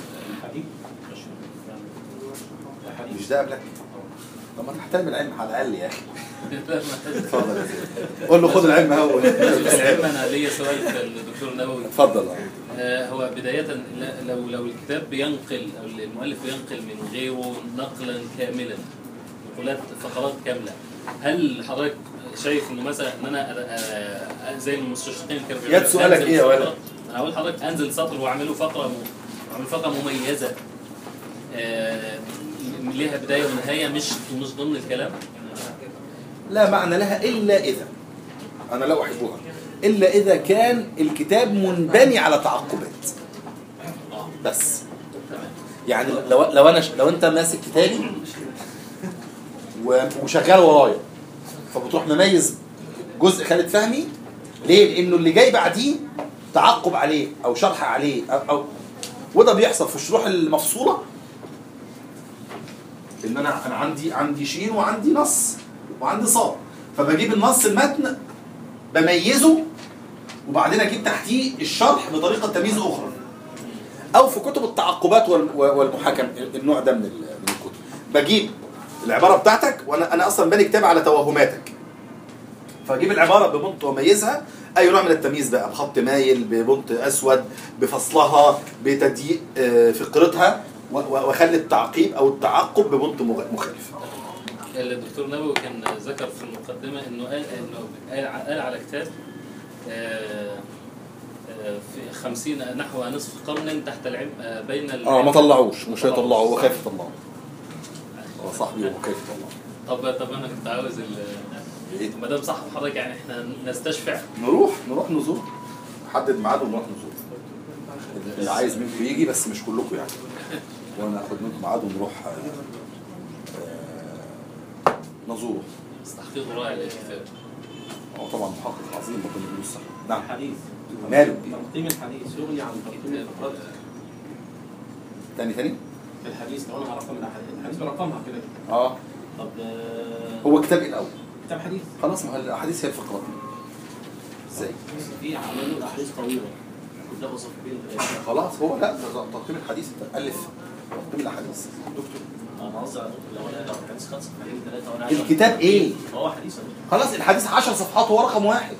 مش ده قبلك طب ما تحترم العلم على الاقل يا اخي لا، ما- اتفضل يا سيدي. قول له خد العلم اهو العلم انا ليا سؤال في الدكتور النووي اتفضل آه، هو بداية لا- لو لو الكتاب بينقل أو المؤلف بينقل من غيره نقلا كاملا نقولات فقرات كاملة هل حضرتك شايف إنه مثلا إن أنا أ- أ- زي المستشرقين كانوا بيقولوا يد سؤالك أنزل إيه يا فقرة؟ ولد؟ أنا هقول لحضرتك أنزل سطر وأعمله فقرة م- أعمل فقرة مميزة آه، ليها بداية ونهاية مش مش ضمن الكلام لا معنى لها الا اذا انا لا احبها الا اذا كان الكتاب منبني على تعقبات بس يعني لو لو انا لو انت ماسك كتابي و- وشغال ورايا فبتروح مميز جزء خالد فهمي ليه؟ لانه اللي جاي بعديه تعقب عليه او شرح عليه او, أو وده بيحصل في الشروح المفصوله ان انا انا عندي عندي شين وعندي نص وعندي صاد فبجيب النص المتن بميزه وبعدين اجيب تحتيه الشرح بطريقه تمييز اخرى او في كتب التعقبات وال- والمحاكم النوع ده من ال- من الكتب بجيب العباره بتاعتك وانا انا اصلا باني كتاب على توهماتك فاجيب العباره ببنط واميزها اي نوع من التمييز بقى بخط مايل ببنط اسود بفصلها بتضييق آه، فقرتها و- و- واخلي التعقيب او التعقب ببنط مغ- مخالف الدكتور نبوي كان ذكر في المقدمة انه قال انه قال ع- قال على كتاب آه، آه، في خمسين نحو نصف قرن تحت العلم آه، بين ال- اه ما طلعوش مش هيطلعوه هو خايف يطلعه هو صاحبي هو خايف يطلعه طب طب انا كنت عاوز إيه؟ ما دام صح حضرتك يعني احنا نستشفع نروح نروح نزور حدد ميعاد ونروح نزور اللي عايز منكم يجي بس مش كلكم يعني وانا اخد منكم ميعاد ونروح آه، آه، نزوره تحقيق رائع للكتاب هو طبعا محقق عظيم ربنا يديله الصحه نعم الحديث ماله تقديم الحديث يغني عن تقديم الافراد تاني تاني في الحديث لو انا هرقم الاحاديث الحديث برقمها كده اه طب آه، هو كتاب ايه الاول كتاب حديث خلاص ما هو الاحاديث هي الفقرات ازاي في عملوا الاحاديث طويله كتاب صفحتين ثلاثه خلاص هو لا ده تقييم الحديث انت الف تقييم الاحاديث دكتور انا قصدي على دكتور لو انا لو الحديث خد صفحتين ثلاثه وانا عايز الكتاب ايه هو حديث أهو. خلاص الحديث 10 صفحات هو رقم واحد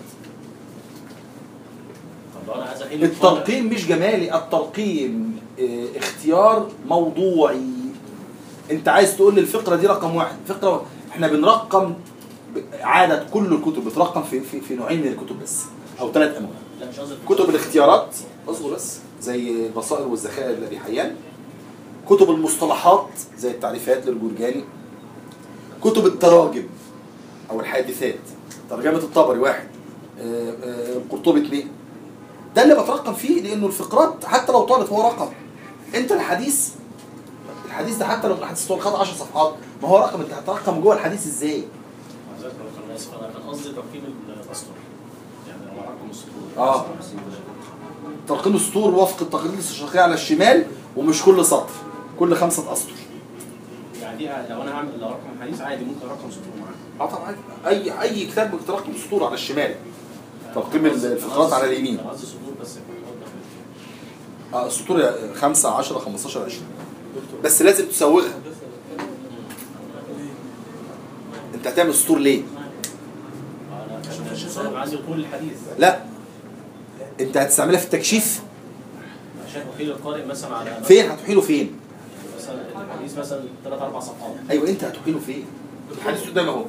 طب لو انا عايز احل الترقيم مش جمالي الترقيم اه، اختيار موضوعي انت عايز تقول لي الفقره دي رقم واحد فقره احنا بنرقم ب- عاده كل الكتب بترقم في في, في نوعين من الكتب بس او ثلاث انواع لا مش قصدي كتب الاختيارات اصبر بس زي البصائر والذخائر الذي حيان كتب المصطلحات زي التعريفات للجرجاني كتب التراجم او الحادثات ترجمه الطبري واحد آه، آه، القرطبي اثنين ده اللي بترقم فيه لانه الفقرات حتى لو طالت هو رقم انت الحديث الحديث ده حتى لو الحديث طول خد 10 صفحات ما هو رقم انت هترقم جوه الحديث ازاي؟ معذرة لو كان اسف انا كان قصدي ترقيم الاسطر يعني لو رقم السطور آه. ترقيم السطور وفق التقرير الاستشراقي على الشمال ومش كل سطر كل خمسة أسطر يعني دي لو انا هعمل لو رقم حديث عادي ممكن رقم سطور معاه اه طبعا اي اي كتاب بترقم سطور على الشمال ترقيم الفقرات على اليمين انا قصدي سطور بس اه السطور 5 10 15 20 بس لازم تسوغها انت هتعمل سطور ليه؟ انا كان أنا عندي طول الحديث لا انت هتستعملها في التكشيف عشان احيل القارئ مثلا على فين هتحيله فين؟ مثلا الحديث مثلا ثلاث اربع صفحات ايوه انت هتحيله فين؟ الحديث قدام اهو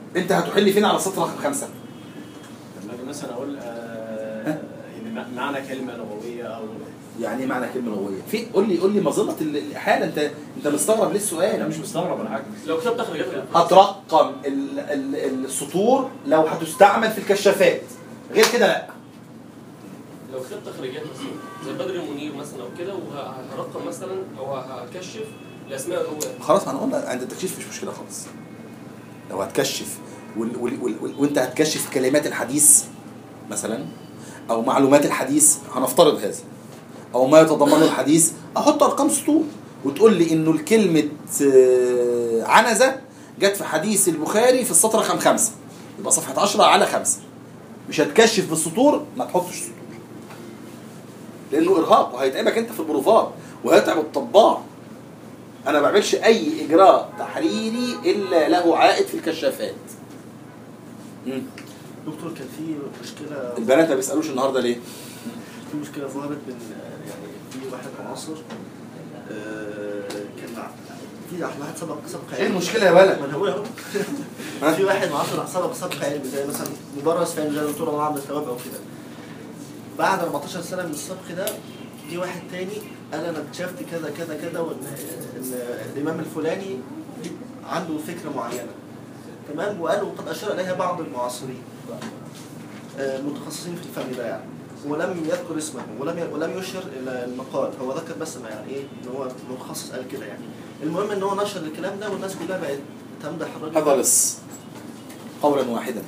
انت هتحل لي فين على السطر رقم خمسه لما اجي مثلا اقول آه، يعني مع- معنى كلمه لغويه او يعني ايه معنى كلمه لغويه في قول لي قول لي مظله ال- الاحاله انت انت مستغرب ليه السؤال انا مش مستغرب ولا حاجه لو كتبت تخريجات هترقم ال- ال- السطور لو هتستعمل في الكشافات غير كده لا لو كتبت تخريجات مثلا زي بدر المنير مثلا او كده وهرقم مثلا او هكشف الاسماء الرواة خلاص ما انا قلنا عند التكشيف مش مشكله خالص لو هتكشف وال وال وال وال وانت هتكشف كلمات الحديث مثلا او معلومات الحديث هنفترض هذا او ما يتضمنه الحديث احط ارقام سطور وتقول لي انه الكلمه آه، عنزه جت في حديث البخاري في السطر رقم خمسه يبقى صفحه 10 على خمسه مش هتكشف بالسطور ما تحطش سطور لانه ارهاق وهيتعبك انت في البروفات وهيتعب الطباع انا ما بعملش اي اجراء تحريري الا له عائد في الكشافات مم. دكتور كان في مشكله البنات ما بيسالوش النهارده ليه في مشكله ظهرت بين يعني في واحد معاصر آه، كان ع- في واحد سبق سبق ايه المشكله يا ولد ما انا هقول اهو ها؟ في واحد معاصر سبق سبق علم زي مثلا مدرس في علم زي دكتور الله عبد الثواب او كده بعد 14 سنه من السبق ده جه واحد تاني قال انا اكتشفت كذا كذا كذا وان ان الامام الفلاني عنده فكره معينه تمام وقال وقد اشار اليها بعض المعاصرين آه، متخصصين في الفن ده يعني ولم يذكر اسمه ولم ي- ولم يشر الى المقال هو ذكر بس ما يعني ايه ان هو متخصص قال كده يعني المهم ان هو نشر الكلام ده والناس كلها بقت تمدح الراجل هذا ده. لص قولا واحدا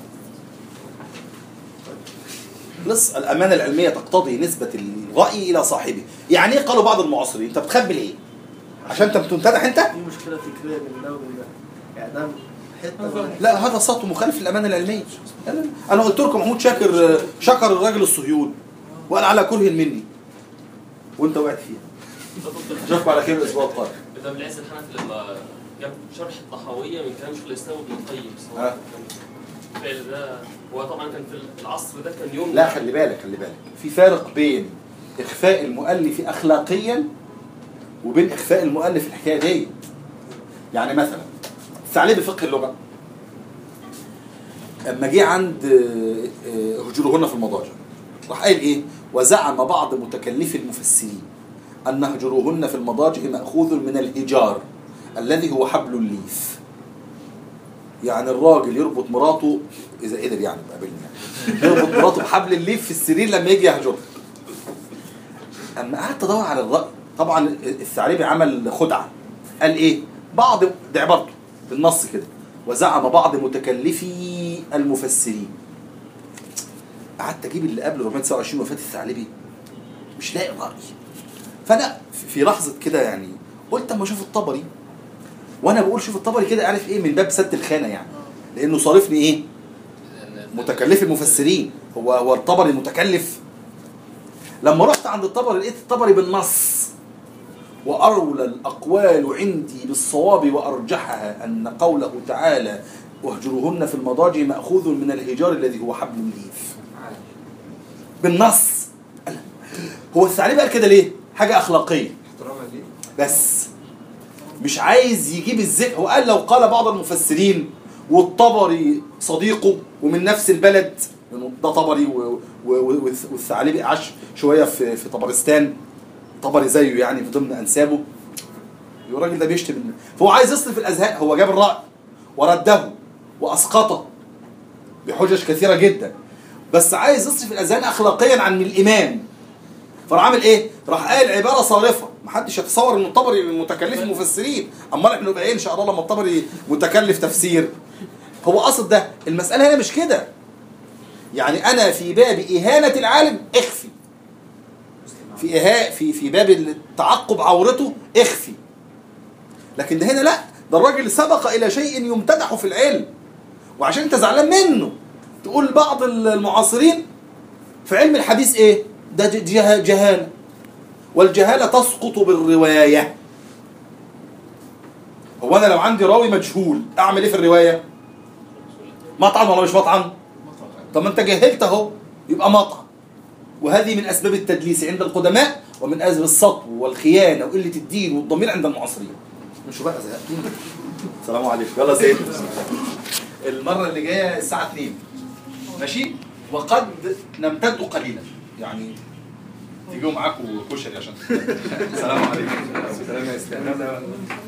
لص الامانه العلميه تقتضي نسبه الراي الى صاحبه يعني ايه قالوا بعض المعاصرين انت بتخبي ليه عشان انت بتمتدح انت في مشكله فكريه من ده ومن ده يعني ده حته ولا لا هذا صوت مخالف للامانه العلميه لا، لا، لا. انا قلت لكم محمود شاكر آه، شكر الراجل الصهيوني وقال على كره مني وانت وقعت فيها اشوفكم على خير الاسبوع القادم ده بالعز الحنفي لما جاب شرح الطحاويه من كلام شيخ الاسلام ابن القيم آه. الفعل ده هو طبعا كان في العصر ده كان يوم لا خلي بالك خلي بالك في فارق بين اخفاء المؤلف اخلاقيا وبين اخفاء المؤلف الحكايه دي يعني مثلا تعليم بفقه اللغه اما جه عند آه، آه، هجورهن في المضاجع راح قايل ايه وزعم بعض متكلفي المفسرين ان هجروهن في المضاجع ماخوذ من الهجار الذي هو حبل الليف يعني الراجل يربط مراته اذا قدر يعني بقابلني يعني يربط مراته بحبل الليف في السرير لما يجي يهجرها اما قعدت ادور على الراي طبعا الثعلبي عمل خدعه قال ايه بعض ده عبارته بالنص كده وزعم بعض متكلفي المفسرين قعدت اجيب اللي قبل 429 وفاه الثعلبي مش لاقي راي فانا في لحظه كده يعني قلت اما اشوف الطبري وانا بقول شوف الطبري كده عارف ايه من باب سد الخانه يعني لانه صارفني ايه متكلف المفسرين هو هو الطبري متكلف لما رحت عند الطبري لقيت الطبري بالنص وأولى الأقوال عندي بالصواب وأرجحها أن قوله تعالى واهجروهن في المضاجع مأخوذ من الهجار الذي هو حبل الليف بالنص قال هو الثعلبي قال كده ليه؟ حاجة أخلاقية احتراما ليه؟ بس مش عايز يجيب الذكر هو قال لو قال بعض المفسرين والطبري صديقه ومن نفس البلد لأنه ده طبري و- و- و- والثعلبي عاش شويه في في طبرستان طبري زيه يعني في ضمن انسابه الراجل ده بيشتم الناس. فهو عايز يصرف الاذهان هو جاب الراي ورده واسقطه بحجج كثيره جدا بس عايز يصرف الاذهان اخلاقيا عن الامام فراح عامل ايه؟ راح قال عباره صارفه محدش يتصور ان الطبري من متكلف المفسرين امال احنا نبقى ايه ان شاء الله لما الطبري متكلف تفسير هو قصد ده المساله هنا مش كده يعني انا في باب اهانه العالم اخفي في إها في في باب تعقب عورته اخفي لكن ده هنا لا ده الراجل سبق الى شيء يمتدح في العلم وعشان انت زعلان منه تقول بعض المعاصرين في علم الحديث ايه ده ج- جه- جهاله والجهاله تسقط بالروايه هو انا لو عندي راوي مجهول اعمل ايه في الروايه مطعن ولا مش مطعن طب ما انت جهلت اهو يبقى مطعن وهذه من اسباب التدليس عند القدماء ومن اسباب السطو والخيانه وقله الدين والضمير عند المعاصرين نشوف بقى زهقتوني السلام عليكم يلا سيد المره اللي جايه الساعه 2 ماشي وقد نمتد قليلا يعني تيجوا معاكم كشري عشان سلام عليكم سلام يا اسلام